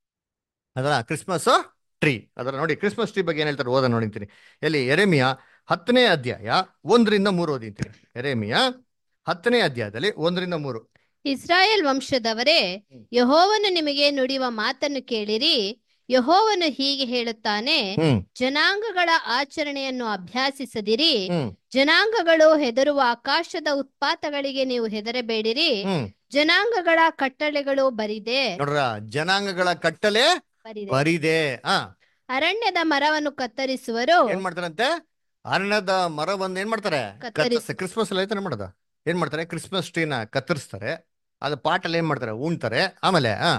A: ಅದರ ಕ್ರಿಸ್ಮಸ್ ಟ್ರೀ ಅದರ ನೋಡಿ ಕ್ರಿಸ್ಮಸ್ ಟ್ರೀ ಬಗ್ಗೆ ಏನ್ ಹೇಳ್ತಾರೆ ಓದ ನೋಡಿಂತೀನಿ ಎಲ್ಲಿ ಎರೆಮಿಯ ಹತ್ತನೇ ಅಧ್ಯಾಯ ಒಂದರಿಂದ ಮೂರು ಓದಿಂತೀನಿ ಎರೆಮಿಯ ಹತ್ತನೇ ಅಧ್ಯಾಯದಲ್ಲಿ ಒಂದರಿಂದ ಮೂರು
B: ಇಸ್ರಾಯೇಲ್ ವಂಶದವರೇ
A: ಹ್ಮ್.
B: ಯಹೋವನು ನಿಮಗೆ ನುಡಿಯುವ ಮಾತನ್ನು ಕೇಳಿರಿ ಯಹೋವನು ಹೀಗೆ ಹೇಳುತ್ತಾನೆ
A: ಹ್ಮ್
B: ಜನಾಂಗಗಳ ಆಚರಣೆಯನ್ನು ಅಭ್ಯಾಸಿಸದಿರಿ
A: ಹ್ಮ್
B: ಜನಾಂಗಗಳು ಹೆದರುವ ಆಕಾಶದ ಉತ್ಪಾತಗಳಿಗೆ ನೀವು ಹೆದರಬೇಡಿರಿ
A: ಹ್ಮ್
B: ಜನಾಂಗಗಳ ಕಟ್ಟಳೆಗಳು ಬರಿದೆ
A: ನೋಡ್ರ ಜನಾಂಗಗಳ ಕಟ್ಟಲೆ
B: ಬರಿದೆ
A: ಬರಿದೆ ಆ
B: ಅರಣ್ಯದ ಮರವನ್ನು ಕತ್ತರಿಸುವರು
A: ಏನ್ ಮಾಡ್ತಾರಂತೆ ಅರಣ್ಯದ ಮರವನ್ನ ಏನ್ ಮಾಡ್ತಾರೆ
B: ಕತ್ತರಿಸಿ
A: ಕತ್ತರಿಸಿ ಕ್ರಿಸ್ಮಸ್ ಅಲ್ಲಿ ಐತಾನೆ ಮಾಡೋದು ಏನ್ ಮಾಡ್ತಾರೆ ಕ್ರಿಸ್ಮಸ್ ಟ್ರೀನ ಕತ್ತರಿಸ್ತಾರೆ ಅದು ಪಾಟಲ್ಲಿ ಏನ್ ಮಾಡ್ತಾರೆ ಉಣ್ತಾರೆ ಆಮೇಲೆ ಆ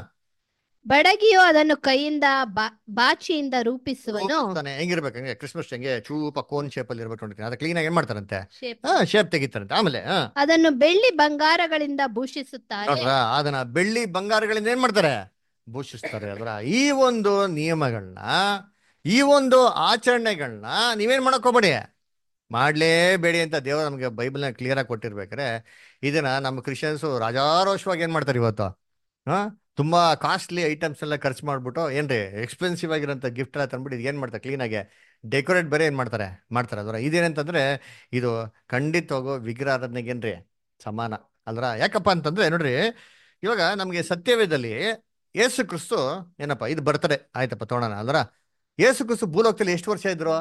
B: ಬಡಗಿಯು ಅದನ್ನು ಕೈಯಿಂದ ಬಾ- ಬಾಚಿಯಿಂದ ರೂಪಿಸುವನು
A: ರೂಪಿಸ್ತಾನೆ ಹೆಂಗಿರ್ಬೇಕು ಹಂಗೆ ಕ್ರಿಸ್ಮಸ್ ಟ್ರೀ ಹಂಗೆ ಚೂಪ ಕೋನ್ ಶೇಪ್ ಅಲ್ಲಿ ಇರ್ಬೇಕು ನೋಡ್ತೀನಿ ಅದ ಕ್ಲೀನ್ ಆಗಿ ಏನ್ ಮಾಡ್ತಾರಂತೆ
B: shape.
A: ಹಾ ಶೇಪ್ ತೆಗಿತಾರಂತೆ ಆಮೇಲೆ ಹಾ
B: ಅದನ್ನು ಬೆಳ್ಳಿ ಬಂಗಾರಗಳಿಂದ ಭೂಷಿಸುತ್ತಾರೆ
A: ನೋಡ್ರ ಅದನ್ನ ಬೆಳ್ಳಿ ಬಂಗಾರಗಳಿಂದ ಏನ್ ಮಾಡ್ತಾರೆ ಭೂಷಿಸ್ತಾರೆ ಅದ್ರ ಈ ಒಂದು ನಿಯಮಗಳನ್ನ ಈ ಒಂದು ಆಚರಣೆಗಳನ್ನ ನೀವೇನ್ ಮಾಡಕ್ ಹೋಗ್ಬೇಡಿ ಮಾಡ್ಲೇಬೇಡಿ ಅಂತ ದೇವರು ನಮಗೆ ಬೈಬಲ್ನ ಕ್ಲಿಯರ್ ಆಗಿ ಕೊಟ್ಟಿರ್ಬೇಕಾರೆ ಇದನ್ನ ನಮ್ಮ ಕ್ರಿಶ್ಚಿಯನ್ಸು ರಾಜಾರೋಷವಾಗಿ ಏನ್ ಮಾಡ್ತಾರೆ ಇವತ್ತು ಹಾ ತುಂಬಾ ಕಾಸ್ಟ್ಲಿ ಐಟಮ್ಸ್ ಎಲ್ಲ ಖರ್ಚು ಮಾಡ್ಬಿಟ್ಟು ಏನ್ರಿ ಎಕ್ಸ್ಪೆನ್ಸಿವ್ ಆಗಿರೋಂಥ ಗಿಫ್ಟ್ ಎಲ್ಲ ತಂದ್ಬಿಟ್ಟು ಇದು ಏನ್ ಮಾಡ್ತಾರೆ ಕ್ಲೀನ್ ಆಗಿ ಡೆಕೋರೇಟ್ ಬೇರೆ ಏನ್ ಮಾಡ್ತಾರೆ ಮಾಡ್ತಾರೆ ಅದರ ಇದೇನಂತಂದ್ರೆ ಇದು ಖಂಡಿತವಾಗೂ ವಿಗ್ರಹಾರಾಧನೆಗೆ ಏನ್ರಿ ಸಮಾನ ಅಲ್ರ ಯಾಕಪ್ಪ ಅಂತಂದ್ರೆ ನೋಡ್ರಿ ಇವಾಗ ನಮಗೆ ಸತ್ಯವೇದಲ್ಲಿ ಯೇಸು ಕ್ರಿಸ್ತು ಏನಪ್ಪ ಇದು ಬರ್ತಾರೆ ಆಯ್ತಪ್ಪ ತೋಣ ಅಲ್ರ ಯೇಸು ಕ್ರಿಸ್ತು ಭೂಲೋಕದಲ್ಲಿ ಎಷ್ಟು ವರ್ಷ ಇದ್ರು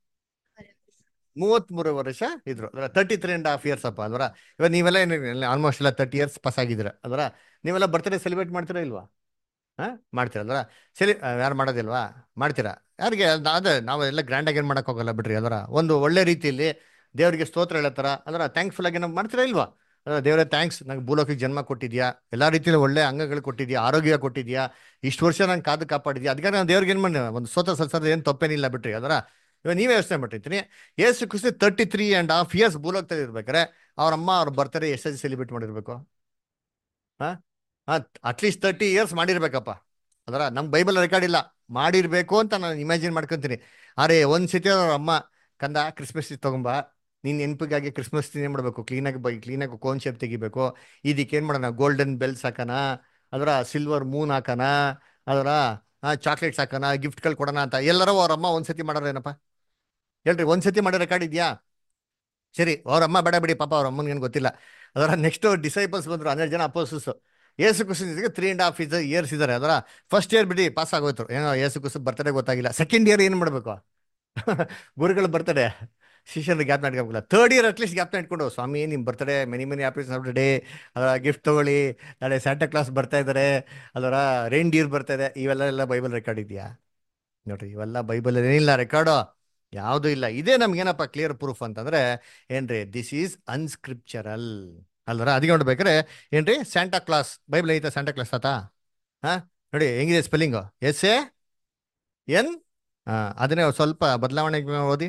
A: ಮೂವತ್ಮೂರು ವರ್ಷ ಇದ್ರು ಅದ್ರ thirty three and half years ಅಪ್ಪ ಅಲ್ವರ ಇವಾಗ ನೀವೆಲ್ಲ ಆಲ್ಮೋಸ್ಟ್ ಎಲ್ಲ ತರ್ಟಿ ಇಯರ್ಸ್ ಪಾಸ್ ಆಗಿದ್ದೀರ ಅಲ್ವರ ನೀವೆಲ್ಲ ಬರ್ತ್ಡೇ ಸೆಲೆಬ್ರೇಟ್ ಮಾಡ್ತೀರಾ ಇಲ್ವಾ ಹಾ ಮಾಡ್ತೀರಾ ಅಲ್ವರ ಸೆಲಿ ಯಾರು ಮಾಡೋದಿಲ್ವಾ ಮಾಡ್ತೀರಾ ಯಾರಿಗೆ ಅದ್- ಅದೇ ನಾವು ಎಲ್ಲ ಗ್ರ್ಯಾಂಡ್ ಆಗಿ ಏನು ಮಾಡಕ್ ಹೋಗಲ್ಲ ಬಿಡ್ರಿ ಅಲ್ವರ ಒಂದು ಒಳ್ಳೆ ರೀತಿಯಲ್ಲಿ ದೇವರಿಗೆ ಸ್ತೋತ್ರ ಹೇಳತ್ತಾರ ಅಲ್ವರ ಥ್ಯಾಂಕ್ಫುಲ್ ಆಗಿ ನಾವು ಮಾಡ್ತೀರಾ ಇಲ್ವಾ ಅದ್ರ ದೇವರೇ ಥ್ಯಾಂಕ್ಸ್ ನಂಗೆ ಭೂಲೋಕಕ್ಕೆ ಜನ್ಮ ಕೊಟ್ಟಿದ್ಯಾ ಎಲ್ಲಾ ರೀತಿಯಲ್ಲಿ ಒಳ್ಳೆ ಅಂಗಗಳು ಕೊಟ್ಟಿದ್ಯಾ ಆರೋಗ್ಯ ಕೊಟ್ಟಿದ್ಯಾ ಇಷ್ಟು ವರ್ಷ ನಂಗೆ ಕಾದು ಕಾಪಾಡಿದ್ಯಾ ಅದಕ್ಕೆ ನಾನು ದೇವ್ರಿಗೆ ಏನು ಮಾಡಿ ಒಂದು ಸ್ತೋತ್ರ ಸಲ್ಸೋದು ಏನು ತಪ್ಪೇನಿಲ್ಲ ಬಿಟ್ರಿ ಅದರ ಇವಾಗ ನೀವೇ ಯೋಚನೆ ಮಾಡಿರ್ತೀನಿ Yesu Kristu thirty three and half years ಭೂಲೋಕದಲ್ಲಿ ಇರ್ಬೇಕಾರೆ ಅವ್ರ ಅಮ್ಮ ಅವ್ರ ಬರ್ತಾರೆ ಎಷ್ಟು ಸೆಲಿಬ್ರೇಟ್ ಮಾಡಿರ್ಬೇಕು ಹಾಂ ಅಟ್ಲೀಸ್ಟ್ ತರ್ಟಿ ಇಯರ್ಸ್ ಮಾಡಿರ್ಬೇಕಪ್ಪ ಅದರ ನಮ್ಮ ಬೈಬಲ್ ರೆಕಾರ್ಡ್ ಇಲ್ಲ ಮಾಡಿರ್ಬೇಕು ಅಂತ ನಾನು ಇಮ್ಯಾಜಿನ್ ಮಾಡ್ಕೊತೀನಿ ಅರೆ ಒಂದು ಸತಿ ಅವ್ರ ಅಮ್ಮ ಕಂದ ಕ್ರಿಸ್ಮಸ್ ತಗೊಂಬ ನೀನ್ ನೆನಪಿಗಾಗಿ ಕ್ರಿಸ್ಮಸ್ ಏನ್ ಮಾಡಬೇಕು ಕ್ಲೀನಾಗಿ ಬೈ ಕ್ಲೀನಾಗಿ ಕೋನ್ ಶೇಪ್ ತೆಗಿಬೇಕು ಇದಕ್ಕೆ ಏನ್ ಮಾಡೋಣ ಗೋಲ್ಡನ್ ಬೆಲ್ಸ್ ಹಾಕೋಣ ಅದರ ಸಿಲ್ವರ್ ಮೂನ್ ಹಾಕೋಣ ಅದರ ಚಾಕ್ಲೇಟ್ಸ್ ಹಾಕೋಣ ಗಿಫ್ಟ್ಗಳು ಕೊಡೋಣ ಅಂತ ಎಲ್ಲರೂ ಅವ್ರ ಅಮ್ಮ ಒಂದ್ಸತಿ ಮಾಡೋರು ಏನಪ್ಪ ಹೇಳ್ರಿ ಒಂದ್ಸತಿ ಮಾಡೋ ರೆಕಾರ್ಡ್ ಇದೆಯಾ ಸರಿ ಅವ್ರ ಅಮ್ಮ ಬೇಡ ಬಿಡಿ ಪಾಪ ಅವ್ರ ಅಮ್ಮನಿಗೆ ಗೊತ್ತಿಲ್ಲ ಅದರ ನೆಕ್ಸ್ಟ್ ಡಿಸೈಪಲ್ಸ್ ಬಂದ್ರು ಹನ್ನೆರಡು ಜನ ಅಪೋಸಸ್ ಏಸು ಕುಸಿಗೆ three and half is years ಇದ್ದಾರೆ ಅದರ ಫಸ್ಟ್ ಇಯರ್ ಬಿಡಿ ಪಾಸ್ ಆಗೋಯ್ತು ಏನೋ ಏಸು ಕುಸು ಬರ್ತಡೇ ಗೊತ್ತಾಗಿಲ್ಲ ಸೆಕೆಂಡ್ ಇಯರ್ ಏನು ಮಾಡಬೇಕು ಗುರುಗಳು ಬರ್ತಡೇ ಶಿಷ್ಯರಿಗೆ ಗ್ಯಾಪ್ ಇಟ್ಕೊಂಬಿಲ್ಲ ಥರ್ಡ್ ಇಯರ್ ಅಟ್ಲೀಸ್ಟ್ ಗ್ಯಾಪ್ ಇಟ್ಕೊಂಡು ಸ್ವಾಮಿ ನಿಮ್ಮ birthday many many happies day ಅದರ ಗಿಫ್ಟ್ ತಗೊಳ್ಳಿ ನಾಳೆ ಸ್ಯಾಂಟಾ ಕ್ಲಾಸ್ ಬರ್ತಾ ಇದ್ದಾರೆ ಅದರ ರೈನ್ ಡೀರ್ ಬರ್ತಾ ಇದೆ ಇವೆಲ್ಲ ಎಲ್ಲ ಬೈಬಲ್ ರೆಕಾರ್ಡ್ ಇದೆಯಾ ನೋಡ್ರಿ ಇವೆಲ್ಲ ಬೈಬಲ್ ಏನಿಲ್ಲ ರೆಕಾರ್ಡು ಯಾವುದೂ ಇಲ್ಲ ಇದೇ ನಮ್ಗೇನಪ್ಪ ಕ್ಲಿಯರ್ ಪ್ರೂಫ್ ಅಂತಂದ್ರೆ ಏನ್ರಿ ದಿಸ್ ಈಸ್ ಅನ್ಸ್ಕ್ರಿಪ್ಚರಲ್ ಅಲ್ವರ ಅದಕ್ಕೆ ನೋಡ್ಬೇಕಾರೆ ಏನ್ರಿ ಸ್ಯಾಂಟಾ ಕ್ಲಾಸ್ ಬೈಬಲ್ ಐತೆ ಸ್ಯಾಂಟಾ ಕ್ಲಾಸ್ ಆತಾ ಹಾ ನೋಡಿ ಹೆಂಗಿದೆ ಸ್ಪೆಲ್ಲಿಂಗು ಎಸ್ ಎ ಎನ್ ಹಾ ಅದನ್ನೇ ಸ್ವಲ್ಪ ಬದಲಾವಣೆ ಓದಿ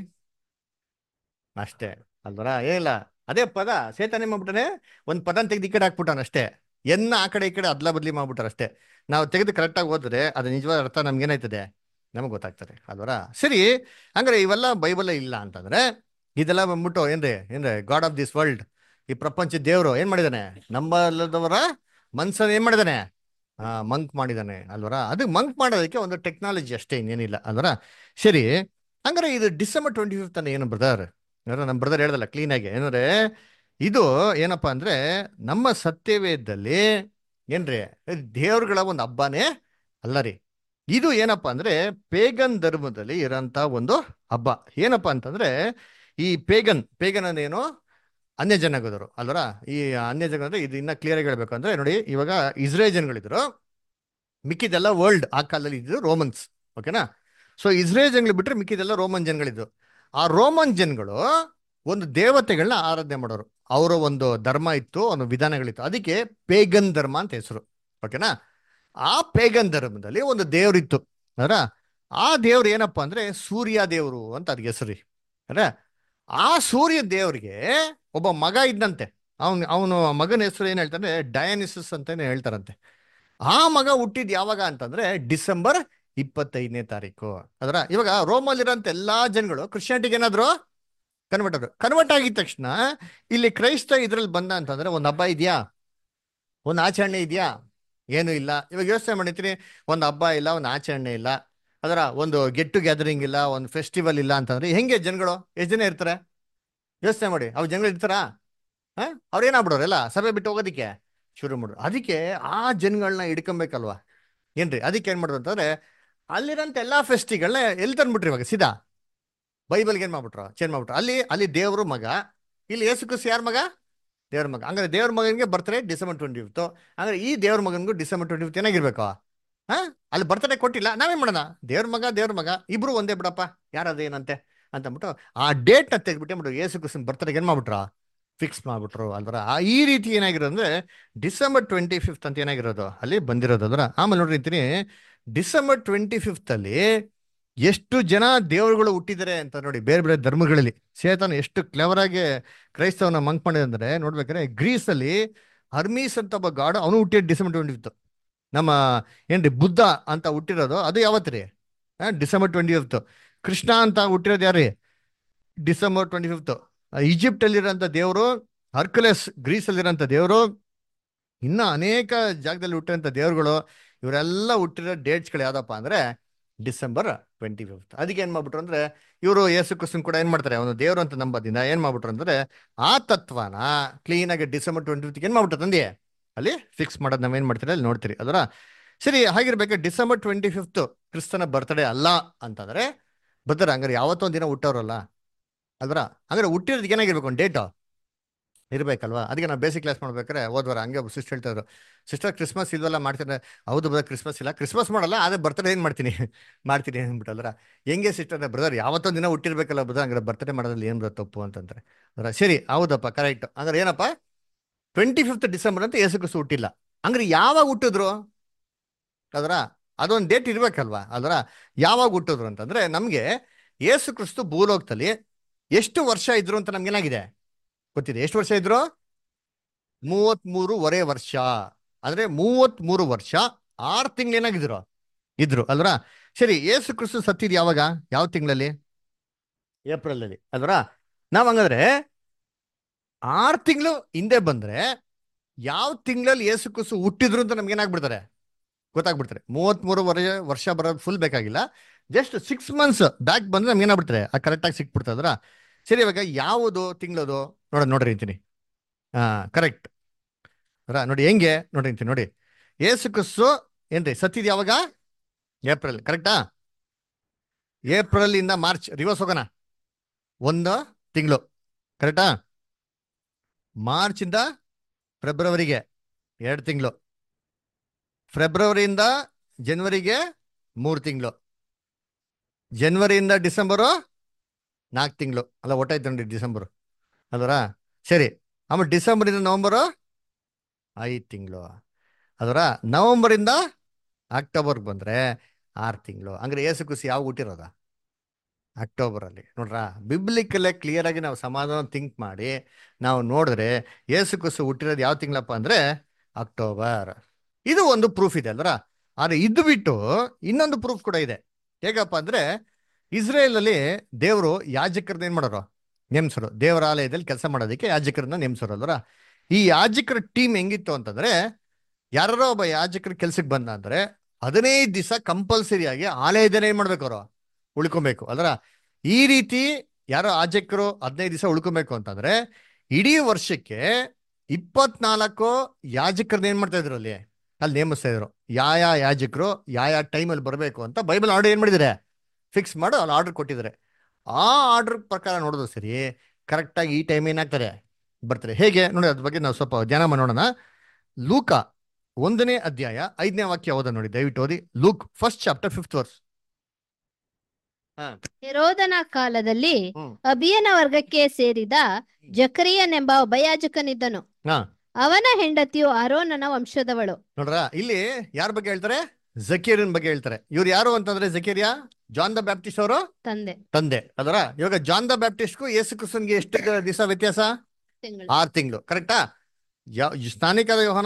A: ಅಷ್ಟೇ ಅಲ್ವರ ಏನಿಲ್ಲ ಅದೇ ಪದ ಸೇತನೆ ಮಾಡ್ಬಿಟ್ಟನೆ ಒಂದು ಪದ ತೆಗೆದು ಈ ಕಡೆ ಹಾಕ್ಬಿಟ್ಟಾನ ಅಷ್ಟೇ ಎನ್ನ ಆ ಕಡೆ ಈ ಕಡೆ ಅದ್ಲ ಬದ್ಲಿ ಮಾಡ್ಬಿಟ್ಟಾರ ಅಷ್ಟೇ ನಾವು ತೆಗೆದು ಕರೆಕ್ಟಾಗಿ ಓದಿದ್ರೆ ಅದು ನಿಜವಾದ ಅರ್ಥ ನಮ್ಗೇನಾಯ್ತದೆ ನಮಗೆ ಗೊತ್ತಾಗ್ತದೆ ಅಲ್ವರ ಸರಿ ಹಂಗಾರೆ ಇವೆಲ್ಲ ಬೈಬಲ್ ಇಲ್ಲ ಅಂತಂದ್ರೆ ಇದೆಲ್ಲ ಬಂದ್ಬಿಟ್ಟು ಏನ್ರಿ ಏನ್ರಿ ಗಾಡ್ ಆಫ್ ದಿಸ್ ವರ್ಲ್ಡ್ ಈ ಪ್ರಪಂಚ ದೇವರು ಏನ್ ಮಾಡಿದಾನೆ ನಂಬಲ್ಲದವರ ಮನ್ಸನ್ನ ಏನ್ ಮಾಡಿದಾನೆ ಆ ಮಂಕ್ ಮಾಡಿದಾನೆ ಅಲ್ವರ ಅದು ಮಂಕ್ ಮಾಡೋದಕ್ಕೆ ಒಂದು ಟೆಕ್ನಾಲಜಿ ಅಷ್ಟೇ ಇನ್ನೇನಿಲ್ಲ ಅಲ್ವರ ಸರಿ ಹಂಗಾರೆ ಇದು ಡಿಸೆಂಬರ್ ಟ್ವೆಂಟಿ ಫಿಫ್ತ್ ಅನ್ನ ಏನು ಬ್ರದರ್ ನಮ್ಮ ಬ್ರದರ್ ಹೇಳ್ದಲ್ಲ ಕ್ಲೀನಾಗಿ ಏನಂದ್ರೆ ಇದು ಏನಪ್ಪಾ ಅಂದ್ರೆ ನಮ್ಮ ಸತ್ಯವೇದದಲ್ಲಿ ಏನ್ರಿ ದೇವ್ರುಗಳ ಒಂದು ಹಬ್ಬನೇ ಅಲ್ಲ ರೀ ಇದು ಏನಪ್ಪಾ ಅಂದ್ರೆ ಪೇಗನ್ ಧರ್ಮದಲ್ಲಿ ಇರೋಂಥ ಒಂದು ಹಬ್ಬ ಏನಪ್ಪಾ ಅಂತಂದ್ರೆ ಈ ಪೇಗನ್ ಪೇಗನ್ ಅಂದೇನು ಅನ್ಯ ಜನಾಂಗದವರು ಅಲ್ವರ ಈ ಅನ್ಯ ಜನ ಅಂದ್ರೆ ಇದು ಇನ್ನ ಕ್ಲಿಯರ್ ಆಗಿ ಹೇಳ್ಬೇಕು ಅಂದ್ರೆ ನೋಡಿ ಇವಾಗ ಇಸ್ರೇಲ್ ಜನಗಳಿದ್ರು ಮಿಕ್ಕಿದೆಲ್ಲ ವರ್ಲ್ಡ್ ಆ ಕಾಲದಲ್ಲಿ ಇದ್ದು ರೋಮನ್ಸ್ ಓಕೆನಾ ಸೊ ಇಸ್ರೇಲ್ ಜನಗಳು ಬಿಟ್ರೆ ಮಿಕ್ಕಿದೆಲ್ಲ ರೋಮನ್ ಜನಗಳಿದ್ದು ಆ ರೋಮನ್ ಜನಗಳು ಒಂದು ದೇವತೆಗಳನ್ನ ಆರಾಧನೆ ಮಾಡೋರು ಅವರ ಒಂದು ಧರ್ಮ ಇತ್ತು ಒಂದು ವಿಧಾನಗಳಿತ್ತು ಅದಕ್ಕೆ ಪೇಗನ್ ಧರ್ಮ ಅಂತ ಹೆಸರು ಓಕೆನಾ ಆ ಪೇಗನ್ ಧರ್ಮದಲ್ಲಿ ಒಂದು ದೇವ್ರಿತ್ತು ಅದರ ಆ ದೇವ್ರು ಏನಪ್ಪಾ ಅಂದ್ರೆ ಸೂರ್ಯ ದೇವರು ಅಂತ ಅದಕ್ಕೆ ಹೆಸರು ಅಂದ್ರೆ ಆ ಸೂರ್ಯ ದೇವರಿಗೆ ಒಬ್ಬ ಮಗ ಇದ್ದಂತೆ ಅವನ್ ಅವನು ಮಗನ ಹೆಸರು ಏನ್ ಹೇಳ್ತಾರೆ ಡಯಾನಿಸಸ್ ಅಂತಾನೆ ಹೇಳ್ತಾರಂತೆ ಆ ಮಗ ಹುಟ್ಟಿದ್ ಯಾವಾಗ ಅಂತಂದ್ರೆ ಡಿಸೆಂಬರ್ ಇಪ್ಪತ್ತೈದನೇ ತಾರೀಕು ಅದರ ಇವಾಗ ರೋಮಲ್ಲಿರೋಂಥ ಎಲ್ಲಾ ಜನಗಳು ಕ್ರಿಶ್ಚಿಯಾನಿಟಿಗೆ ಏನಾದ್ರು ಕನ್ವರ್ಟ್ ಆದ್ರು ಕನ್ವರ್ಟ್ ಆಗಿದ ತಕ್ಷಣ ಇಲ್ಲಿ ಕ್ರೈಸ್ತ ಇದ್ರಲ್ಲಿ ಬಂದ ಅಂತಂದ್ರೆ ಒಂದು ಹಬ್ಬ ಇದೆಯಾ ಒಂದು ಆಚರಣೆ ಇದೆಯಾ ಏನು ಇಲ್ಲ ಇವಾಗ ಯೋಚನೆ ಮಾಡಿರ್ತೀನಿ ಒಂದು ಹಬ್ಬ ಇಲ್ಲ ಒಂದು ಆಚರಣೆ ಇಲ್ಲ ಅದರ ಒಂದು ಗೆಟ್ ಟು ಗ್ಯಾದರಿಂಗ್ ಇಲ್ಲ ಒಂದು ಫೆಸ್ಟಿವಲ್ ಇಲ್ಲ ಅಂತಂದ್ರೆ ಹೆಂಗೆ ಜನಗಳು ಎಷ್ಟು ಜನ ಇರ್ತಾರೆ ಯೋಚನೆ ಮಾಡಿ ಅವ್ರು ಜನಗಳು ಇರ್ತಾರಾ ಹಾ ಅವ್ರು ಏನಾಗ್ಬಿಡೋರು ಎಲ್ಲ ಸಭೆ ಬಿಟ್ಟು ಹೋಗೋದಕ್ಕೆ ಶುರು ಮಾಡೋರು ಅದಕ್ಕೆ ಆ ಜನಗಳನ್ನ ಹಿಡ್ಕೊಬೇಕಲ್ವಾ ಏನ್ರಿ ಅದಕ್ಕೆ ಏನ್ ಮಾಡೋದು ಅಂತಂದ್ರೆ ಅಲ್ಲಿರೋಂಥ ಎಲ್ಲಾ ಫೆಸ್ಟಿಗಳನ್ನ ಎಲ್ಲಿ ತಂದ್ಬಿಟ್ರಿ ಇವಾಗ ಸೀದಾ ಬೈಬಲ್ಗೆ ಏನ್ ಮಾಡ್ಬಿಟ್ರು ಚೇಂಜ್ ಮಾಡ್ಬಿಟ್ರು ಅಲ್ಲಿ ಅಲ್ಲಿ ದೇವ್ರ ಮಗ ಇಲ್ಲಿ ಯೇಸು ಕ್ರಿಸ್ತ ಯಾರ ಮಗ ದೇವ್ರ ಮಗ ಹಂಗಾರೆ ದೇವ್ರ ಮಗನಿಗೆ ಬರ್ತಾರೆ ಡಿಸೆಂಬರ್ ಟ್ವೆಂಟಿ ಫಿಫ್ತ್ ಹಂಗಾರೆ ಈ ದೇವ್ರ ಮಗನಿಗೂ ಡಿಸೆಂಬರ್ ಟ್ವೆಂಟಿ ಫಿಫ್ತ್ ಏನಾಗಿರ್ಬೇಕು ಹಾ ಅಲ್ಲಿ ಬರ್ತಡೇ ಕೊಟ್ಟಿಲ್ಲ ನಾವೇನ್ ಮಾಡೋಣ ದೇವ್ರ ಮಗ ದೇವ್ರ ಮಗ ಇಬ್ರು ಒಂದೇ ಬಿಡಪ್ಪ ಯಾರದೇನಂತೆ ಅಂತ ಅಂದ್ಬಿಟ್ಟು ಆ ಡೇಟ್ ನ ತೆಗೆದ್ಬಿಟ್ಟು ಬಿಟ್ಟು ಯೇಸು ಕ್ರಿಸ್ತನ್ ಬರ್ತಡೆಗೆ ಏನ್ ಮಾಡ್ಬಿಟ್ರ ಫಿಕ್ಸ್ ಮಾಡ್ಬಿಟ್ರು ಅಲ್ದ್ರ ಆ ಈ ರೀತಿ ಏನಾಗಿರೋದು ಅಂದ್ರೆ ಡಿಸೆಂಬರ್ ಟ್ವೆಂಟಿ ಫಿಫ್ತ್ ಅಂತ ಏನಾಗಿರೋದು ಅಲ್ಲಿ ಬಂದಿರೋದು ಅದ್ರ ಆಮೇಲೆ ನೋಡಿರ್ತೀನಿ ಡಿಸೆಂಬರ್ ಟ್ವೆಂಟಿ ಫಿಫ್ತ್ ಅಲ್ಲಿ ಎಷ್ಟು ಜನ ದೇವರುಗಳು ಹುಟ್ಟಿದ್ದಾರೆ ಅಂತ ನೋಡಿ ಬೇರೆ ಬೇರೆ ಧರ್ಮಗಳಲ್ಲಿ ಸೇತನ ಎಷ್ಟು ಕ್ಲೆವರ್ ಆಗಿ ಕ್ರೈಸ್ತವನ ಮಂಕ್ ಮಾಡಿದೆ ಅಂದ್ರೆ ನೋಡ್ಬೇಕಾದ್ರೆ ಗ್ರೀಸ್ ಅಲ್ಲಿ ಹರ್ಮೀಸ್ ಅಂತ ಒಬ್ಬ ಗಾಡ್ ಅವನು ಹುಟ್ಟಿದ ಡಿಸೆಂಬರ್ ಟ್ವೆಂಟಿ ಫಿಫ್ತ್ ನಮ್ಮ ಏನ್ರಿ ಬುದ್ಧ ಅಂತ ಹುಟ್ಟಿರೋದು ಅದು ಯಾವತ್ತು ರೀ ಡಿಸೆಂಬರ್ ಟ್ವೆಂಟಿ ಫಿಫ್ತ್ ಕೃಷ್ಣ ಅಂತ ಹುಟ್ಟಿರೋದು ಯಾರೀ ಡಿಸೆಂಬರ್ ಟ್ವೆಂಟಿ ಫಿಫ್ತ್ ಈಜಿಪ್ಟ್ ಅಲ್ಲಿರೋಂಥ ದೇವರು ಹರ್ಕುಲೆಸ್ ಗ್ರೀಸ್ ಅಲ್ಲಿರೋಂಥ ದೇವರು ಇನ್ನ ಅನೇಕ ಜಾಗದಲ್ಲಿ ಹುಟ್ಟಿರೋಂಥ ದೇವರುಗಳು ಇವರೆಲ್ಲ ಹುಟ್ಟಿರೋ ಡೇಟ್ಸ್ಗಳು ಯಾವ್ದಪ್ಪ ಅಂದ್ರೆ ಡಿಸೆಂಬರ್ ಟ್ವೆಂಟಿ ಫಿಫ್ತ್ ಅದಕ್ಕೆ ಏನ್ ಮಾಡ್ಬಿಟ್ರು ಅಂದ್ರೆ ಇವರು ಯೇಸು ಕ್ರಿಸ್ತನ್ ಕೂಡ ಏನ್ ಮಾಡ್ತಾರೆ ಅವನು ದೇವರು ಅಂತ ನಂಬೋದಿಂದ ಏನ್ ಮಾಡ್ಬಿಟ್ರು ಅಂದ್ರೆ ಆ ತತ್ವನ ಕ್ಲೀನ್ ಆಗಿ ಡಿಸೆಂಬರ್ ಟ್ವೆಂಟಿ ಫಿಫ್ತ್ ಏನ್ ಮಾಡ್ಬಿಟ್ರು ತಂದೆ ಅಲ್ಲಿ ಫಿಕ್ಸ್ ಮಾಡೋದು ನಾವೇನ್ ಮಾಡ್ತೀರಿ ಅಲ್ಲಿ ನೋಡ್ತೀರಿ ಅದರ ಸರಿ ಹಾಗಿರ್ಬೇಕು ಡಿಸೆಂಬರ್ ಟ್ವೆಂಟಿ ಫಿಫ್ತ್ ಕ್ರಿಸ್ತನ ಬರ್ತ್ಡೇ ಅಲ್ಲ ಅಂತಂದ್ರೆ ಬರ್ತಾರೆ ಹಂಗಾರೆ ಯಾವತ್ತೊಂದು ದಿನ ಹುಟ್ಟೋರಲ್ಲ ಅಲ್ವರ ಹಂಗಾರೆ ಹುಟ್ಟಿರೋದಕ್ಕೆ ಏನಾಗಿರ್ಬೇಕು ಒಂದು ಡೇಟು ಇರ್ಬೇಕಲ್ವಾ ಅದಕ್ಕೆ ನಾವು ಬೇಸಿಕ್ ಕ್ಲಾಸ್ ಮಾಡ್ಬೇಕಾದ್ರೆ ಹೋದ್ವಾರ ಹಂಗೆ ಸಿಸ್ಟರ್ ಹೇಳ್ತಾ ಇದ್ರು ಸಿಸ್ಟರ್ ಕ್ರಿಸ್ಮಸ್ ಇಲ್ವಲ್ಲ ಮಾಡ್ತಾರೆ ಹೌದು ಬ್ರದರ್ ಕ್ರಿಸ್ಮಸ್ ಇಲ್ಲ ಕ್ರಿಸ್ಮಸ್ ಮಾಡಲ್ಲ ಅದೇ ಬರ್ತಡೇ ಏನು ಮಾಡ್ತೀನಿ ಮಾಡ್ತೀನಿ ಅಂದ್ಬಿಟ್ಟಲ್ರ ಹೆಂಗೆ ಸಿಸ್ಟರ್ ಬ್ರದರ್ ಯಾವತ್ತೊಂದು ದಿನ ಹುಟ್ಟಿರ್ಬೇಕಲ್ಲ ಬ್ರದರ್ ಹಂಗಾರೆ ಬರ್ತಡೇ ಮಾಡೋದ್ರಲ್ಲಿ ಏನು ಬರೋದು ತಪ್ಪು ಅಂತಂದ್ರೆ ಅದರ ಸರಿ ಹೌದಪ್ಪ ಕರೆಕ್ಟ್ ಹಂಗಾರೆ ಏನಪ್ಪ ಟ್ವೆಂಟಿ ಫಿಫ್ತ್ ಡಿಸೆಂಬರ್ ಅಂತ ಯೇಸು ಕ್ರಿಸ್ತು ಹುಟ್ಟಿಲ್ಲ ಹಂಗಾರೆ ಯಾವಾಗ ಹುಟ್ಟಿದ್ರು ಅದರ ಅದೊಂದು ಡೇಟ್ ಇರ್ಬೇಕಲ್ವಾ ಅದರ ಯಾವಾಗ ಹುಟ್ಟಿದ್ರು ಅಂತಂದ್ರೆ ನಮಗೆ ಯೇಸು ಕ್ರಿಸ್ತು ಭೂಲೋಕದಲ್ಲಿ ಎಷ್ಟು ವರ್ಷ ಇದ್ರು ಅಂತ ನಮ್ಗೇನಾಗಿದೆ ಗೊತ್ತಿದೆ ಎಷ್ಟು ವರ್ಷ ಇದ್ರು ಮೂವತ್ಮೂರುವರೆ ವರ್ಷ ಅಂದ್ರೆ ಮೂವತ್ಮೂರು ವರ್ಷ ಆರು ತಿಂಗಳು ಏನಾಗಿದ್ರು ಇದ್ರು ಅಲ್ವರ ಸರಿ ಯೇಸು ಕ್ರಿಸ್ತು ಸತ್ತಿದ್ ಯಾವಾಗ ಯಾವ ತಿಂಗಳಲ್ಲಿ ಏಪ್ರಿಲ್ ಅಲ್ಲಿ ಅಲ್ವರ ನಾವ್ ಹಂಗಂದ್ರೆ ಆರು ತಿಂಗಳು ಹಿಂದೆ ಬಂದ್ರೆ ಯಾವ ತಿಂಗಳಲ್ಲಿ ಯೇಸು ಕ್ರಿಸ್ತು ಹುಟ್ಟಿದ್ರು ಅಂತ ನಮ್ಗೆ ಏನಾಗ್ಬಿಡ್ತಾರೆ ಗೊತ್ತಾಗ್ಬಿಡ್ತಾರೆ ಮೂವತ್ಮೂರು ವರ್ಷ ವರ್ಷ ಬರೋದು ಫುಲ್ ಬೇಕಾಗಿಲ್ಲ ಜಸ್ಟ್ ಸಿಕ್ಸ್ ಮಂತ್ಸ್ ಬ್ಯಾಕ್ ಬಂದ್ರೆ ನಮ್ಗೆ ಏನಾಗ್ಬಿಡ್ತಾರೆ ಆ ಕರೆಕ್ಟಾಗಿ ಸಿಕ್ಬಿಡ್ತದೆ ಅದ್ರ ಸರಿ ಇವಾಗ ಯಾವುದು ತಿಂಗಳದು ನೋಡ ನೋಡ್ರಿ ಅಂತೀನಿ ಹಾ ಕರೆಕ್ಟ್ ರಾ ನೋಡಿ ಹೆಂಗೆ ನೋಡ್ರಿ ಅಂತೀನಿ ನೋಡಿ ಏಸು ಕ್ರಿಸ್ತು ಏನ್ರಿ ಸತ್ತಿದ್ ಯಾವಾಗ ಏಪ್ರಿಲ್ ಕರೆಕ್ಟಾ ಏಪ್ರಿಲ್ ಇಂದ ಮಾರ್ಚ್ ರಿವರ್ಸ್ ಹೋಗೋಣ ಒಂದು ತಿಂಗಳು ಕರೆಕ್ಟಾ ಮಾರ್ಚ್ ಇಂದ ಫೆಬ್ರವರಿಗೆ ಎರಡು ತಿಂಗಳು ಫೆಬ್ರವರಿಯಿಂದ ಜನವರಿಗೆ ಮೂರು ತಿಂಗಳು ಜನವರಿಯಿಂದ ಡಿಸೆಂಬರು ನಾಲ್ಕು ತಿಂಗಳು ಅಲ್ಲ ಒಟ್ಟಾಯ್ತು ನೋಡಿ ಡಿಸೆಂಬರು ಅಲ್ವರಾ ಸರಿ ಆಮೇಲೆ ಡಿಸೆಂಬರಿಂದ ನವಂಬರು ಐದು ತಿಂಗಳು ಅದರ ನವಂಬರಿಂದ ಅಕ್ಟೋಬರ್ಗೆ ಬಂದರೆ ಆರು ತಿಂಗಳು ಹಂಗಾರೆ ಏಸು ಕುಸಿ ಯಾವ ಹುಟ್ಟಿರೋದ ಅಕ್ಟೋಬರಲ್ಲಿ ನೋಡ್ರಾ ಬಿಬ್ಲಿಕಲ್ಲೇ ಕ್ಲಿಯರ್ ಆಗಿ ನಾವು ಸಮಾಧಾನ ಥಿಂಕ್ ಮಾಡಿ ನಾವು ನೋಡಿದ್ರೆ ಏಸು ಕುಸು ಹುಟ್ಟಿರೋದು ಯಾವ ತಿಂಗಳಪ್ಪ ಅಂದರೆ ಅಕ್ಟೋಬರ್ ಇದು ಒಂದು ಪ್ರೂಫ್ ಇದೆ ಅಲ್ವರ ಆದರೆ ಇದು ಬಿಟ್ಟು ಇನ್ನೊಂದು ಪ್ರೂಫ್ ಕೂಡ ಇದೆ ಹೇಗಪ್ಪ ಅಂದರೆ ಇಸ್ರೇಲಲ್ಲಿ ದೇವರು ಯಾಜಕರನ್ನ ಏನು ಮಾಡೋರು ನೇಮಿಸೋರು ದೇವರ ಆಲಯದಲ್ಲಿ ಕೆಲಸ ಮಾಡೋದಕ್ಕೆ ಯಾಜಕರನ್ನ ನೇಮಿಸೋರು ಅಲ್ವರ ಈ ಯಾಜಕರ ಟೀಮ್ ಹೆಂಗಿತ್ತು ಅಂತಂದ್ರೆ ಯಾರೋ ಒಬ್ಬ ಯಾಜಕರ ಕೆಲ್ಸಕ್ಕೆ ಬಂದ ಅಂದ್ರೆ ಹದಿನೈದು ದಿವಸ ಕಂಪಲ್ಸರಿಯಾಗಿ ಆಲಯದಲ್ಲೇ ಏನ್ ಮಾಡ್ಬೇಕು ಅವರು ಉಳ್ಕೊಬೇಕು ಅಲ್ರ ಈ ರೀತಿ ಯಾರೋ ಯಾಜಕರು ಹದಿನೈದು ದಿವಸ ಉಳ್ಕೊಬೇಕು ಅಂತಂದ್ರೆ ಇಡೀ ವರ್ಷಕ್ಕೆ ಇಪ್ಪತ್ನಾಲ್ಕು ಯಾಜಕರನ್ನ ಏನ್ ಮಾಡ್ತಾ ಇದ್ರು ಅಲ್ಲಿ ಅಲ್ಲಿ ನೇಮಿಸ್ತಾ ಇದ್ರು ಯಾವ ಯಾವ ಯಾಜಕರು ಯಾವ ಯಾವ ಟೈಮಲ್ಲಿ ಬರಬೇಕು ಅಂತ ಬೈಬಲ್ ಆರ್ಡರ್ ಏನ್ ಮಾಡಿದ್ದಾರೆ ಫಿಕ್ಸ್ ಮಾಡಿ ಅಲ್ಲಿ ಆರ್ಡರ್ ಕೊಟ್ಟಿದ್ದಾರೆ ಆ ಆರ್ಡರ್ ಪ್ರಕಾರ ನೋಡೋದು ಸರಿ ಕರೆಕ್ಟಾಗಿ ಈ ಟೈಮ್ ಏನಾಗ್ತಾರೆ ಬರ್ತಾರೆ ಹೇಗೆ ನೋಡಿ ಅದ್ರ ಬಗ್ಗೆ ನಾವು ಸ್ವಲ್ಪ ಧ್ಯಾನ ಮಾಡೋಣ ಲೂಕ ಒಂದನೇ ಅಧ್ಯಾಯ ಐದನೇ ವಾಕ್ಯ ಓದ ನೋಡಿ ದಯವಿಟ್ಟು ಓದಿ Luke first chapter fifth verse
B: ಹೆರೋದನ ಕಾಲದಲ್ಲಿ
A: ಹ್ಮ್.
B: ಅಭಿಯನ ವರ್ಗಕ್ಕೆ ಸೇರಿದ ಜಕರಿಯನೆಂಬ ಒಬ್ಬ ಯಾಜಕನಿದ್ದನು
A: ಹಾ
B: ಅವನ ಹೆಂಡತಿಯು ಅರೋನನ ವಂಶದವಳು
A: ನೋಡ್ರ ಇಲ್ಲಿ ಯಾರ ಬಗ್ಗೆ ಹೇಳ್ತಾರೆ ಜಕೀರಿಯನ್ ಬಗ್ಗೆ ಹೇಳ್ತಾರೆ ಇವ್ರು ಯಾರು ಅಂತಂದ್ರೆ ಜಕೀರಿಯಾ ಜಾನ್ ದ ಬ್ಯಾಪ್ಟಿಸ್ಟ್ ಅವರು
B: ತಂದೆ
A: ತಂದೆ ಅದರ ಇವಾಗ ಜಾನ್ ದ ಬ್ಯಾಪ್ಟಿಸ್ಟ್ಗೂ ಯೇಸು ಕ್ರಿಸ್ತನ್ಗೆ ಎಷ್ಟು ದಿವಸ ವ್ಯತ್ಯಾಸ
B: ತಿಂಗಳು
A: ಆರು ತಿಂಗಳು ಕರೆಕ್ಟಾ ಯಾವ ಸ್ನಾನಿಕದ ಯೋಹನ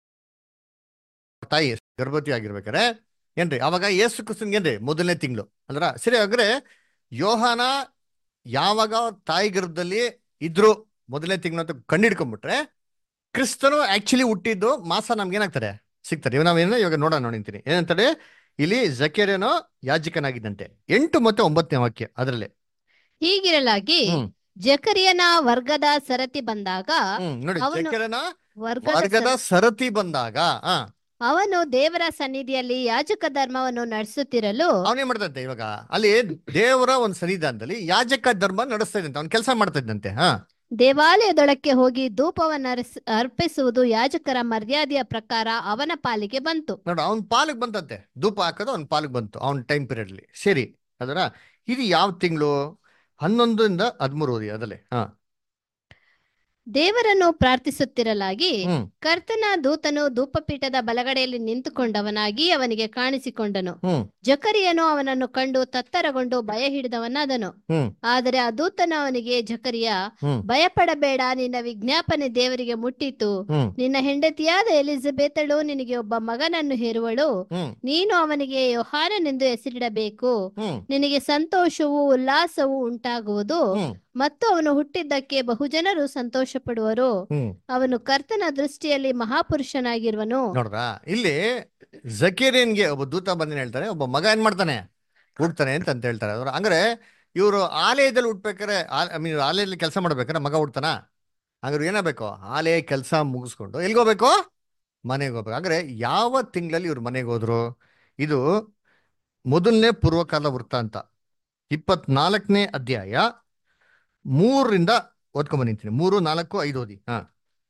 A: ತಾಯಿ ಗರ್ಭವತಿ ಆಗಿರ್ಬೇಕಾರೆ ಏನ್ರಿ ಅವಾಗ ಯೇಸು ಕ್ರಿಸ್ತನ್ಗೆ ಏನ್ರಿ ಮೊದಲನೇ ತಿಂಗಳು ಅಂದ್ರ ಸರಿ ಹಾಗಾದ್ರೆ ಯೋಹಾನ ಯಾವಾಗ ಅವ್ರ ತಾಯಿ ಗರ್ಭದಲ್ಲಿ ಇದ್ರು ಮೊದಲನೇ ತಿಂಗಳು ಅಂತ ಕಂಡಿಡ್ಕೊಂಡ್ಬಿಟ್ರೆ ಕ್ರಿಸ್ತನು ಆಕ್ಚುಲಿ ಹುಟ್ಟಿದ್ದು ಮಾಸ ನಮ್ಗೆ ಏನಾಗ್ತಾರೆ ಸಿಗ್ತಾರೆ ಇವಾಗ ನಾವೇನ ಇವಾಗ ನೋಡೋಣ ನೋಡಿಂತೀನಿ ಏನಂತಾರೆ ಇಲ್ಲಿ ಜಕೇರಿಯನೋ ಯಾಜಕನಾಗಿದ್ದಂತೆ ಎಂಟು ಮತ್ತೆ ಒಂಬತ್ತನೇ ವಾಕ್ಯ ಅದರಲ್ಲಿ
B: ಹೀಗಿರಲಾಗಿ
A: ಹ್ಮ್
B: ಜಕರಿಯನ ವರ್ಗದ ಸರತಿ ಬಂದಾಗ
A: ಹ್ಮ್ ನೋಡಿ
B: ಅವನು
A: ಜಕೇರಿಯನ
B: ವರ್ಗದ
A: ವರ್ಗದ
B: ಸರ-
A: ಸರತಿ ಬಂದಾಗ ಆ
B: ಅವನು ದೇವರ ಸನ್ನಿಧಿಯಲ್ಲಿ ಯಾಜಕ ಧರ್ಮವನ್ನು ನಡೆಸುತ್ತಿರಲು
A: ಅವನೇನ್ ಮಾಡ್ತಂತೆ ಇವಾಗ ಅಲ್ಲಿ ದೇವರ ಒಂದು ಸನ್ನಿಧಾನದಲ್ಲಿ ಯಾಜಕ ಧರ್ಮ ನಡೆಸ್ತಾ ಇದ್ದಂತೆ ಅವ್ನು ಕೆಲಸ ಮಾಡ್ತಾ ಇದ್ದಂತೆ ಹಾ
B: ದೇವಾಲಯದೊಳಕ್ಕೆ ಹೋಗಿ ಧೂಪವನ್ನು ಅರ್ಸ್- ಅರ್ಪಿಸುವುದು ಯಾಜಕರ ಮರ್ಯಾದೆಯ ಪ್ರಕಾರ ಅವನ ಪಾಲಿಗೆ ಬಂತು
A: ನೋಡು ಅವ್ನ ಪಾಲಿಗೆ ಬಂತಂತೆ ಧೂಪ ಹಾಕೋದು ಅವ್ನ ಪಾಲಿಗೆ ಬಂತು ಅವ್ನ ಟೈಮ್ ಪೀರಿಯಡ್ ಅಲ್ಲಿ ಸರಿ ಅದರ ಇದು ಯಾವ ತಿಂಗಳು ಹನ್ನೊಂದರಿಂದ ಹದಿಮೂರು ಓದಿ ಅದಲ್ಲೇ ಹಾ
B: ದೇವರನ್ನು ಪ್ರಾರ್ಥಿಸುತ್ತಿರಲಾಗಿ
A: ಹ್ಮ್
B: ಕರ್ತನ ದೂತನು ಧೂಪಪೀಠದ ಬಲಗಡೆಯಲ್ಲಿ ನಿಂತುಕೊಂಡವನಾಗಿ ಅವನಿಗೆ ಕಾಣಿಸಿಕೊಂಡನು
A: ಹ್ಮ್
B: ಜಕರಿಯನು ಅವನನ್ನು ಕಂಡು ತತ್ತರಗೊಂಡು ಭಯ ಹಿಡಿದವನಾದನು
A: ಹ್ಮ್
B: ಆದರೆ ಆ ದೂತನು ಅವನಿಗೆ ಜಕರಿಯ
A: ಹ್ಮ್
B: ಭಯಪಡಬೇಡ ನಿನ್ನ ವಿಜ್ಞಾಪನೆ ದೇವರಿಗೆ ಮುಟ್ಟಿತು
A: ಹ್ಮ್
B: ನಿನ್ನ ಹೆಂಡತಿಯಾದ ಎಲಿಜಬೆತಳು ನಿನಗೆ ಒಬ್ಬ ಮಗನನ್ನು ಹೇರುವಳು
A: ಹ್ಮ್
B: ನೀನು ಅವನಿಗೆ ಯೋಹಾನನೆಂದು ಹೆಸರಿಡಬೇಕು
A: ಹ್ಮ್
B: ನಿನಗೆ ಸಂತೋಷವೂ ಉಲ್ಲಾಸವೂ ಉಂಟಾಗುವುದು
A: ಹ್ಮ್
B: ಮತ್ತು ಅವನು ಹುಟ್ಟಿದ್ದಕ್ಕೆ ಬಹುಜನರು ಸಂತೋಷ ಪಡುವರು
A: ಹ್ಮ್
B: ಅವನು ಕರ್ತನ ದೃಷ್ಟಿಯಲ್ಲಿ ಮಹಾಪುರುಷನಾಗಿರುವನು
A: ನೋಡ್ರಾ ಇಲ್ಲಿ ಜಕೀರಿಯನ್ಗೆ ಒಬ್ಬ ದೂತ ಬಂದಿನ ಹೇಳ್ತಾರೆ ಒಬ್ಬ ಮಗ ಏನ್ ಮಾಡ್ತಾನೆ ಹುಡ್ತಾನೆ ಅಂತ ಅಂತ ಹೇಳ್ತಾರೆ ಅವ್ರು ಹಂಗಾರೆ ಇವರು ಆಲಯದಲ್ಲಿ ಹುಟ್ಬೇಕಾರೆ ಐ ಮೀನ್ ಆಲಯದಲ್ಲಿ ಕೆಲಸ ಮಾಡ್ಬೇಕಾರೆ ಮಗ ಹುಡ್ತಾನ ಹಂಗಾರೆ ಏನಾಗಬೇಕು ಆಲಯ ಕೆಲಸ ಮುಗಿಸ್ಕೊಂಡು ಎಲ್ಲಿಗೆ ಹೋಗ್ಬೇಕು ಮನೆಗೆ ಹೋಗ್ಬೇಕು ಹಂಗಾರೆ ಯಾವ ತಿಂಗಳಲ್ಲಿ ಇವ್ರು ಮನೆಗೆ ಹೋದ್ರು ಇದು ಮೊದಲನೇ ಪೂರ್ವಕಾಲ ವೃತ್ತಾಂತ ಇಪ್ಪತ್ನಾಲ್ಕನೇ ಅಧ್ಯಾಯ ಮೂರರಿಂದ ಓದ್ಕೊಂಬಂದಿದ್ದೀನಿ ಮೂರು ನಾಲ್ಕು ಐದು ಓದಿ ಹಾ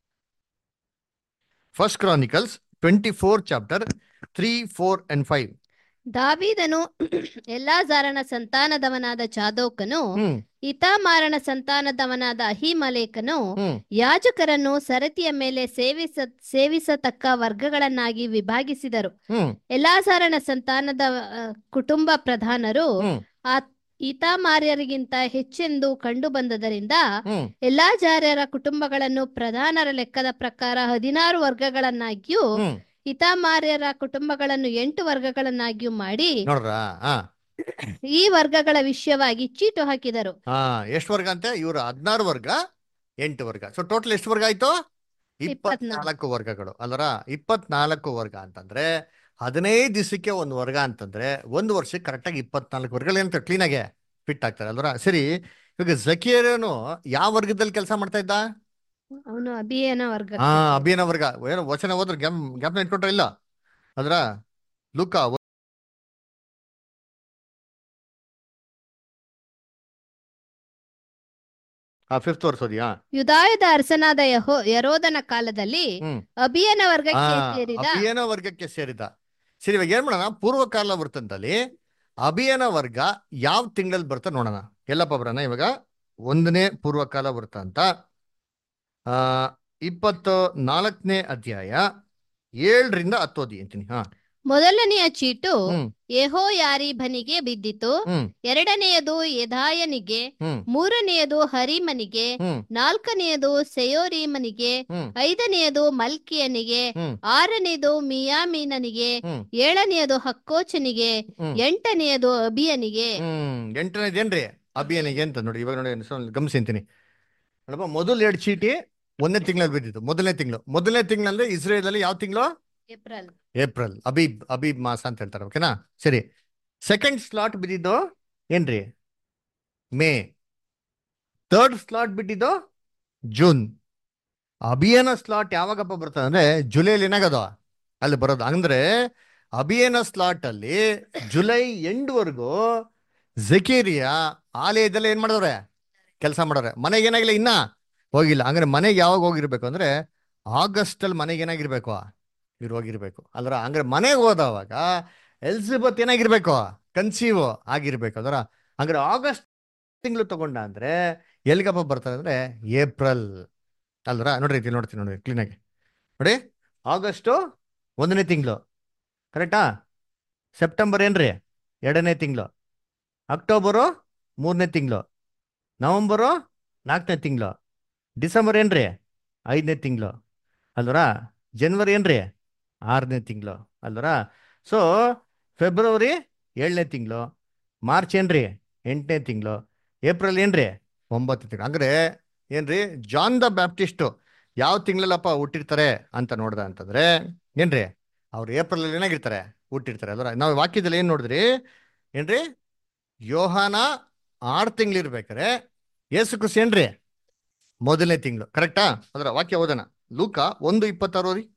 A: first Chronicles twenty four chapter three four and five
B: ದಾವೀದನು ಎಲ್ಲಾಜಾರನ ಸಂತಾನದವನಾದ ಚಾದೋಕನು
A: ಹ್ಮ್
B: ಇತಾಮಾರನ ಸಂತಾನದವನಾದ ಅಹಿಮಲೇಕನು
A: ಹ್ಮ್
B: ಯಾಜಕರನ್ನು ಸರತಿಯ ಮೇಲೆ ಸೇವಿಸ ಸೇವಿಸತಕ್ಕ ವರ್ಗಗಳನ್ನಾಗಿ ವಿಭಾಗಿಸಿದರು
A: ಹ್ಮ್
B: ಎಲ್ಲಾಸಾರನ ಸಂತಾನದ ಆ, ಕುಟುಂಬ ಪ್ರಧಾನರು
A: ಹ್ಮ್
B: ಆ ಇತಾಮಾರ್ಯರಿಗಿಂತ ಹೆಚ್ಚೆಂದು ಕಂಡು ಬಂದದರಿಂದ
A: ಹ್ಮ್
B: ಎಲ್ಲಾ ಜಾರ್ಯರ ಕುಟುಂಬಗಳನ್ನು ಪ್ರಧಾನರ ಲೆಕ್ಕದ ಪ್ರಕಾರ ಹದಿನಾರು ವರ್ಗಗಳನ್ನಾಗಿಯೂ
A: ಹ್ಮ್
B: ಇತಾಮಾರ್ಯರ ಕುಟುಂಬಗಳನ್ನು ಎಂಟು ವರ್ಗಗಳನ್ನಾಗಿಯೂ ಮಾಡಿ
A: ನೋಡ್ರ ಹಾ
B: ಈ ವರ್ಗಗಳ ವಿಷಯವಾಗಿ ಚೀಟು ಹಾಕಿದರು
A: ಹಾ ಎಷ್ಟು ವರ್ಗ ಅಂತೆ ಇವರು ಹದಿನಾರು ವರ್ಗ ಎಂಟು ವರ್ಗ ಸೊ ಟೋಟಲ್ ಎಷ್ಟು ವರ್ಗ ಆಯ್ತು ಇಪ್ಪತ್ನಾಲ್ಕು ವರ್ಗಗಳು ಅಲ್ಲರ ಇಪ್ಪತ್ನಾಲ್ಕು ವರ್ಗ ಅಂತಂದ್ರೆ ಹದಿನೈದು ದಿವಸಕ್ಕೆ ಒಂದು ವರ್ಗ ಅಂತಂದ್ರೆ ಒಂದು ವರ್ಷಕ್ಕೆ ಕರೆಕ್ಟಾಗಿ ಇಪ್ಪತ್ನಾಲ್ಕು ವರ್ಗಗಳು ಏನಂತ ಕ್ಲೀನಾಗೆ ಫಿಟ್ ಆಗ್ತಾರೆ ಅಲ್ವರ ಸರಿ ಇವಾಗ ಜಕೀರನು ಯಾವ ವರ್ಗದಲ್ಲಿ ಕೆಲಸ ಮಾಡ್ತಾ ಇದ್ದ
B: ಅವನು ಅಭಿಯನ ವರ್ಗ
A: ಹಾ ಅಭಿಯನ ವರ್ಗ ಏನೋ ವಚನ ಹೋದ್ರೆ ಗ್ಯಾಪ್ ಗ್ಯಾಪ್ನ ಇಟ್ಕೊಂಡ್ರ ಇಲ್ಲ ಅದ್ರ ಲುಕ ಆ ಫಿಫ್ತ್ ವರ್ಷ ಓದಿಯಾ
B: ಯುದಾಯದ ಅರಸನಾದ ಯಹೋ ಯರೋದನ ಕಾಲದಲ್ಲಿ
A: ಹ್ಮ್
B: ಅಭಿಯನ
A: ಆ
B: ವರ್ಗಕ್ಕೆ ಸೇರಿದ
A: ಅಭಿಯನ ವರ್ಗಕ್ಕೆ ಸೇರಿದ ಸರಿ ಇವಾಗ ಏನ್ ಮಾಡೋಣ ಪೂರ್ವಕಾಲ ವೃತ್ತಂತಲ್ಲಿ ಅಭಿಯನ ವರ್ಗ ಯಾವ ತಿಂಗಳಲ್ಲಿ ಬರ್ತಾ ನೋಡೋಣ ಎಲ್ಲಪ್ಪ ಬರೋಣ ಇವಾಗ ಒಂದನೇ ಪೂರ್ವಕಾಲ ವೃತ್ತ ಅಂತ ಆ ಇಪ್ಪತ್ತು ನಾಲ್ಕನೇ ಅಧ್ಯಾಯ ಏಳರಿಂದ ಹತ್ತು ಓದಿ ಅಂತೀನಿ ಹಾ
B: ಮೊದಲನೆಯ ಚೀಟು
A: ಹ್ಮ್
B: ಯಹೋ ಯಾರೀಬನಿಗೆ ಬಿದ್ದಿತು
A: ಹ್ಮ್
B: ಎರಡನೆಯದು ಯದಾಯನಿಗೆ
A: ಹ್ಮ್
B: ಮೂರನೆಯದು ಹರಿಮನಿಗೆ
A: ಹ್ಮ್
B: ನಾಲ್ಕನೆಯದು ಸೆಯೋರೀಮನಿಗೆ
A: ಹ್ಮ್
B: ಐದನೆಯದು ಮಲ್ಕಿಯನಿಗೆ
A: ಹ್ಮ್
B: ಆರನೆಯದು ಮಿಯಾಮೀನನಿಗೆ
A: ಹ್ಮ್
B: ಏಳನೆಯದು ಹಕ್ಕೋಚನಿಗೆ
A: ಹ್ಮ್
B: ಎಂಟನೆಯದು ಅಭಿಯನಿಗೆ
A: ಹ್ಮ್ ಎಂಟನೇದೇನ್ರಿ ಅಭಿಯನಿಗೆ ಅಂತ ನೋಡಿ ಇವಾಗ ನೋಡಿ ಸ್ವಲ್ಪ ಗಮನಿಸಿಂತೀನಿ ನೋಡಪ್ಪ ಮೊದಲು ಎರಡು ಚೀಟಿ ಒಂದನೇ ತಿಂಗಳಲ್ಲಿ ಬಿದ್ದಿತ್ತು ಮೊದಲನೇ ತಿಂಗಳು ಮೊದಲನೇ ತಿಂಗಳಲ್ಲಿ ಇಸ್ರೇಲ್ ಅಲ್ಲಿ ಯಾವ ತಿಂಗಳು
B: ಏಪ್ರಿಲ್
A: ಏಪ್ರಿಲ್ ಅಬೀಬ್ ಅಬೀಬ್ ಮಾಸ ಅಂತ ಹೇಳ್ತಾರೆ ಓಕೆನಾ ಸರಿ ಸೆಕೆಂಡ್ ಸ್ಲಾಟ್ ಬಿದ್ದಿದ್ದು ಏನ್ರಿ ಮೇ ಥರ್ಡ್ ಸ್ಲಾಟ್ ಬಿಟ್ಟಿದ್ದು ಜೂನ್ ಅಭಿಯಾನ ಸ್ಲಾಟ್ ಯಾವಾಗಪ್ಪ ಬರ್ತದೆ ಅಂದ್ರೆ ಜುಲೈಲಿ ಏನಾಗದು ಅಲ್ಲಿ ಬರೋದು ಅಂದ್ರೆ ಅಭಿಯಾನ ಸ್ಲಾಟ್ ಅಲ್ಲಿ ಜುಲೈ ಎಂಡ್ವರೆಗೂ ಜಕೀರಿಯಾ ಆಲಯದಲ್ಲಿ ಏನ್ ಮಾಡಿದವ್ರೆ ಕೆಲಸ ಮಾಡೋರೆ ಮನೆಗೆ ಏನಾಗಿಲ್ಲ ಇನ್ನ ಹೋಗಿಲ್ಲ ಹಂಗಾರೆ ಮನೆಗೆ ಯಾವಾಗ ಹೋಗಿರ್ಬೇಕು ಅಂದ್ರೆ ಆಗಸ್ಟ್ ಅಲ್ಲಿ ಮನೆಗೆ ಏನಾಗಿರ್ಬೇಕು ಇವ್ರು ಹೋಗಿರ್ಬೇಕು ಅಲ್ರ ಹಂಗಾರೆ ಮನೆಗೆ ಹೋದವಾಗ ಎಲ್ಸಿಬತ್ ಏನಾಗಿರ್ಬೇಕು ಕನ್ಸೀವ್ ಆಗಿರ್ಬೇಕು ಅದರ ಹಂಗಾರೆ ಆಗಸ್ಟ್ ತಿಂಗಳು ತಗೊಂಡ ಅಂದ್ರೆ ಎಲ್ಲಿಗಪ್ಪ ಬರ್ತಾರೆ ಅಂದ್ರೆ ಏಪ್ರಿಲ್ ಅಲ್ರ ನೋಡ್ರಿ ಇಲ್ಲಿ ನೋಡ್ತೀನಿ ನೋಡ್ರಿ ಕ್ಲೀನಾಗಿ ನೋಡಿ ಆಗಸ್ಟು ಒಂದನೇ ತಿಂಗಳು ಕರೆಕ್ಟಾ ಸೆಪ್ಟೆಂಬರ್ ಏನ್ರಿ ಎರಡನೇ ತಿಂಗಳು ಅಕ್ಟೋಬರು ಮೂರನೇ ತಿಂಗಳು ನವಂಬರು ನಾಲ್ಕನೇ ತಿಂಗಳು ಡಿಸೆಂಬರ್ ಏನ್ರಿ ಐದನೇ ತಿಂಗಳು ಅಲ್ವರ ಜನವರಿ ಏನ್ರಿ ಆರನೇ ತಿಂಗಳು ಅಲ್ವರ ಸೊ ಫೆಬ್ರವರಿ ಏಳನೇ ತಿಂಗಳು ಮಾರ್ಚ್ ಏನ್ರಿ ಎಂಟನೇ ತಿಂಗಳು ಏಪ್ರಿಲ್ ಏನ್ರಿ ಒಂಬತ್ತು ತಿಂಗಳು ಅಂದ್ರೆ ಏನ್ರಿ ಜಾನ್ ದ ಬ್ಯಾಪ್ಟಿಸ್ಟು ಯಾವ ತಿಂಗಳಲ್ಲಪ್ಪ ಹುಟ್ಟಿರ್ತಾರೆ ಅಂತ ನೋಡ್ದ ಅಂತಂದ್ರೆ ಏನ್ರಿ ಅವ್ರು ಏಪ್ರಿಲ್ ಅಲ್ಲಿ ಏನಾಗಿರ್ತಾರೆ ಹುಟ್ಟಿರ್ತಾರೆ ಅಲ್ವರ ನಾವು ವಾಕ್ಯದಲ್ಲಿ ಏನ್ ನೋಡಿದ್ರಿ ಏನ್ರಿ ಯೋಹಾನ ಆರು ತಿಂಗಳಿರ್ಬೇಕಾರೆ ಯೇಸು ಕ್ರಿಸ್ತ ಏನ್ರಿ ಮೊದಲನೇ ತಿಂಗಳು ಕರೆಕ್ಟಾ ಅದರ ವಾಕ್ಯ ಓದೋಣ ಲೂಕ ಒಂದು ಇಪ್ಪತ್ತಾರು ಓದಿ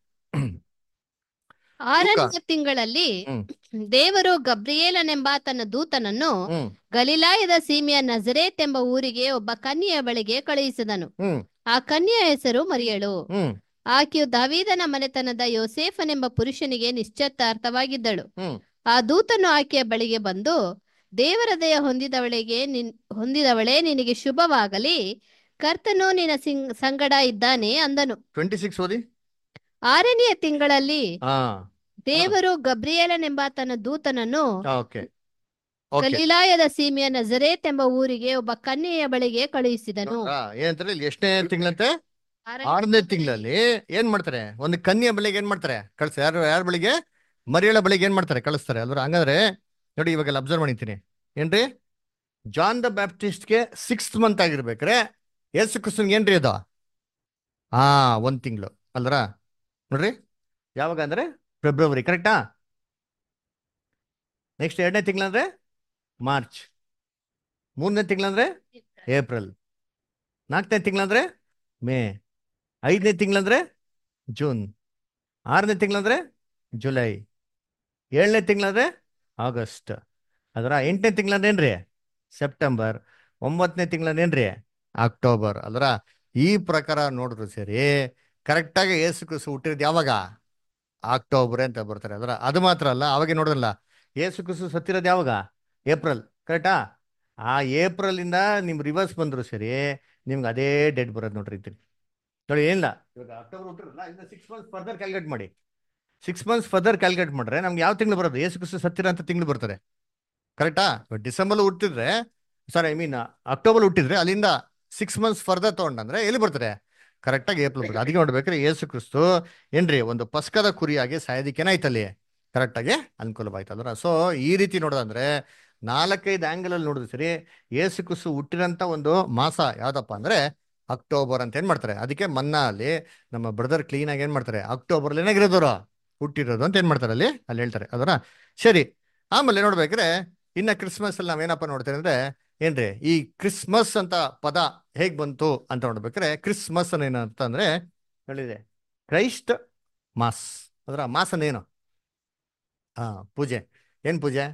B: ಆರನೆಯ ತಿಂಗಳಲ್ಲಿ
A: ಹ್ಮ್.
B: ದೇವರು ಗಬ್ರಿಯೇಲನೆಂಬಾತನ ದೂತನನ್ನು
A: ಹ್ಮ್
B: ಗಲಿಲಾಯದ ಸೀಮೆಯ ನಜರೇತ್ ಎಂಬ ಊರಿಗೆ ಒಬ್ಬ ಕನ್ಯೆಯ ಬಳಿಗೆ ಕಳುಹಿಸಿದನು
A: ಹ್ಮ್
B: ಆ ಕನ್ಯೆಯ ಹೆಸರು ಮರಿಯಳು
A: ಹ್ಮ್
B: ಆಕೆಯು ದಾವೀದನ ಮನೆತನದ ಯೋಸೇಫನೆಂಬ ಪುರುಷನಿಗೆ ನಿಶ್ಚಿತಾರ್ಥವಾಗಿದ್ದಳು
A: ಹ್ಮ್
B: ಆ ದೂತನು ಆಕೆಯ ಬಳಿಗೆ ಬಂದು ದೇವರ ದಯ ಹೊಂದಿದವಳಿಗೆ ನಿನ್ ಹೊಂದಿದವಳೇ ನಿನಗೆ ಶುಭವಾಗಲಿ ಕರ್ತನು ನಿನ್ನ ಸಿಂಗ್ ಸಂಗಡ ಇದ್ದಾನೆ ಅಂದನು
A: ಟ್ವೆಂಟಿ ಸಿಕ್ಸ್ ಓದಿ
B: ಆರನೆಯ ತಿಂಗಳಲ್ಲಿ
A: ಹಾ
B: ದೇವರು ಗಬ್ರಿಯೇಲನೆಂಬಾತನ ದೂತನನ್ನು
A: ಓಕೆ ಓಕೆ
B: ಗಲಿಲಾಯದ ಸೀಮೆಯ ನಜರೇತ್ ಎಂಬ ಊರಿಗೆ ಒಬ್ಬ ಕನ್ಯೆಯ ಬಳಿಗೆ ಕಳುಹಿಸಿದನು
A: ಏನಂತಾರೆ ಇಲ್ಲಿ ಎಷ್ಟನೇ ತಿಂಗಳಂತೆ ಆರನೇ ತಿಂಗಳಲ್ಲಿ ಏನ್ ಮಾಡ್ತಾರೆ ಒಂದು ಕನ್ಯೆ ಬಳಿಗೆ ಏನ್ ಮಾಡ್ತಾರೆ ಕಳ್ಸ ಯಾರು ಯಾರ ಬಳಿಗೆ ಮರಿಯಳ ಬಳಿಗೆ ಏನ್ ಮಾಡ್ತಾರೆ ಕಳಿಸ್ತಾರೆ ಅಲ್ವ ಹಂಗಾದ್ರೆ ನೋಡಿ ಇವಾಗೆಲ್ಲ ಅಬ್ಸರ್ವ್ ಮಾಡಿದ್ದೀನಿ ಏನ್ರಿ ಜಾನ್ ದ ಬ್ಯಾಪ್ಟಿಸ್ಟ್ಗೆ ಸಿಕ್ಸ್ತ್ ಮಂತ್ ಆಗಿರ್ಬೇಕ್ರೆ ಯೇಸು ಕ್ರಿಸ್ತನ್ಗೆ ಏನ್ರಿ ಅದು ಹಾ ಒಂದ್ ತಿಂಗಳು ಅಲ್ರ ನೋಡ್ರಿ ಯಾವಾಗ ಅಂದ್ರೆ ಫೆಬ್ರವರಿ ಕರೆಕ್ಟಾ ನೆಕ್ಸ್ಟ್ ಎರಡನೇ ತಿಂಗಳಂದ್ರೆ ಮಾರ್ಚ್ ಮೂರನೇ ತಿಂಗಳಂದ್ರೆ ಏಪ್ರಿಲ್ ನಾಲ್ಕನೇ ತಿಂಗಳಂದ್ರೆ ಮೇ ಐದನೇ ತಿಂಗಳಂದ್ರೆ ಜೂನ್ ಆರನೇ ತಿಂಗಳಂದ್ರೆ ಜುಲೈ ಏಳನೇ ತಿಂಗಳಂದ್ರೆ ಆಗಸ್ಟ್ ಅದರ ಎಂಟನೇ ತಿಂಗಳಂದ್ರೇನ್ರಿ ಸೆಪ್ಟೆಂಬರ್ ಒಂಬತ್ತನೇ ತಿಂಗಳಂದ್ರೇನ್ರಿ ಅಕ್ಟೋಬರ್ ಅದರ ಈ ಪ್ರಕಾರ ನೋಡಿದ್ರು ಸರಿ ಕರೆಕ್ಟಾಗಿ ಏಸು ಕ್ರಿಸ್ತು ಹುಟ್ಟಿರೋದು ಯಾವಾಗ ಅಕ್ಟೋಬರ್ ಅಂತ ಬರ್ತಾರೆ ಅದರ ಅದು ಮಾತ್ರ ಅಲ್ಲ ಅವಾಗೆ ನೋಡಿದ್ರಲ್ಲ ಏಸು ಕ್ರಿಸ್ತು ಸತ್ತಿರೋದು ಯಾವಾಗ ಏಪ್ರಿಲ್ ಕರೆಕ್ಟಾ ಆ ಏಪ್ರಿಲ್ ಇಂದ ನಿಮ್ ರಿವರ್ಸ್ ಬಂದ್ರು ಸರಿ ನಿಮ್ಗೆ ಅದೇ ಡೇಟ್ ಬರೋದು ನೋಡ್ರಿ ಇದ್ರಿ ನೋಡಿ ಏನಿಲ್ಲ ಇವಾಗ ಅಕ್ಟೋಬರ್ ಹುಟ್ಟಿರಲ್ಲ ಇನ್ನು ಸಿಕ್ಸ್ ಮಂತ್ಸ್ ಫರ್ದರ್ ಕ್ಯಾಲ್ಕುಲೇಟ್ ಮಾಡಿ ಸಿಕ್ಸ್ ಮಂತ್ಸ್ ಫರ್ದರ್ ಕ್ಯಾಲ್ಕುಲೇಟ್ ಮಾಡ್ರೆ ನಮ್ಗೆ ಯಾವ ತಿಂಗಳು ಬರೋದು ಏಸು ಕ್ರಿಸ್ತು ಸತ್ತಿರ ಅಂತ ತಿಂಗಳು ಬರ್ತದೆ ಕರೆಕ್ಟಾ ಡಿಸೆಂಬರ್ ಹುಟ್ಟಿದ್ರೆ ಸಾರಿ ಐ ಮೀನ್ ಅಕ್ಟೋಬರ್ ಹುಟ್ಟಿದ್ರೆ ಅಲ್ಲಿಂದ ಸಿಕ್ಸ್ ಮಂತ್ಸ್ ಫರ್ದರ್ ತಗೊಂಡಂದ್ರೆ ಎಲ್ಲಿ ಬರ್ತಾರೆ ಕರೆಕ್ಟಾಗಿ ಏಪ್ರಿಲ್ ಬರ್ತದೆ ಅದಕ್ಕೆ ನೋಡ್ಬೇಕಾದ್ರೆ ಯೇಸು ಕ್ರಿಸ್ತು ಏನ್ರಿ ಒಂದು ಪಸ್ಕದ ಕುರಿಯಾಗಿ ಸಾಯೋದಿಕ್ಕೇನಾಯ್ತಲ್ಲಿ ಕರೆಕ್ಟಾಗಿ ಅನುಕೂಲವಾಯ್ತಲ್ರ ಸೊ ಈ ರೀತಿ ನೋಡೋದಂದ್ರೆ ನಾಲ್ಕೈದು ಆಂಗಲ್ ಅಲ್ಲಿ ನೋಡಿದ್ರೆ ಸರಿ ಯೇಸು ಕ್ರಿಸ್ತು ಹುಟ್ಟಿರಂತ ಒಂದು ಮಾಸ ಯಾವ್ದಪ್ಪ ಅಂದ್ರೆ ಅಕ್ಟೋಬರ್ ಅಂತ ಏನ್ ಮಾಡ್ತಾರೆ ಅದಕ್ಕೆ ಮನ್ನಾ ಅಲ್ಲಿ ನಮ್ಮ ಬ್ರದರ್ ಕ್ಲೀನ್ ಆಗಿ ಏನ್ ಮಾಡ್ತಾರೆ ಅಕ್ಟೋಬರ್ ಏನಾಗಿರೋದವ್ರು ಹುಟ್ಟಿರೋದು ಅಂತ ಏನ್ ಮಾಡ್ತಾರೆ ಅಲ್ಲಿ ಅಲ್ಲಿ ಹೇಳ್ತಾರೆ ಅದರ ಸರಿ ಆಮೇಲೆ ನೋಡ್ಬೇಕ್ರೆ ಇನ್ನ ಕ್ರಿಸ್ಮಸ್ ಅಲ್ಲಿ ನಾವೇನಪ್ಪ ನೋಡ್ತೇವೆ ಅಂದ್ರೆ ಏನ್ರಿ ಈ ಕ್ರಿಸ್ಮಸ್ ಅಂತ ಪದ ಹೇಗ್ ಬಂತು ಅಂತ ನೋಡ್ಬೇಕ್ರೆ ಕ್ರಿಸ್ಮಸ್ ಏನಂತ ಅಂದ್ರೆ ಹೇಳಿದೆ ಕ್ರೈಸ್ಟ್ ಮಾಸ್ ಅದರ ಮಾಸ್ ಏನು ಹಾ ಪೂಜೆ ಏನ್ ಪೂಜೆ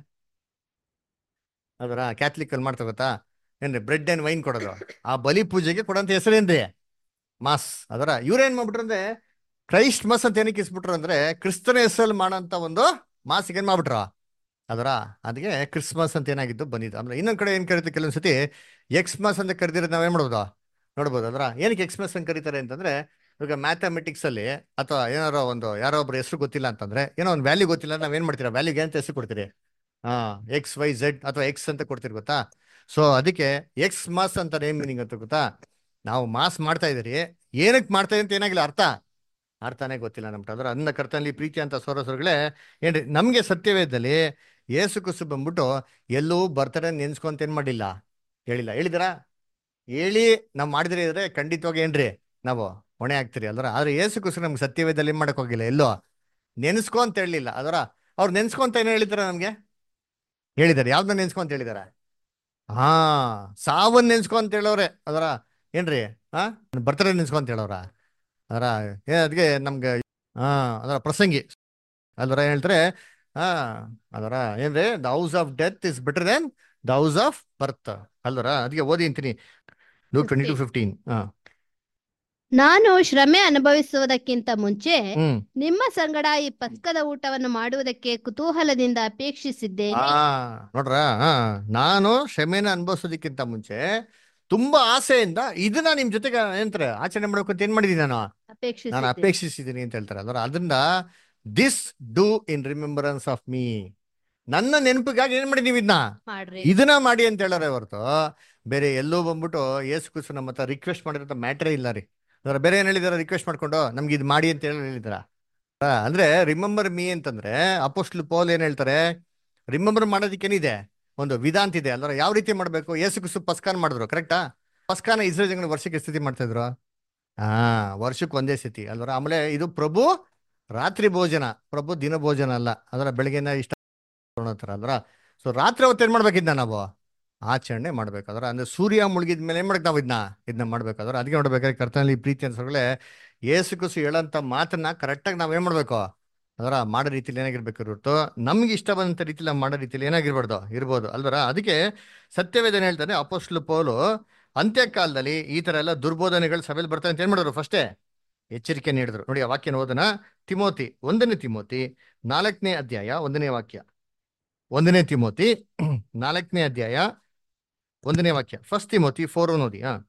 A: ಅದರ ಕ್ಯಾಥಲಿಕ್ ಅಲ್ಲಿ ಮಾಡ್ತಾ ಗೊತ್ತಾ ಏನ್ರಿ ಬ್ರೆಡ್ ಅಂಡ್ ವೈನ್ ಕೊಡೋದು ಆ ಬಲಿ ಪೂಜೆಗೆ ಕೊಡೋಂತ ಹೆಸರೇನ್ರಿ ಮಾಸ್ ಅದರ ಇವ್ರೇನ್ ಮಾಡ್ಬಿಟ್ರು ಅಂದ್ರೆ ಕ್ರೈಸ್ಟ್ ಮಸ್ ಅಂತ ಏನಕ್ಕೆ ಇಸ್ಬಿಟ್ರು ಅಂದ್ರೆ ಕ್ರಿಸ್ತನ ಹೆಸರಲ್ಲಿ ಮಾಡೋಂಥ ಒಂದು ಮಾಸಿಗೆ ಏನ್ ಮಾಡ್ಬಿಟ್ರು ಅದರ ಅದಕ್ಕೆ ಕ್ರಿಸ್ಮಸ್ ಅಂತ ಏನಾಗಿದ್ದು ಬಂದಿದ್ದು ಆಮೇಲೆ ಇನ್ನೊಂದ್ ಕಡೆ ಏನ್ ಕರೀತಾರೆ ಕೆಲವೊಂದ್ಸತಿ ಎಕ್ಸ್ಮಸ್ ಅಂತ ಕರೆದಿರೋದು ನಾವೇನ್ ಮಾಡ್ಬೋದು ನೋಡ್ಬೋದು ಅದರ ಏನಕ್ಕೆ ಎಕ್ಸ್ಮಸ್ ಅಂತ ಕರೀತಾರೆ ಅಂತಂದ್ರೆ ಇವಾಗ ಮ್ಯಾಥಮೆಟಿಕ್ಸ್ ಅಲ್ಲಿ ಅಥವಾ ಏನಾರೋ ಒಂದು ಯಾರೋ ಒಬ್ರು ಹೆಸರು ಗೊತ್ತಿಲ್ಲ ಅಂತಂದ್ರೆ ಏನೋ ಒಂದು ವ್ಯಾಲ್ಯೂ ಗೊತ್ತಿಲ್ಲ ನಾವ್ ಏನ್ ಮಾಡ್ತೀರಾ ವ್ಯಾಲ್ಯೂಗೆ ಅಂತ ಹೆಸರು ಕೊಡ್ತೀರಿ ಹಾ ಎಕ್ಸ್ ವೈ ಝೆಡ್ ಅಥವಾ ಎಕ್ಸ್ ಅಂತ ಕೊಡ್ತೀರಿ ಗೊತ್ತಾ ಸೊ ಅದಕ್ಕೆ ಎಕ್ಸ್ ಮಾಸ್ ಅಂತ ಏನ್ ಮೀನಿಂಗ್ ಅಂತ ಗೊತ್ತಾ ನಾವು ಮಾಸ್ ಮಾಡ್ತಾ ಇದೀರಿ ಏನಕ್ಕೆ ಮಾಡ್ತಾ ಇದೀವಿ ಅಂತ ಏನಾಗಿಲ್ಲ ಅರ್ಥ ಅರ್ಥನೇ ಗೊತ್ತಿಲ್ಲ ನಮ್ಗೆ ಅದ್ರ ಅನ್ನ ಕರ್ತನಲ್ಲಿ ಪ್ರೀತಿ ಅಂತ ಸೋರಸರುಗಳೇ ಏನ್ರಿ ನಮ್ಗೆ ಸತ್ಯವೇದದಲ್ಲಿ ಏಸು ಕುಸು ಬಂದ್ಬಿಟ್ಟು ಎಲ್ಲೂ ಬರ್ತಡೇ ನೆನ್ಸ್ಕೊಂತ ಏನ್ ಮಾಡಿಲ್ಲ ಹೇಳಿಲ್ಲ ಹೇಳಿದಿರಾ ಹೇಳಿ ನಾವು ಮಾಡಿದ್ರೆ ಇದ್ರೆ ಖಂಡಿತವಾಗಿ ಏನ್ರಿ ನಾವು ಹೊಣೆ ಆಗ್ತೀರಿ ಅಲ್ರ ಆದ್ರೆ ಏಸು ಕುಸು ನಮ್ಗೆ ಸತ್ಯವೇದದಲ್ಲಿ ಏನ್ ಮಾಡಕ್ ಹೋಗಿಲ್ಲ ಎಲ್ಲೋ ನೆನ್ಸ್ಕೊ ಅಂತ ಹೇಳಲಿಲ್ಲ ಅದರ ಅವ್ರು ನೆನ್ಸ್ಕೊ ಅಂತ ಏನ್ ಹೇಳಿದಾರ ನಮ್ಗೆ ಹೇಳಿದಾರೆ ಯಾವ್ದನ್ನ ನೆನ್ಸ್ಕೊ ಅಂತ ಹೇಳಿದಾರ ಹಾ ಸಾವನ್ ನೆನ್ಸ್ಕೊ ಅಂತ ಹೇಳೋರೆ ಅದರ ಏನ್ರಿ ಹಾ ಬರ್ತಡೇ ನೆನ್ಸ್ಕೊ ಅಂತ ಹೇಳೋರ ಅದರ ಏ ಅದಕ್ಕೆ ನಮ್ಗೆ ಹಾ ಅದರ ಪ್ರಸಂಗಿ ಅಲ್ವರ ಹೇಳ್ತಾರೆ ಹಾ ಅದರ ಏನ್ರಿ the house of death is better than the house of birth ಅಲ್ವರ ಅದಕ್ಕೆ ಓದಿ ಅಂತೀನಿ ಲೂಕ್ ಟ್ವೆಂಟಿ ಟು ಫಿಫ್ಟೀನ್ ಹಾ
B: ನಾನು ಶ್ರಮೆ ಅನುಭವಿಸುವುದಕ್ಕಿಂತ ಮುಂಚೆ
A: ಹ್ಮ್
B: ನಿಮ್ಮ ಸಂಗಡ ಈ ಪಸ್ಕದ ಊಟವನ್ನು ಮಾಡುವುದಕ್ಕೆ ಕುತೂಹಲದಿಂದ ಅಪೇಕ್ಷಿಸಿದ್ದೇನೆ
A: ಆ ನೋಡ್ರ ಹಾ ನಾನು ಕ್ಷಮೆನ ಅನುಭವಿಸೋದಕ್ಕಿಂತ ಮುಂಚೆ ತುಂಬಾ ಆಸೆಯಿಂದ ಇದನ್ನ ನಿಮ್ ಜೊತೆಗೆ ಏನಂತಾರೆ ಆಚರಣೆ ಮಾಡ್ಬೇಕು ಅಂತ ಏನ್ ಮಾಡಿದೀನಿ ನಾನು ನಾನು
B: ಅಪೇಕ್ಷಿಸಿದ್ದೇನೆ
A: ಅಪೇಕ್ಷಿಸಿದ್ದೀನಿ ಅಂತ ಹೇಳ್ತಾರೆ ಅಲ್ವ ಅದರಿಂದ this do in remembrance of me ನನ್ನ ನೆನಪಿಗಾಗಿ ಏನ್ ಮಾಡಿದೀವಿ ಇದನ್ನ
B: ಮಾಡ್ರಿ
A: ಇದನ್ನ ಮಾಡಿ ಅಂತ ಹೇಳೋರೆ ಹೊರತು ಬೇರೆ ಎಲ್ಲೋ ಬಂದ್ಬಿಟ್ಟು ಏಸು ಕುಸು ನಮ್ಮ ಹತ್ರ ರಿಕ್ವೆಸ್ಟ್ ಮಾಡಿರೋ ಮ್ಯಾಟ್ರೇ ಇಲ್ಲ ರೀ ಅಂದ್ರೆ ಬೇರೆ ಏನ್ ಹೇಳಿದಾರ ರಿಕ್ವೆಸ್ಟ್ ಮಾಡ್ಕೊಂಡು ನಮ್ಗೆ ಇದು ಮಾಡಿ ಅಂತ ಹೇಳಿ ಹೇಳಿದಾರ ಆ, ಅಂದ್ರೆ ರಿಮೆಂಬರ್ ಮೀ ಅಂತಂದ್ರೆ ಅಪೋಸ್ಟ್ಲ್ ಪೌಲ್ ಏನ್ ಹೇಳ್ತಾರೆ ರಿಮೆಂಬರ್ ಮಾಡೋದಕ್ಕೇನಿದೆ ಒಂದು ವಿಧಾಂತ ಇದೆ ಅಂದ್ರೆ ಯಾವ ರೀತಿ ಮಾಡ್ಬೇಕು ಏಸು ಕುಸು ಪಸ್ಕಾನ್ ಮಾಡಿದ್ರು ಕರೆಕ್ಟಾ ಪಸ್ಕಾನ ಇಸ್ರೇಲ್ ಜನ ವರ್ಷಕ್ಕೆ ಸ್ಥಿತಿ ಮಾಡ್ತಾ ಇದ್ರು ಹಾ ವರ್ಷಕ್ಕೆ ಒಂದೇ ಸ್ಥಿತಿ ಅಲ್ವರ ಆಮೇಲೆ ಇದು ಪ್ರಭು ರಾತ್ರಿ ಭೋಜನ ಪ್ರಭು ದಿನ ಭೋಜನ ಅಲ್ಲ ಅದರ ಬೆಳಗ್ಗೆನ ಇಷ್ಟ ತೊಗೊಳತ್ತಾರ ಅಲ್ವರ ಸೊ ರಾತ್ರಿ ಹೊತ್ತು ಏನ್ ಮಾಡ್ಬೇಕಿದ್ನ ನಾವು ಆಚರಣೆ ಮಾಡ್ಬೇಕಾದ್ರೆ ಅಂದ್ರೆ ಸೂರ್ಯ ಮುಳುಗಿದ ಮೇಲೆ ಏನ್ ಮಾಡಕ್ ನಾವು ಇದನ್ನ ಇದನ್ನ ಮಾಡ್ಬೇಕಾದ್ರೆ ಅದಕ್ಕೆ ನೋಡ್ಬೇಕಾದ್ರೆ ಕರ್ತನಲ್ಲಿ ಪ್ರೀತಿ ಅನ್ಸೋಗಳೇ ಏಸು ಕುಸು ಹೇಳಂತ ಮಾತನ್ನ ಕರೆಕ್ಟಾಗಿ ನಾವ್ ಏನ್ ಮಾಡ್ಬೇಕು ಅದರ ಮಾಡೋ ರೀತಿಲಿ ಏನಾಗಿರ್ಬೇಕು ಹೊರತು ನಮ್ಗೆ ಇಷ್ಟ ಬಂದಂತ ರೀತಿಲಿ ನಾವು ಮಾಡೋ ರೀತಿಲಿ ಏನಾಗಿರ್ಬಾರ್ದು ಇರ್ಬೋದು ಅಲ್ವರ ಅದಕ್ಕೆ ಸತ್ಯವೇದನೆ ಹೇಳ್ತಾನೆ ಅಪೋಸ್ಟ್ಲು ಪೌಲು ಅಂತ್ಯಕಾಲದಲ್ಲಿ ಈ ತರ ಎಲ್ಲ ದುರ್ಬೋಧನೆಗಳು ಸಭೆಯಲ್ಲಿ ಬರ್ತಾರೆ ಅಂತ ಏನ್ ಮಾಡಿದ್ರು ಫಸ್ಟೇ ಎಚ್ಚರಿಕೆ ನೀಡಿದ್ರು ನೋಡಿ ಆ ವಾಕ್ಯನ ಓದನ ತಿಮೋತಿ ಒಂದನೇ ತಿಮೋತಿ ನಾಲ್ಕನೇ ಅಧ್ಯಾಯ ಒಂದನೇ ವಾಕ್ಯ ಒಂದನೇ ತಿಮೋತಿ ನಾಲ್ಕನೇ ಅಧ್ಯಾಯ ಒಂದನೇ ವಾಕ್ಯ ಫಸ್ಟ್ ತಿಮೋತಿ ಫೋರ್ ಓದಿ ಹಾ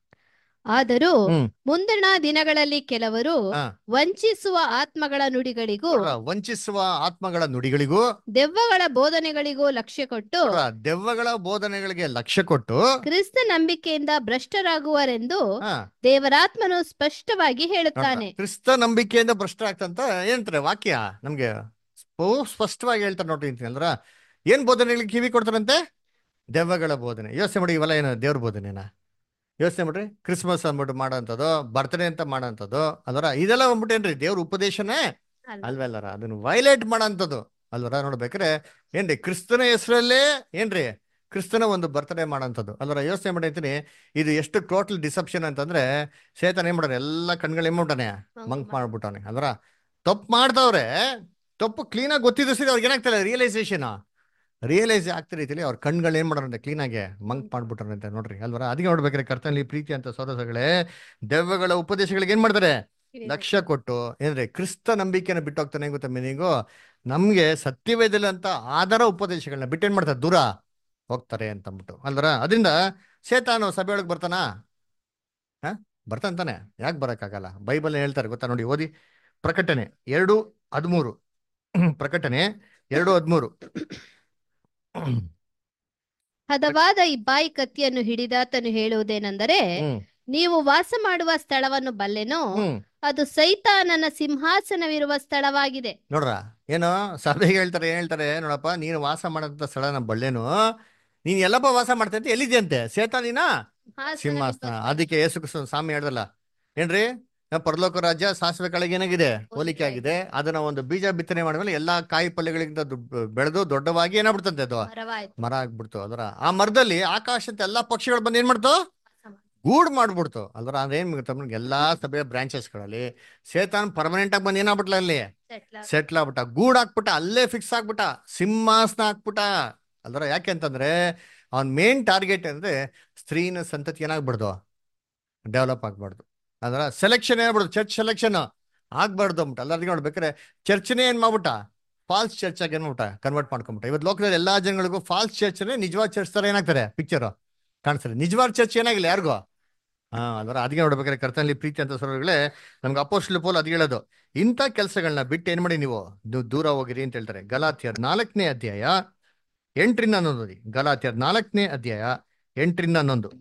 B: ಆದರೂ
A: ಹ್ಮ್.
B: ಮುಂದಿನ ದಿನಗಳಲ್ಲಿ ಕೆಲವರು
A: ಹಾ.
B: ವಂಚಿಸುವ ಆತ್ಮಗಳ ನುಡಿಗಳಿಗೂ
A: ನೋಡ್ರಾ, ವಂಚಿಸುವ ಆತ್ಮಗಳ ನುಡಿಗಳಿಗೂ
B: ದೆವ್ವಗಳ ಬೋಧನೆಗಳಿಗೂ ಲಕ್ಷ್ಯ ಕೊಟ್ಟು
A: ನೋಡ್ರಾ, ದೆವ್ವಗಳ ಬೋಧನೆಗಳಿಗೆ ಲಕ್ಷ್ಯ ಕೊಟ್ಟು
B: ಕ್ರಿಸ್ತ ನಂಬಿಕೆಯಿಂದ ಭ್ರಷ್ಟರಾಗುವರೆಂದು
A: ಹಾ
B: ದೇವರಾತ್ಮನು ಸ್ಪಷ್ಟವಾಗಿ
A: ನೋಡ್ರಾ,
B: ಹೇಳುತ್ತಾನೆ
A: ಕ್ರಿಸ್ತ ನಂಬಿಕೆಯಿಂದ ಭ್ರಷ್ಟರಾಗ್ತಂತ ಏನಂತಾರೆ ವಾಕ್ಯ ನಮ್ಗೆ ಬಹು ಸ್ಪಷ್ಟವಾಗಿ ಹೇಳ್ತಾರೆ ನೋಡ್ರಿ ಅಂತೀನಿ ಅಂದ್ರ ಏನ್ ಬೋಧನೆಗಳಿಗೆ ಕಿವಿ ಕೊಡ್ತಾರಂತೆ ದೆವ್ವಗಳ ಬೋಧನೆ ಯೋಚನೆ ಮಾಡಿ ಇವೆಲ್ಲ ಏನು ದೇವ್ರ ಬೋಧನೆನಾ ಯೋಚನೆ ಮಾಡ್ರಿ ಕ್ರಿಸ್ಮಸ್ ಅಂದ್ಬಿಟ್ಟು ಮಾಡೋಂಥದ್ದು ಬರ್ತ್ಡೇ ಅಂತ ಮಾಡೋಂಥದ್ದು ಅದರ ಇದೆಲ್ಲ ಬಂದ್ಬಿಟ್ಟು ಏನ್ರಿ ದೇವ್ರ ಉಪದೇಶನೇ
B: ಅಲ್ವಾ?
A: ಅಲ್ವಲ್ಲರ ಅದನ್ನ ವೈಲೇಟ್ ಮಾಡೋಂಥದ್ದು ಅಲ್ವರ ನೋಡ್ಬೇಕ್ರೆ ಏನ್ರಿ ಕ್ರಿಸ್ತನ ಹೆಸರಲ್ಲೇ ಏನ್ರಿ ಕ್ರಿಸ್ತನ ಒಂದು ಬರ್ತಡೇ ಮಾಡೋಂಥದ್ದು ಅಲ್ವರ ಯೋಚನೆ ಮಾಡಿರ್ತೀನಿ ಇದು ಎಷ್ಟು ಟೋಟಲ್ ಡಿಸೆಪ್ಷನ್ ಅಂತಂದ್ರೆ ಸೇತನ ಏನ್ ಮಾಡೋಣ ಎಲ್ಲ ಕಣ್ಗಳು ಏನ್ ಮಾಡ್ತಾನೆ ಮಂಕ್ ಮಾಡ್ಬಿಟ್ಟವನೆ ಅಲ್ವರ ತಪ್ಪು ಮಾಡ್ದವ್ರೆ ತಪ್ಪು ಕ್ಲೀನಾಗಿ ಗೊತ್ತಿದ್ದು ಸರಿ ಅವ್ರಿಗೆ ಏನಾಗ್ತಲ್ಲ ರಿಯಲೈಸೇಷನ್ ರಿಯಲೈಸ್ ಆಗ್ತಾ ರೀತಿಲಿ ಅವ್ರ ಕಣ್ಗಳು ಏನ್ ಮಾಡೋರಂತೆ ಕ್ಲೀನಾಗೆ ಮಂಕ್ ಮಾಡ್ಬಿಟ್ಟಾರಂತೆ ನೋಡ್ರಿ ಅಲ್ವರ ಅದಕ್ಕೆ ನೋಡ್ಬೇಕಾದ್ರೆ ಕರ್ತನಲ್ಲಿ ಪ್ರೀತಿ ಅಂತ ಸೋದಸಗಳೇ ದೆವ್ವಗಳ ಉಪದೇಶಗಳಿಗೆ ಏನ್ ಮಾಡ್ತಾರೆ ಲಕ್ಷ್ಯ ಕೊಟ್ಟು ಏನ್ರಿ ಕ್ರಿಸ್ತ ನಂಬಿಕೆನ ಬಿಟ್ಟು ಹೋಗ್ತಾನೆ ಗೊತ್ತಾ ಮೀನಿಂಗು ನಮ್ಗೆ ಸತ್ಯವೇದಲ್ಲಿ ಅಂತ ಆಧಾರ ಉಪದೇಶಗಳನ್ನ ಬಿಟ್ಟೇನ್ ಮಾಡ್ತಾರೆ ದೂರ ಹೋಗ್ತಾರೆ ಅಂತ ಅಂದ್ಬಿಟ್ಟು ಅಲ್ವರ ಅದರಿಂದ ಸೇತಾನು ಸಭೆ ಒಳಗೆ ಬರ್ತಾನ ಹ ಬರ್ತಾನೆ ಯಾಕೆ ಬರಕ್ಕಾಗಲ್ಲ ಬೈಬಲ್ ಹೇಳ್ತಾರೆ ಗೊತ್ತಾ ನೋಡಿ ಓದಿ ಪ್ರಕಟಣೆ ಎರಡು ಹದಿಮೂರು ಪ್ರಕಟಣೆ ಎರಡು ಹದಿಮೂರು
B: ಹದವಾದ ಈ ಬಾಯಿ ಕತ್ತಿಯನ್ನು ಹಿಡಿದಾತನು ಹೇಳುವುದೇನೆಂದರೆ
A: ಹ್ಮ್
B: ನೀವು ವಾಸ ಮಾಡುವ ಸ್ಥಳವನ್ನು ಬಲ್ಲೆನೋ
A: ಹ್ಮ್
B: ಅದು ಸೈತಾನನ ಸಿಂಹಾಸನವಿರುವ ಸ್ಥಳವಾಗಿದೆ
A: ನೋಡ್ರ ಏನೋ ಸಭೆಗೆ ಹೇಳ್ತಾರೆ ಏನ್ ಹೇಳ್ತಾರೆ ನೋಡಪ್ಪ ನೀನು ವಾಸ ಮಾಡಂತ ಸ್ಥಳ ನಮ್ಮ ಬಳ್ಳೆನು ನೀನ್ ಎಲ್ಲಪ್ಪ ವಾಸ ಮಾಡ್ತಾ ಅಂತ ಎಲ್ಲಿದ್ಯಂತೆ ಸೇತಾನಿನ ಸಿಂಹಾಸನ ಅದಕ್ಕೆ ಯೇಸು ಕ್ರಿಸ್ತನ ಸಾಮಿ ಹೇಳ್ದಲ್ಲ ಏನ್ರಿ ನಮ್ಮ ಪರಲೋಕ ರಾಜ್ಯ ಸಾಸಿವೆ ಕೆಳಗೆ ಏನಾಗಿದೆ ಹೋಲಿಕೆ ಆಗಿದೆ ಅದನ್ನ ಒಂದು ಬೀಜ ಬಿತ್ತನೆ ಮಾಡಿದ್ಮೇಲೆ ಎಲ್ಲಾ ಕಾಯಿ ಪಲ್ಯಗಳಿಂದ ದು- ಬೆಳೆದು ದೊಡ್ಡವಾಗಿ ಏನಾಗ್ಬಿಡ್ತಂತೆ ಅದು
B: ಮರವಾಯ್ತು
A: ಮರ ಆಗ್ಬಿಡ್ತು ಅದರ ಆ ಮರದಲ್ಲಿ ಆಕಾಶದ ಎಲ್ಲಾ ಪಕ್ಷಿಗಳು ಬಂದು ಏನ್ ಮಾಡ್ತು ಗೂಡ್ ಮಾಡ್ಬಿಡ್ತು ಅಲ್ವರ ಅದೇನ್ ಗೊತ್ತಾ ಎಲ್ಲಾ ಸಭೆಯ ಬ್ರಾಂಚಸ್ಗಳಲ್ಲಿ ಸೇತಾನ್ ಪರ್ಮನೆಂಟ್ ಆಗಿ ಬಂದು ಏನಾಗ್ಬಿಟ್ಲ ಅಲ್ಲಿ
B: ಸೆಟ್ಲ್
A: ಸೆಟ್ಲ್ ಆಗ್ಬಿಟ್ಟ ಗೂಡ್ ಹಾಕ್ಬಿಟ್ಟ ಅಲ್ಲೇ ಫಿಕ್ಸ್ ಆಗ್ಬಿಟ್ಟ ಸಿಂಹಾಸನ ಹಾಕ್ಬಿಟ್ಟ ಅಲ್ವರ ಯಾಕೆ ಅಂತಂದ್ರೆ ಅವನ್ ಮೇನ್ ಟಾರ್ಗೆಟ್ ಅಂದ್ರೆ ಸ್ತ್ರೀನ ಸಂತತಿ ಏನಾಗ್ಬಿಡ್ದು ಡೆವಲಪ್ ಆಗ್ಬಾರ್ದು ಅದರ ಸೆಲೆಕ್ಷನ್ ಏನಾಗ್ಬಿಡ್ದು ಚರ್ಚ್ ಸೆಲೆಕ್ಷನ್ ಆಗ್ಬಾರ್ದು ಅಂದ್ಬಿಟ್ಟು ಎಲ್ಲರಿಗೂ ನೋಡ್ಬೇಕಾರೆ ಚರ್ಚ್ನೇ ಏನ್ ಮಾಡ್ಬಿಟ್ಟ ಫಾಲ್ಸ್ ಚರ್ಚ್ ಆಗಿ ಏನ್ಬಿಟ್ಟ ಕನ್ವರ್ಟ್ ಮಾಡ್ಕೊಂಬಿಟ್ಟ ಇವತ್ತು ಲೋಕದಲ್ಲಿ ಎಲ್ಲಾ ಜನಗಳಿಗೂ ಫಾಲ್ಸ್ ಚರ್ಚ್ನೇ ನಿಜವಾದ ಚರ್ಚ್ ತರ ಏನಾಗ್ತಾರೆ ಪಿಕ್ಚರ್ ಕಾಣಿಸ್ತಾರೆ ನಿಜವಾದ ಚರ್ಚ್ ಏನಾಗಿಲ್ಲ ಯಾರಿಗೂ ಹಾ ಅದರ ಅದಕ್ಕೆ ನೋಡ್ಬೇಕಾದ್ರೆ ಕರ್ತನಲ್ಲಿ ಪ್ರೀತಿ ಅಂತ ಸರೋಗಳೇ ನಮ್ಗೆ ಅಪೋಸ್ಟ್ಲ್ ಪೋಲ್ ಅದ್ ಹೇಳೋದು ಇಂಥ ಕೆಲಸಗಳನ್ನ ಬಿಟ್ಟು ಏನ್ ಮಾಡಿ ನೀವು ನೀವು ದೂರ ಹೋಗಿರಿ ಅಂತ ಹೇಳ್ತಾರೆ ಗಲಾತಿಯರ್ ನಾಲ್ಕನೇ ಅಧ್ಯಾಯ ಎಂಟರಿಂದ ಹನ್ನೊಂದು ಓದಿ ಗಲಾತಿಯರ್ ನಾಲ್ಕನೇ ಅಧ್ಯಾಯ ಎಂಟರಿಂದ ಹನ್ನೊಂದು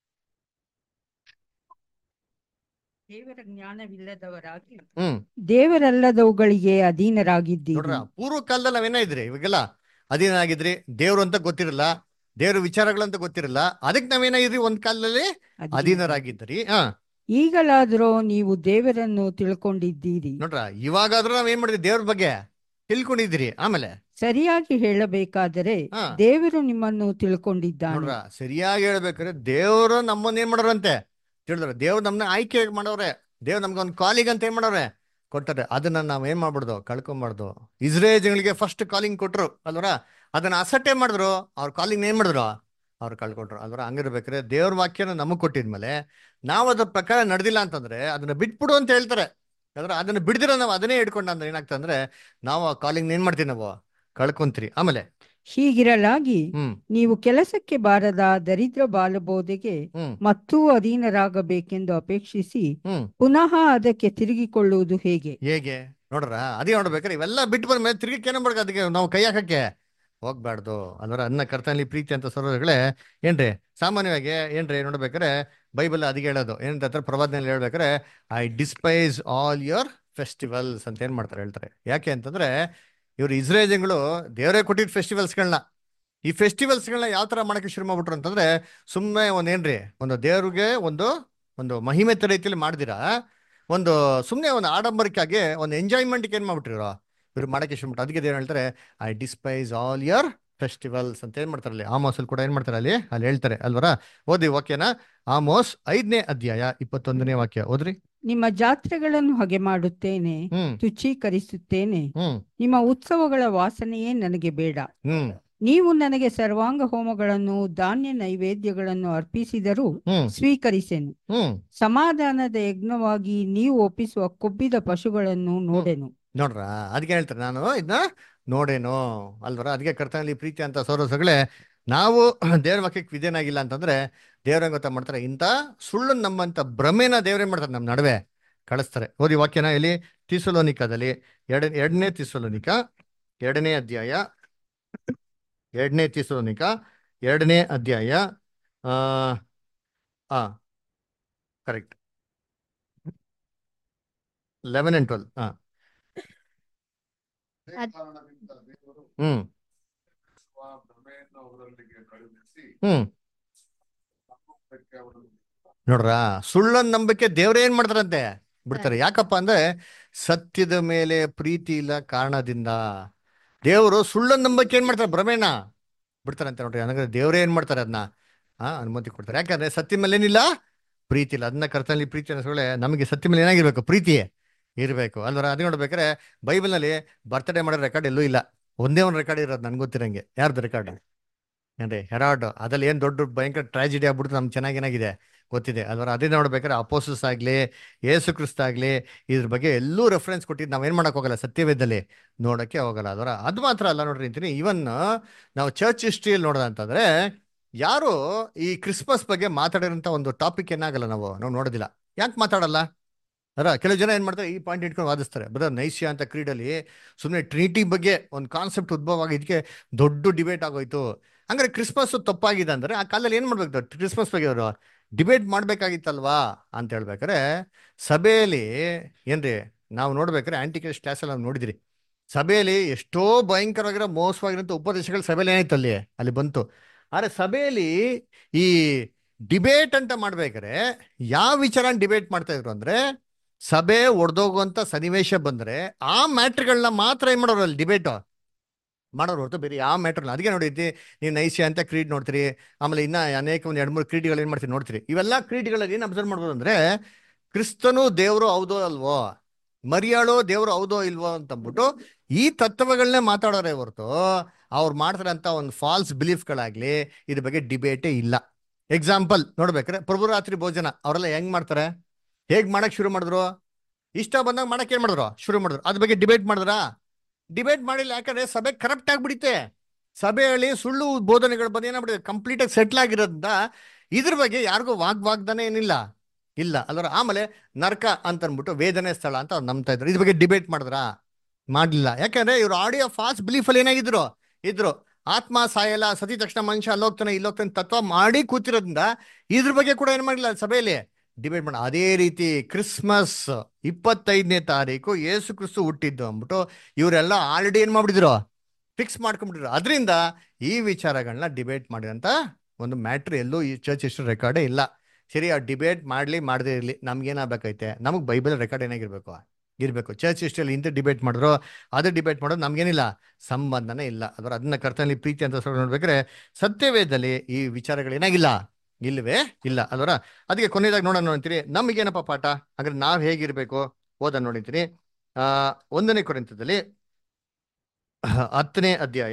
D: ದೇವರ ಜ್ಞಾನವಿಲ್ಲದವರಾಗಿ
A: ಹ್ಮ್
D: ದೇವರಲ್ಲದವುಗಳಿಗೆ ಅಧೀನರಾಗಿದ್ದೀರಿ
A: ನೋಡ್ರ ಪೂರ್ವ ಕಾಲದಲ್ಲಿ ನಾವೇನ ಇದ್ರಿ ಇವಾಗೆಲ್ಲ ಅದೇನಾಗಿದ್ರಿ ದೇವ್ರು ಅಂತ ಗೊತ್ತಿರಲ್ಲ ದೇವ್ರ ವಿಚಾರಗಳಂತ ಗೊತ್ತಿರಲ್ಲ ಅದಕ್ಕೆ ನಾವೇನಾಗಿದ್ರಿ ಒಂದ್ ಕಾಲದಲ್ಲಿ ಅಧೀನರಾಗಿದ್ರಿ ಹಾ
D: ಈಗಲಾದರೂ ನೀವು ದೇವರನ್ನು ತಿಳ್ಕೊಂಡಿದ್ದೀರಿ
A: ನೋಡ್ರ ಇವಾಗಾದ್ರೂ ನಾವ್ ಏನ್ ಮಾಡಿದ್ರಿ ದೇವ್ರ ಬಗ್ಗೆ ತಿಳ್ಕೊಂಡಿದ್ದೀರಿ ಆಮೇಲೆ
D: ಸರಿಯಾಗಿ ಹೇಳಬೇಕಾದರೆ
A: ಹಾ
D: ದೇವರು ನಿಮ್ಮನ್ನು ತಿಳ್ಕೊಂಡಿದ್ದಾನೆ
A: ನೋಡ್ರ ಸರಿಯಾಗಿ ಹೇಳ್ಬೇಕಾದ್ರೆ ದೇವ್ರು ನಮ್ಮನ್ನ ಏನ್ ಮಾಡೋರಂತೆ ತಿಳಿದ್ರ ದೇವ್ರು ನಮ್ನ ಆಯ್ಕೆ ಮಾಡವ್ರೆ ದೇವ್ರು ನಮ್ಗೆ ಒಂದು ಕಾಲಿಂಗ್ ಅಂತ ಏನ್ ಮಾಡವ್ರೆ ಕೊಟ್ಟಾರೆ ಅದನ್ನ ನಾವ್ ಏನ್ ಮಾಡ್ಬಿಡ್ದು ಕಳ್ಕೊಂಬಾರ್ದು ಇಸ್ರೇಲ್ಗಳಿಗೆ ಫಸ್ಟ್ ಕಾಲಿಂಗ್ ಕೊಟ್ರು ಅಲ್ವರ ಅದನ್ನ ಅಸಟ್ಟೆ ಮಾಡಿದ್ರು ಅವ್ರ ಕಾಲಿಂಗ್ ಏನ್ ಮಾಡಿದ್ರು ಅವ್ರು ಕಳ್ಕೊಂಡ್ರು ಅಲ್ವರ ಹಂಗಿರ್ಬೇಕಾದ್ರೆ ದೇವ್ರ ವಾಕ್ಯನ ನಮಗ್ ಕೊಟ್ಟಿದ್ಮೇಲೆ ನಾವು ಅದ್ರ ಪ್ರಕಾರ ನಡೆದಿಲ್ಲ ಅಂತಂದ್ರೆ ಅದನ್ನ ಬಿಟ್ಬಿಡು ಅಂತ ಹೇಳ್ತಾರೆ ಅದ್ರ ಅದನ್ನ ಬಿಡ್ದಿರ ನಾವು ಅದನ್ನೇ ಹಿಡ್ಕೊಂಡ ಅಂದ್ರೆ ಏನಾಗ್ತಂದ್ರೆ ನಾವು ಆ ಕಾಲಿಂಗ್ ಏನ್ ಮಾಡ್ತೀವಿ ನಾವು ಕಳ್ಕೊಂತೀರಿ ಆಮೇಲೆ
D: ಹೀಗಿರಲಾಗಿ
A: ಹ್ಮ್
D: ನೀವು ಕೆಲಸಕ್ಕೆ ಬಾರದ ದರಿದ್ರ ಬಾಲಬೋಧೆಗೆ
A: ಹ್ಮ್
D: ಮತ್ತೂ ಅಧೀನರಾಗಬೇಕೆಂದು ಅಪೇಕ್ಷಿಸಿ
A: ಹ್ಮ್
D: ಪುನಃ ಅದಕ್ಕೆ ತಿರುಗಿಕೊಳ್ಳುವುದು ಹೇಗೆ
A: ಹೇಗೆ ನೋಡ್ರ ಅದೇ ನೋಡ್ಬೇಕಾರೆ ಇವೆಲ್ಲ ಬಿಟ್ಟು ಬಂದ್ಮೇಲೆ ತಿರ್ಗಿ ಏನ್ ಮಾಡ್ಕ ಅದಕ್ಕೆ ನಾವು ಕೈ ಹಾಕಕ್ಕೆ ಹೋಗ್ಬಾರ್ದು ಅದರ ಅನ್ನ ಕರ್ತನಲ್ಲಿ ಪ್ರೀತಿ ಅಂತ ಸರೋಗಳೇ ಏನ್ರಿ ಸಾಮಾನ್ಯವಾಗಿ ಏನ್ರಿ ನೋಡ್ಬೇಕಾರೆ ಬೈಬಲ್ ಅದಕ್ಕೆ ಹೇಳೋದು ಏನಂತ ಹತ್ರ ಪ್ರವಾದನೆಯಲ್ಲಿ ಹೇಳ್ಬೇಕಾರೆ I despise all your festivals ಅಂತ ಏನ್ ಮಾಡ್ತಾರೆ ಹೇಳ್ತಾರೆ ಯಾಕೆ ಅಂತಂದ್ರೆ ಇವ್ರು ಇಸ್ರೇಜನ್ಗಳು ದೇವರೇ ಕೊಟ್ಟಿದ್ದ ಫೆಸ್ಟಿವಲ್ಸ್ಗಳನ್ನ ಈ ಫೆಸ್ಟಿವಲ್ಸ್ಗಳನ್ನ ಯಾವ ತರ ಮಾಡಕ್ಕೆ ಶುರು ಮಾಡ್ಬಿಟ್ರು ಅಂತಂದ್ರೆ ಸುಮ್ಮನೆ ಒಂದ್ ಏನ್ರಿ ಒಂದು ದೇವ್ರಿಗೆ ಒಂದು ಒಂದು ಮಹಿಮೆ ರೀತಿಯಲ್ಲಿ ಮಾಡ್ದಿರಾ ಒಂದು ಸುಮ್ಮನೆ ಒಂದು ಆಡಂಬರಕ್ಕಾಗಿ ಒಂದು ಎಂಜಾಯ್ಮೆಂಟ್ಗೆ ಏನ್ ಮಾಡ್ಬಿಟ್ಟಿರೋ ಇವ್ರು ಮಾಡಕ್ಕೆ ಶುರು ಮಾಡ್ತಾರೆ ಅದಕ್ಕೆ ದೇವ್ರು ಹೇಳ್ತಾರೆ I despise all your festivals ಅಂತ ಏನ್ ಮಾಡ್ತಾರೆ ಅಲ್ಲಿ ಆಮೋಸ್ ಅಲ್ಲಿ ಕೂಡ ಏನ್ ಮಾಡ್ತಾರೆ ಅಲ್ಲಿ ಅಲ್ಲಿ ಹೇಳ್ತಾರೆ ಅಲ್ವರ ಓದಿ ವಾಕ್ಯನ ಆಮೋಸ್ ಐದನೇ ಅಧ್ಯಾಯ ಇಪ್ಪತ್ತೊಂದನೇ ವಾಕ್ಯ ಓದ್ರಿ
D: ನಿಮ್ಮ ಜಾತ್ರೆಗಳನ್ನು ಹಗೆ ಮಾಡುತ್ತೇನೆ
A: ಹ್ಮ್
D: ತುಚ್ಛೀಕರಿಸುತ್ತೇನೆ
A: ಹ್ಮ್
D: ನಿಮ್ಮ ಉತ್ಸವಗಳ ವಾಸನೆಯೇ ನನಗೆ ಬೇಡ
A: ಹ್ಮ್
D: ನೀವು ನನಗೆ ಸರ್ವಾಂಗ ಹೋಮಗಳನ್ನು ಧಾನ್ಯ ನೈವೇದ್ಯಗಳನ್ನು ಅರ್ಪಿಸಿದರೂ
A: ಹ್ಮ್
D: ಸ್ವೀಕರಿಸೆನು
A: ಹ್ಮ್
D: ಸಮಾಧಾನದ ಯಜ್ಞವಾಗಿ ನೀವು ಒಪ್ಪಿಸುವ ಕೊಬ್ಬಿದ ಪಶುಗಳನ್ನು ನೋಡೆನು
A: ನೋಡ್ರ ಅದಕ್ಕೆ ಹೇಳ್ತಾರೆ ನಾನು ಇದನ್ನ ನೋಡೇನು ಅಲ್ವರ ಅದಕ್ಕೆ ಕರ್ತನಲ್ಲಿ ಪ್ರೀತಿ ಅಂತ ಸೌರಸಗಳೇ ನಾವು ದೇವ್ರ ವಾಕ್ಯಕ್ಕೆ ವಿಧೇನಾಗಿಲ್ಲ ಅಂತಂದ್ರೆ ದೇವ್ರ ಗೊತ್ತಾ ಮಾಡ್ತಾರೆ ಇಂಥ ಸುಳ್ಳು ನಮ್ಮಂತ ಭ್ರಮೆನ ದೇವ್ರೇನ್ ಮಾಡ್ತಾರೆ ನಮ್ಮ ನಡುವೆ ಕಳಿಸ್ತಾರೆ ಓದಿ ವಾಕ್ಯನ ಇಲ್ಲಿ ತಿಸಲೋನಿಕದಲ್ಲಿ ಎರಡ ಎರಡನೇ ತಿಸಲೋನಿಕ ಎರಡನೇ ಅಧ್ಯಾಯ ಎರಡನೇ ತಿಸಲೋನಿಕ ಎರಡನೇ ಅಧ್ಯಾಯ ಆ ಆ ಕರೆಕ್ಟ್ ಲೆವೆನ್ ಅಂಡ್ ಟ್ವೆಲ್ ಹಾ
B: ಅದ್-
C: ಕಾರಣದಿಂದ ದೇವರು
A: ಹ್ಮ್
C: ಸ್ವ ಭ್ರಮೆಯನ್ನು ಅವರಲ್ಲಿಗೆ ಕಳುಹಿಸಿ
A: ಹ್ಮ್
C: ನಂಬುವುದಕ್ಕೆ ಅವರನ್ನು
A: ನೋಡ್ರ ಸುಳ್ಳನ್ ನಂಬಿಕೆ ದೇವ್ರೇ ಏನ್ ಮಾಡ್ತಾರಂತೆ ಬಿಡ್ತಾರೆ ಯಾಕಪ್ಪ ಅಂದ್ರೆ ಸತ್ಯದ ಮೇಲೆ ಪ್ರೀತಿ ಇಲ್ಲ ಕಾರಣದಿಂದ ದೇವರು ಸುಳ್ಳನ್ ನಂಬಿಕೆ ಏನ್ ಮಾಡ್ತಾರೆ ಭ್ರಮೇನ ಬಿಡ್ತಾರಂತೆ ನೋಡ್ರಿ ಹಂಗಾದ್ರೆ ದೇವ್ರೇ ಏನ್ ಮಾಡ್ತಾರೆ ಅದನ್ನ ಹಾ ಅನುಮತಿ ಕೊಡ್ತಾರೆ ಯಾಕಂದ್ರೆ ಸತ್ಯ ಮೇಲೆ ಏನಿಲ್ಲ ಪ್ರೀತಿ ಇಲ್ಲ ಅದನ್ನ ಕರ್ತನಲ್ಲಿ ಪ್ರೀತಿ ಅನ್ನಿಸ್ಕೊಳ್ಳೆ ನಮಗೆ ಸತ್ಯ ಮೇಲೆ ಏನಾಗಿರ್ಬೇಕು ಪ್ರೀತಿ ಇರಬೇಕು ಅಲ್ವರ ಅದು ನೋಡ್ಬೇಕಾರೆ ಬೈಬಲ್ನಲ್ಲಿ ಬರ್ತ್ಡೇ ಮಾಡೋ ರೆಕಾರ್ಡ್ ಎಲ್ಲೂ ಇಲ್ಲ ಒಂದೇ ಒಂದು ರೆಕಾರ್ಡ್ ಇರೋದು ನನ್ಗೆ ಗೊತ್ತಿರಂಗೆ ಯಾರ್ದು ರೆಕಾರ್ಡ್ ಏನ್ರಿ ಹೆರಾಡ್ ಅದ್ರಲ್ಲಿ ಏನ್ ದೊಡ್ಡ ಭಯಂಕರ ಟ್ರಾಜಿಡಿ ಆಗ್ಬಿಟ್ಟು ನಮ್ಗೆ ಚೆನ್ನಾಗಿ ಏನಾಗಿದೆ ಗೊತ್ತಿದೆ ಅಲ್ವರ ಅದೇ ನೋಡ್ಬೇಕಾದ್ರೆ ಅಪೋಸಸ್ ಆಗ್ಲಿ ಯೇಸು ಕ್ರಿಸ್ತ ಆಗ್ಲಿ ಇದ್ರ ಬಗ್ಗೆ ಎಲ್ಲೂ ರೆಫರೆನ್ಸ್ ಕೊಟ್ಟಿದ್ದು ನಾವೇನ್ ಮಾಡಕ್ ಹೋಗಲ್ಲ ಸತ್ಯವೇದದಲ್ಲಿ ನೋಡಕ್ಕೆ ಹೋಗಲ್ಲ ಅದರ ಅದು ಮಾತ್ರ ಅಲ್ಲ ನೋಡ್ರಿ ಅಂತೀನಿ ಇವನ್ ನಾವು ಚರ್ಚ್ ಹಿಸ್ಟ್ರಿಯಲ್ಲಿ ನೋಡೋದಂತಂದ್ರೆ ಯಾರು ಈ ಕ್ರಿಸ್ಮಸ್ ಬಗ್ಗೆ ಮಾತಾಡಿರೋಂಥ ಒಂದು ಟಾಪಿಕ್ ಏನಾಗಲ್ಲ ನಾವು ನಾವು ನೋಡೋದಿಲ್ಲ ಯಾಕೆ ಮಾತಾಡಲ್ಲ ಅರ ಕೆಲವು ಜನ ಏನ್ ಮಾಡ್ತಾರೆ ಈ ಪಾಯಿಂಟ್ ಇಟ್ಕೊಂಡು ವಾದಿಸ್ತಾರೆ ಬ್ರದರ್ ನೈಸ್ಯ ಅಂತ ಕ್ರೀಡಲ್ಲಿ ಸುಮ್ಮನೆ ಟ್ರಿನಿಟಿ ಬಗ್ಗೆ ಒಂದು ಕಾನ್ಸೆಪ್ಟ್ ಉದ್ಭವ ಆಗಿ ಇದಕ್ಕೆ ದೊಡ್ಡ ಡಿಬೇಟ್ ಆಗೋಯ್ತು ಹಂಗಾರೆ ಕ್ರಿಸ್ಮಸ್ ತಪ್ಪಾಗಿದೆ ಅಂದ್ರೆ ಆ ಕಾಲದಲ್ಲಿ ಏನ್ ಮಾಡ್ಬೇಕು ಕ್ರಿಸ್ಮಸ್ ಬಗ್ಗೆ ಅವರು ಡಿಬೇಟ್ ಮಾಡ್ಬೇಕಾಗಿತ್ತಲ್ವಾ ಅಂತ ಹೇಳ್ಬೇಕಾರೆ ಸಭೆಯಲ್ಲಿ ಏನ್ರಿ ನಾವು ನೋಡ್ಬೇಕಾದ್ರೆ ಆಂಟಿಕ್ರಿಸ್ಟ್ ಕ್ಲಾಸಲ್ಲಿ ನಾವು ನೋಡಿದ್ರಿ ಸಭೆಯಲ್ಲಿ ಎಷ್ಟೋ ಭಯಂಕರವಾಗಿರೋ ಮೋಸವಾಗಿರೋಂಥ ಉಪದೇಶಗಳು ಸಭೆಯಲ್ಲಿ ಏನಾಯ್ತು ಅಲ್ಲಿ ಅಲ್ಲಿ ಬಂತು ಆದ್ರೆ ಸಭೆಯಲ್ಲಿ ಈ ಡಿಬೇಟ್ ಅಂತ ಮಾಡ್ಬೇಕಾದ್ರೆ ಯಾವ ವಿಚಾರ ಡಿಬೇಟ್ ಮಾಡ್ತಾ ಇದ್ರು ಅಂದ್ರೆ ಸಭೆ ಒಡೆದೋಗುವಂತ ಸನ್ನಿವೇಶ ಬಂದ್ರೆ ಆ ಮ್ಯಾಟ್ರಿಗಳನ್ನ ಮಾತ್ರ ಏನ್ ಮಾಡೋರು ಅಲ್ಲಿ ಡಿಬೇಟ್ ಮಾಡೋರು ಹೊರತು ಬೇರೆ ಯಾವ ಮ್ಯಾಟ್ರಲ್ಲ ಅದಕ್ಕೆ ನೋಡಿದ್ರಿ ನೀವು ನೈಸ್ಯ ಅಂತ ಕ್ರೀಡ್ ನೋಡ್ತೀರಿ ಆಮೇಲೆ ಇನ್ನ ಅನೇಕ ಒಂದು ಎರಡು ಮೂರು ಕ್ರೀಡ್ಗಳು ಏನ್ ಮಾಡ್ತೀರಿ ನೋಡ್ತೀರಿ ಇವೆಲ್ಲ ಕ್ರೀಡ್ಗಳಲ್ಲಿ ಏನು ಅಬ್ಸರ್ವ್ ಮಾಡ್ಬೋದು ಅಂದ್ರೆ ಕ್ರಿಸ್ತನು ದೇವರು ಹೌದೋ ಅಲ್ವೋ ಮರಿಯಾಳೋ ದೇವರು ಹೌದೋ ಇಲ್ವೋ ಅಂತ ಅಂದ್ಬಿಟ್ಟು ಈ ತತ್ವಗಳನ್ನೇ ಮಾತಾಡೋರೆ ಹೊರತು ಅವ್ರು ಮಾಡ್ತಾರಂತ ಒಂದು ಫಾಲ್ಸ್ ಬಿಲೀಫ್ಗಳಾಗ್ಲಿ ಇದ್ರ ಬಗ್ಗೆ ಡಿಬೇಟೇ ಇಲ್ಲ ಎಕ್ಸಾಂಪಲ್ ನೋಡ್ಬೇಕಾರೆ ಪ್ರಭುರಾತ್ರಿ ಭೋಜನ ಅವರೆಲ್ಲ ಹೆಂಗ್ ಮಾಡ್ತಾರೆ ಹೇಗ್ ಮಾಡಕ್ ಶುರು ಮಾಡಿದ್ರು ಇಷ್ಟ ಬಂದಾಗ ಮಾಡಕ್ ಏನ್ ಮಾಡಿದ್ರು ಶುರು ಮಾಡಿದ್ರು ಅದ್ರ ಬಗ್ಗೆ ಡಿಬೇಟ್ ಮಾಡಿದ್ರಾ ಡಿಬೇಟ್ ಮಾಡಿಲ್ಲ ಯಾಕಂದ್ರೆ ಸಭೆ ಕರಪ್ಟ್ ಆಗ್ಬಿಡಿತೆ ಸಭೆಯಲ್ಲಿ ಸುಳ್ಳು ಬೋಧನೆಗಳು ಬಂದು ಏನಾಗ್ಬಿಟ್ಟಿದೆ ಕಂಪ್ಲೀಟ್ ಆಗಿ ಸೆಟ್ಲ್ ಆಗಿರೋದ್ರಿಂದ ಇದ್ರ ಬಗ್ಗೆ ಯಾರಿಗೂ ವಾಗ್ವಾಗ್ದಾನೆ ಏನಿಲ್ಲ ಇಲ್ಲ ಅಲ್ವರ ಆಮೇಲೆ ನರ್ಕ ಅಂತ ಅಂದ್ಬಿಟ್ಟು ವೇದನೆ ಸ್ಥಳ ಅಂತ ಅವ್ರು ನಂಬ್ತಾ ಇದ್ರು ಇದ್ರ ಬಗ್ಗೆ ಡಿಬೇಟ್ ಮಾಡಿದ್ರಾ ಮಾಡ್ಲಿಲ್ಲ ಯಾಕಂದ್ರೆ ಇವ್ರು ಆಡಿಯೋ ಫಾಸ್ಟ್ ಬಿಲೀಫ್ ಅಲ್ಲಿ ಏನಾಗಿದ್ರು ಇದ್ರು ಆತ್ಮ ಸಾಯಲ್ಲ ಸತಿ ತಕ್ಷಣ ಮನುಷ್ಯ ಅಲ್ಲೋಗ್ತಾನೆ ಇಲ್ಲೋಗ್ತಾನೆ ತತ್ವ ಮಾಡಿ ಕೂತಿರೋದ್ರಿಂದ ಇದ್ರ ಬಗ್ಗೆ ಕೂಡ ಏನ್ ಮಾಡಿಲ್ಲ ಸಭೆಯಲ್ಲಿ ಡಿಬೇಟ್ ಮಾಡ ಅದೇ ರೀತಿ ಕ್ರಿಸ್ಮಸ್ ಇಪ್ಪತ್ತೈದನೇ ತಾರೀಕು ಯೇಸು ಕ್ರಿಸ್ತು ಹುಟ್ಟಿದ್ದು ಅಂದ್ಬಿಟ್ಟು ಇವರೆಲ್ಲ ಆಲ್ರೆಡಿ ಏನ್ ಮಾಡ್ಬಿಟ್ಟಿದ್ರು ಫಿಕ್ಸ್ ಮಾಡ್ಕೊಂಡ್ಬಿಟ್ಟಿದ್ರು ಅದರಿಂದ ಈ ವಿಚಾರಗಳನ್ನ ಡಿಬೇಟ್ ಮಾಡಿದಂತ ಒಂದು ಮ್ಯಾಟ್ರ್ ಎಲ್ಲೂ ಈ ಚರ್ಚ್ ಹಿಸ್ಟ್ರಿ ರೆಕಾರ್ಡೇ ಇಲ್ಲ ಸರಿ ಆ ಡಿಬೇಟ್ ಮಾಡ್ಲಿ ಮಾಡದೇ ಇರಲಿ ನಮ್ಗೇನಾಗಬೇಕೈತೆ ನಮಗೆ ಬೈಬಲ್ ರೆಕಾರ್ಡ್ ಏನಾಗಿರ್ಬೇಕು ಇರಬೇಕು ಚರ್ಚ್ ಹಿಸ್ಟ್ರಿಯಲ್ಲಿ ಇಂಥ ಡಿಬೇಟ್ ಮಾಡಿದ್ರು ಅದು ಡಿಬೇಟ್ ಮಾಡೋದು ನಮ್ಗೇನಿಲ್ಲ ಸಂಬಂಧನೇ ಇಲ್ಲ ಅದರ ಅದನ್ನ ಕರ್ತನಲ್ಲಿ ಪ್ರೀತಿ ಅಂತ ಸ್ವಲ್ಪ ನೋಡ್ಬೇಕಾದ್ರೆ ಸತ್ಯವೇದದಲ್ಲಿ ಈ ವಿಚಾರಗಳು ಏನಾಗಿಲ್ಲ ಇಲ್ವೇ ಇಲ್ಲ ಅಲ್ವರ ಅದಕ್ಕೆ ಕೊನೆಯದಾಗಿ ನೋಡೋಣ ನೋಡ್ತೀರಿ ನಮಗೇನಪ್ಪ ಪಾಠ ಅಂದ್ರೆ ನಾವ್ ಹೇಗಿರ್ಬೇಕು ಓದ ನೋಡಿರ್ತೀನಿ ಆ ಒಂದನೇ ಕೊರಿಂತದಲ್ಲಿ ಹತ್ತನೇ ಅಧ್ಯಾಯ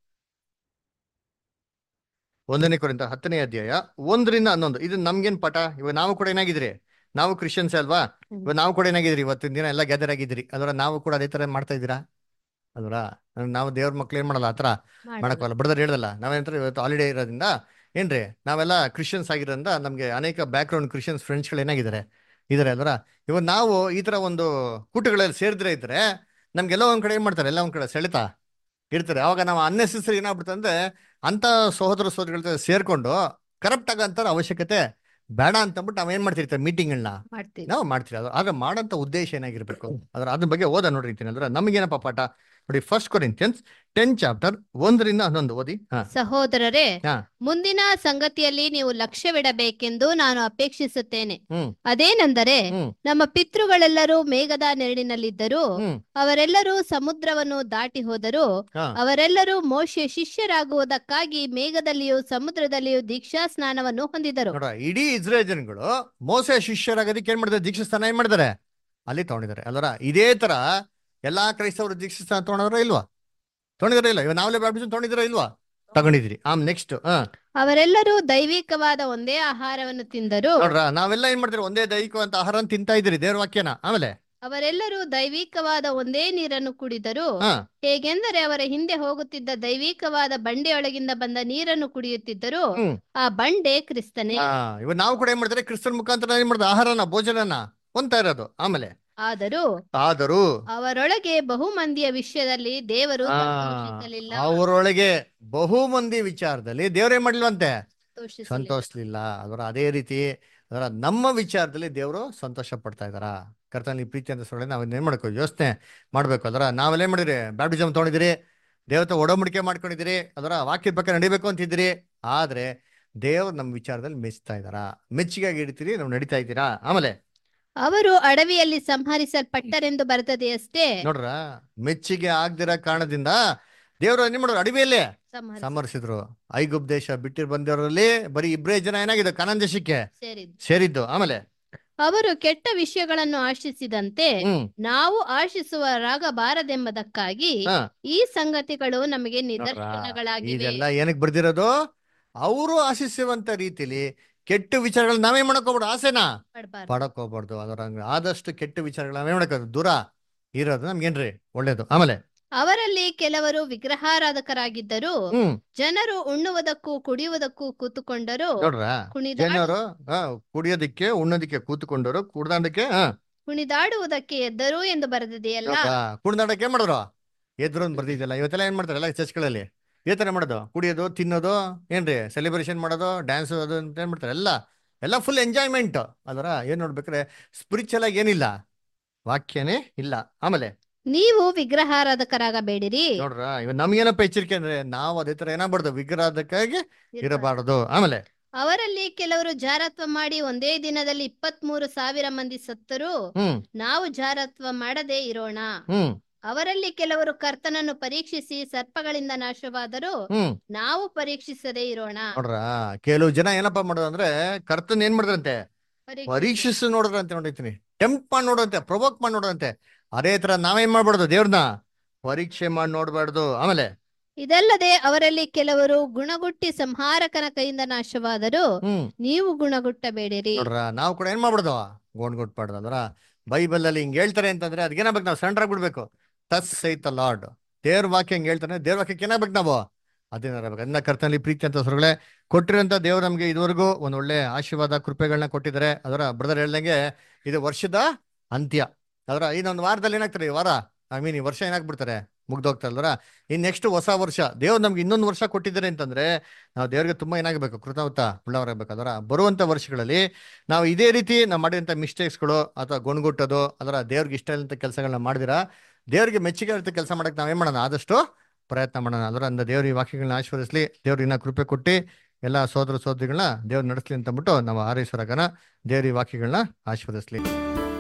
A: ಒಂದನೇ ಕೊರಿಂತ ಹತ್ತನೇ ಅಧ್ಯಾಯ ಒಂದರಿಂದ ಹನ್ನೊಂದು ಇದು ನಮ್ಗೇನ್ ಪಾಠ ಇವಾಗ ನಾವು ಕೂಡ ಏನಾಗಿದ್ರಿ ನಾವು ಕ್ರಿಶ್ಚಿಯನ್ಸ್ ಅಲ್ವಾ ಇವಾಗ ನಾವು ಕೂಡ ಏನಾಗಿದ್ರಿ ಇವತ್ತಿನ ದಿನ ಎಲ್ಲ ಗ್ಯಾದರ್ ಆಗಿದ್ರಿ ಅಲ್ವರ ನಾವು ಕೂಡ ಅದೇ ತರ ಮಾಡ್ತಾ ಇದ್ದೀರಾ ಅಲ್ವರ ನಾವು ದೇವ್ರ ಮಕ್ಳು ಏನ್ ಮಾಡಲ್ಲ ಆತರ ಮಾಡಕ್ಕಲ್ಲ ಬಿಡದಾರ ಹೇಳ್ದಲ್ಲ ನಾವೇನಂತಾರೆ ಇವತ್ತು ಹಾಲಿಡೇ ಇರೋದ್ರಿಂದ ಏನ್ರಿ ನಾವೆಲ್ಲ ಕ್ರಿಶ್ಚಿಯನ್ಸ್ ಆಗಿರೋದ್ರಿಂದ ನಮ್ಗೆ ಅನೇಕ ಬ್ಯಾಕ್ ಗ್ರೌಂಡ್ ಕ್ರಿಶ್ಚಿಯನ್ಸ್ ಫ್ರೆಂಡ್ಸ್ಗಳು ಏನಾಗಿದ್ದಾರೆ ಇದಾರೆ ಅಲ್ವರ ಇವಾಗ ನಾವು ಈ ತರ ಒಂದು ಕೂಟಗಳಲ್ಲಿ ಸೇರಿದ್ರೆ ಇದ್ರೆ ನಮ್ಗೆಲ್ಲ ಒಂದ್ ಕಡೆ ಏನ್ ಮಾಡ್ತಾರೆ ಎಲ್ಲ ಒಂದ್ ಕಡೆ ಸೆಳೆತ ಇರ್ತಾರೆ ಅವಾಗ ನಾವು ಅನ್ನೆಸೆಸರಿ ಏನಾಗ್ಬಿಡುತ್ತೆ ಅಂದ್ರೆ ಅಂತ ಸಹೋದರ ಸಹೋದರಿಗಳ ಜೊತೆ ಸೇರ್ಕೊಂಡು ಕರಪ್ಟ್ ಆಗಂತ ಅವಶ್ಯಕತೆ ಬೇಡ ಅಂತ ಅಂದ್ಬಿಟ್ಟು ನಾವ್ ಏನ್ ಮಾಡ್ತಿರ್ತಾರೆ ಮೀಟಿಂಗ್ಗಳನ್ನ
B: ಮಾಡ್ತೀವಿ
A: ನಾವು ಮಾಡ್ತೀವಿ ಅದು ಆಗ ಮಾಡೋಂಥ ಉದ್ದೇಶ ಏನಾಗಿರ್ಬೇಕು ಅದ್ರ ಅದ್ರ ಬಗ್ಗೆ ಓದ ನೋಡಿರ್ತೀನಿ ಅಂದ್ರೆ ನಮಗೇನಪ್ಪ ಪಾಠ ನೋಡಿ ಫಸ್ಟ್ ಕೊರಿಂತಿಯನ್ಸ್ ಟೆನ್ ಚಾಪ್ಟರ್ ಒಂದರಿಂದ ಹನ್ನೊಂದು ಓದಿ ಹಾ
B: ಸಹೋದರರೇ
A: ಹಾ.
B: ಮುಂದಿನ ಸಂಗತಿಯಲ್ಲಿ ನೀವು ಲಕ್ಷ್ಯವಿಡಬೇಕೆಂದು ನಾನು ಅಪೇಕ್ಷಿಸುತ್ತೇನೆ
A: ಹ್ಮ್
B: ಅದೇನೆಂದರೆ
A: ಹ್ಮ್
B: ನಮ್ಮ ಪಿತೃಗಳೆಲ್ಲರೂ ಮೇಘದ ನೆರಳಿನಲ್ಲಿದ್ದರು
A: ಹ್ಮ್
B: ಅವರೆಲ್ಲರೂ ಸಮುದ್ರವನ್ನು ದಾಟಿ ಹೋದರು
A: ಹಾ
B: ಅವರೆಲ್ಲರೂ ಮೋಶೆ ಶಿಷ್ಯರಾಗುವುದಕ್ಕಾಗಿ ಮೇಘದಲ್ಲಿಯೂ ಸಮುದ್ರದಲ್ಲಿಯೂ ದೀಕ್ಷಾ ಸ್ನಾನವನ್ನು ಹೊಂದಿದರು
A: ನೋಡ ಇಡೀ ಇಸ್ರೇಲ್ ಜನಗಳು ಮೋಸ ಶಿಷ್ಯರಾಗೋದಕ್ಕೆ ಏನ್ ಮಾಡಿದ್ದಾರೆ ದೀಕ್ಷಾ ಸ್ಥಾನ ಏನ್ ಮಾಡಿದ್ದಾರೆ ಅಲ್ಲಿ ತಗೊಂಡಿದ್ದಾರೆ ಅಲ್ವರ ಇದೇ ತರ ಎಲ್ಲಾ ಕ್ರೈಸ್ತವರು ದೀಕ್ಷಾ ಸ್ಥಾನ ತಗೊಂಡ್ರ ಇಲ್ವಾ ತಗೊಂಡಿದಾರ ಇಲ್ಲ ಇವಾಗ ನಾವೇ ಬ್ಯಾಪ್ಟಿಸಮ್ ತಗೊಂಡಿದ್ದೀರಾ ಇಲ್ವಾ ತಗೊಂಡಿದ್ರಿ ಆಮ್ ನೆಕ್ಸ್ಟ್ ಹ
B: ಅವರೆಲ್ಲರೂ ದೈವಿಕವಾದ ಒಂದೇ ಆಹಾರವನ್ನು ತಿಂದರು
A: ನೋಡ್ರ ನಾವೆಲ್ಲ ಏನ್ ಮಾಡ್ತೀರಿ ಒಂದೇ ದೈಹಿಕವಂತ ಆಹಾರ ತಿಂತಾ ಇದ್ದೀರಿ ದೇವ್ರ ವಾಕ್ಯನ ಆಮೇಲೆ
B: ಅವರೆಲ್ಲರೂ ದೈವಿಕವಾದ ಒಂದೇ ನೀರನ್ನು ಕುಡಿದರು
A: ಹಾ
B: ಹೇಗೆಂದರೆ ಅವರ ಹಿಂದೆ ಹೋಗುತ್ತಿದ್ದ ದೈವಿಕವಾದ ಬಂಡೆಯೊಳಗಿಂದ ಬಂದ ನೀರನ್ನು ಕುಡಿಯುತ್ತಿದ್ದರು
A: ಹ್ಮ್
B: ಆ ಬಂಡೆ ಕ್ರಿಸ್ತನೇ
A: ಹಾ ಇವಾಗ ನಾವು ಕೂಡ ಏನ್ ಮಾಡ್ತಾರೆ ಕ್ರಿಸ್ತನ್ ಮುಖಾಂತರ ಏನ್ ಮಾಡ್ತಾರೆ ಆಹಾರನ ಭೋಜನನ ಹೊಂತಾ ಇರೋದು ಆಮೇಲೆ
B: ಆದರೂ
A: ಆದರೂ
B: ಅವರೊಳಗೆ ಬಹು ಮಂದಿಯ ವಿಷಯದಲ್ಲಿ ದೇವರು
A: ಆ
B: ಸಂತೋಷಿಸಲಿಲ್ಲ
A: ಅವರೊಳಗೆ ಬಹು ಮಂದಿ ವಿಚಾರದಲ್ಲಿ ದೇವ್ರೇ ಮಾಡ್ಲಿಲ್ವಂತೆ
B: ಸಂತೋಷಿಸಲಿಲ್ಲ.
A: ಸಂತೋಷಲಿಲ್ಲ ಅದರ ಅದೇ ರೀತಿ ಅದರ ನಮ್ಮ ವಿಚಾರದಲ್ಲಿ ದೇವರು ಸಂತೋಷ ಪಡ್ತಾ ಇದಾರ ಕರ್ತನಲ್ಲಿ ಪ್ರೀತಿ ಅಂತ ಸೊಳ್ಳೆ ನಾವು ಏನ್ ಮಾಡ್ಕೋ ಯೋಚನೆ ಮಾಡ್ಬೇಕು ಅದರ ನಾವೆಲ್ಲ ಏನ್ ಮಾಡಿದ್ರಿ ಬ್ಯಾಪ್ಟಿಸಮ್ ತಗೊಂಡಿದ್ದೀರಿ ದೇವತೆ ಒಡಂಬಡಿಕೆ ಮಾಡ್ಕೊಂಡಿದ್ದೀರಿ ಅದರ ವಾಕ್ಯದ ಪಕ್ಕ ನಡಿಬೇಕು ಅಂತಿದ್ದೀರಿ ಆದ್ರೆ ದೇವ್ರು ನಮ್ಮ ವಿಚಾರದಲ್ಲಿ ಮೆಚ್ತಾ ಇದಾರ ಮೆಚ್ಚುಗೆಯಾಗಿ ಹಿಡಿತೀರಿ ನಾವು ನಡೀತಾ ಇದ್ದೀರಾ ಆಮೇಲೆ
B: ಅವರು ಅಡವಿಯಲ್ಲಿ ಸಂಹರಿಸಲ್ಪಟ್ಟರೆಂದು ಬರ್ತದೆಯಷ್ಟೇ
A: ನೋಡ್ರ ಮೆಚ್ಚುಗೆ ಆಗ್ದಿರ ಕಾರಣದಿಂದ ದೇವರು ಏನ್ ಮಾಡೋರು ಅಡವಿಯಲ್ಲೇ
B: ಸಂಹರಿಸ
A: ಸಮರ್ಸಿದ್ರು ಐಗುಪ್ ದೇಶ ಬಿಟ್ಟಿರ್ ಬಂದವರಲ್ಲಿ ಬರೀ ಇಬ್ರೇ ಜನ ಏನಾಗಿದೆ ಕಾನಾನ್ ದೇಶಕ್ಕೆ
B: ಸೇರಿದ್ದು
A: ಸೇರಿದ್ದು ಆಮೇಲೆ
B: ಅವರು ಕೆಟ್ಟ ವಿಷಯಗಳನ್ನು ಆಶಿಸಿದಂತೆ
A: ಹ್ಮ್
B: ನಾವು ಆಶಿಸುವರಾಗಬಾರದೆಂಬುದಕ್ಕಾಗಿ
A: ಹಾ
B: ಈ ಸಂಗತಿಗಳು ನಮಗೆ
A: ನೋಡ್ರಾ?
B: ನಿದರ್ಶನಗಳಾಗಿವೆ
A: ಇದೆಲ್ಲ ಏನಕ್ ಬರ್ದಿರೋದು ಅವರು ಆಶಿಸುವಂತ ರೀತಿಲಿ ಕೆಟ್ಟ ವಿಚಾರಗಳನ್ನ ನಾವೇ ಮಾಡಕೋಗ್ಬಿಡು ಆಸೆನಾ
B: ಪಡ್ಬಾರ್ದು.
A: ಪಡಕ್ ಹೋಗ್ಬಾರ್ದು ಅದರ ಆದಷ್ಟು ಕೆಟ್ಟ ವಿಚಾರಗಳು ನಾವೇ ಮಾಡಕ್ ದೂರ ಇರೋದು ನಮ್ಗೇನ್ರಿ ಒಳ್ಳೇದು ಆಮೇಲೆ
B: ಅವರಲ್ಲಿ ಕೆಲವರು ವಿಗ್ರಹಾರಾಧಕರಾಗಿದ್ದರು
A: ಹ್ಮ್
B: ಜನರು ಉಣ್ಣುವುದಕ್ಕೂ ಕುಡಿಯುವುದಕ್ಕೂ ಕೂತುಕೊಂಡರು
A: ನೋಡ್ರ
B: ಕುಣಿದಾಡ
A: ಜನರು ಆ, ಕುಡಿಯೋದಿಕ್ಕೆ ಉಣ್ಣೋದಿಕ್ಕೆ ಕೂತ್ಕೊಂಡವರು ಕುಡ್ದಾಡಕ್ಕೆ ಹಾ
B: ಕುಣಿದಾಡುವುದಕ್ಕೆ ಎದ್ದರು ಎಂದು ಬರೆದಿದೆಯಲ್ಲ
A: ಕುಡ್ದಾಡಕ್ಕೆ ಏನ್ ಮಾಡಿದ್ರು ಎದ್ರು ಅಂತ ಬರ್ದಿದ್ದಲ್ಲ ಇವತ್ತೆಲ್ಲ ಏನ್ ಮಾಡ್ತಾರೆ ಎಲ್ಲ ಚರ್ಚ್ಗಳಲ್ಲಿ ಇದೇ ತರ ಮಾಡೋದು ಕುಡಿಯೋದು ತಿನ್ನೋದು ಏನ್ರಿ ಸೆಲೆಬ್ರೇಷನ್ ಮಾಡೋದು ಡ್ಯಾನ್ಸ್ ಅದು ಅಂತ ಏನ್ಬಿಡ್ತಾರೆ ಎಲ್ಲ ಎಲ್ಲ ಫುಲ್ ಎಂಜಾಯ್ಮೆಂಟ್ ಅದರ ಏನ್ ನೋಡ್ಬೇಕ್ರೆ ಸ್ಪಿರಿಚುವಲ್ ಆಗಿ ಏನಿಲ್ಲ ವಾಕ್ಯನೇ ಇಲ್ಲ ಆಮೇಲೆ
B: ನೀವು ವಿಗ್ರಹಾರಾಧಕರಾಗಬೇಡಿರಿ
A: ನೋಡ್ರ ಇವ್ ನಮ್ಗೇನಪ್ಪ ಎಚ್ಚರಿಕೆ ಅಂದ್ರೆ ನಾವು ಅದೇ ತರ ಏನಾಗ್ಬಾರ್ದು ವಿಗ್ರಹದಕ್ಕಾಗಿ ಇರಬಾರದು ಆಮೇಲೆ
B: ಅವರಲ್ಲಿ ಕೆಲವರು ಜಾರತ್ವ ಮಾಡಿ ಒಂದೇ ದಿನದಲ್ಲಿ ಇಪ್ಪತ್ಮೂರು ಸಾವಿರ ಮಂದಿ ಸತ್ತರೂ
A: ಹ್ಮ್
B: ನಾವು ಜಾರತ್ವ ಮಾಡದೇ ಇರೋಣ
A: ಹ್ಮ್
B: ಅವರಲ್ಲಿ ಕೆಲವರು ಕರ್ತನನ್ನು ಪರೀಕ್ಷಿಸಿ ಸರ್ಪಗಳಿಂದ ನಾಶವಾದರೂ
A: ಹ್ಮ್
B: ನಾವು ಪರೀಕ್ಷಿಸದೇ ಇರೋಣ
A: ನೋಡ್ರ ಕೆಲವು ಜನ ಏನಪ್ಪಾ ಮಾಡೋದು ಅಂದ್ರೆ ಕರ್ತನ್ ಏನ್ ಮಾಡಿದ್ರಂತೆ
B: ಪರೀಕ್ಷಿಸಿ-
A: ಪರೀಕ್ಷಿಸಿ ನೋಡಿದ್ರಂತೆ ನೋಡಿರ್ತೀನಿ ಟೆಂಪ್ ಮಾಡಿ ನೋಡಂತೆ ಪ್ರೊವೋಕ್ ಮಾಡಿ ನೋಡಂತೆ ಅದೇ ತರ ನಾವೇನ್ ಮಾಡ್ಬಾರ್ದು ದೇವ್ರನ್ನ ಪರೀಕ್ಷೆ ಮಾಡಿ ನೋಡ್ಬಾರ್ದು ಆಮೇಲೆ
B: ಇದಲ್ಲದೆ ಅವರಲ್ಲಿ ಕೆಲವರು ಗುಣಗುಟ್ಟಿ ಸಂಹಾರಕನ ಕೈಯಿಂದ ನಾಶವಾದರೂ
A: ಹ್ಮ್
B: ನೀವು ಗುಣಗುಟ್ಟಬೇಡಿರಿ
A: ನೋಡ್ರ ನಾವು ಕೂಡ ಏನ್ ಮಾಡ್ಬಿಡ್ದು ಗೋಣ್ ಕೊಟ್ಬಾರ್ದು ಅಂದ್ರ ಬೈಬಲ್ ಅಲ್ಲಿ ಹಿಂಗ್ ಹೇಳ್ತಾರೆ ಅಂತಂದ್ರೆ ಅದಕ್ಕೇನಾಗ್ಬೇಕು ನಾವು ಸೆಂಟ್ರ್ ಆಗ್ಬಿಡ್ಬೇಕು ತಸ್ ಸೈತ ಲಾರ್ಡ್ ದೇವ್ರ ವಾಕ್ಯ ಹಿಂಗ್ ಹೇಳ್ತಾನೆ ದೇವ್ರ ವಾಕ್ಯಕ್ಕೆ ಏನಾಗ್ಬೇಕು ನಾವು ಅದೇನಾಗಬೇಕು ಅದನ್ನ ಕರ್ತನಲ್ಲಿ ಪ್ರೀತಿ ಅಂತ ಸ್ವರ್ಗಳೇ ಕೊಟ್ಟಿರೋಂಥ ದೇವ್ರು ನಮ್ಗೆ ಇದುವರೆಗೂ ಒಂದ್ ಒಳ್ಳೆ ಆಶೀರ್ವಾದ ಕೃಪೆಗಳನ್ನ ಕೊಟ್ಟಿದ್ದಾರೆ ಅದರ ಬ್ರದರ್ ಹೇಳ್ದಂಗೆ ಇದು ವರ್ಷದ ಅಂತ್ಯ ಅದರ ಇನ್ನೊಂದು ವಾರದಲ್ಲಿ ಏನಾಗ್ತಾರೆ ಈ ವಾರ ಐ ಮೀನ್ ಈ ವರ್ಷ ಏನಾಗ್ಬಿಡ್ತಾರೆ ಮುಗ್ದೋಗ್ತಾರಲ್ವರ ಇನ್ ನೆಕ್ಸ್ಟ್ ಹೊಸ ವರ್ಷ ದೇವ್ರು ನಮ್ಗೆ ಇನ್ನೊಂದು ವರ್ಷ ಕೊಟ್ಟಿದ್ದಾರೆ ಅಂತಂದ್ರೆ ನಾವು ದೇವ್ರಿಗೆ ತುಂಬಾ ಏನಾಗಬೇಕು ಕೃತಜ್ಞತ ಉಳ್ಳವರಾಗಬೇಕು ಅದರ ಬರುವಂತ ವರ್ಷಗಳಲ್ಲಿ ನಾವು ಇದೇ ರೀತಿ ನಾವು ಮಾಡಿದಂಥ ಮಿಸ್ಟೇಕ್ಸ್ಗಳು ಅಥವಾ ಗುಣಗುಟ್ಟೋದು ಅದರ ದೇವ್ರಿಗೆ ಇಷ್ಟ ಇಲ್ಲಂತ ಕೆಲಸಗಳನ್ನ ಮಾಡಿದಿರಾ ದೇವ್ರಿಗೆ ಮೆಚ್ಚುಗೆ ಇರುತ್ತೆ ಕೆಲಸ ಮಾಡಕ್ಕೆ ನಾವೇನ್ ಮಾಡೋಣ ಆದಷ್ಟು ಪ್ರಯತ್ನ ಮಾಡೋಣ ಅದರ ಅಂದ ದೇವ್ರ ಈ ವಾಕ್ಯಗಳನ್ನ ಆಶೀರ್ವದಿಸ್ಲಿ ದೇವ್ರ ಇನ್ನ ಕೃಪೆ ಕೊಟ್ಟು ಎಲ್ಲ ಸೋದರ ಸೋದರಿಗಳನ್ನ ದೇವ್ರು ನಡೆಸ್ಲಿ ಅಂತ ಅಂದ್ಬಿಟ್ಟು ನಾವು ಹಾರೈಸೋರಾಗನ ದೇವ್ರ ಈ ವಾಕ್ಯಗಳನ್ನ ಆಶೀರ್ವದಿಸ್ಲಿ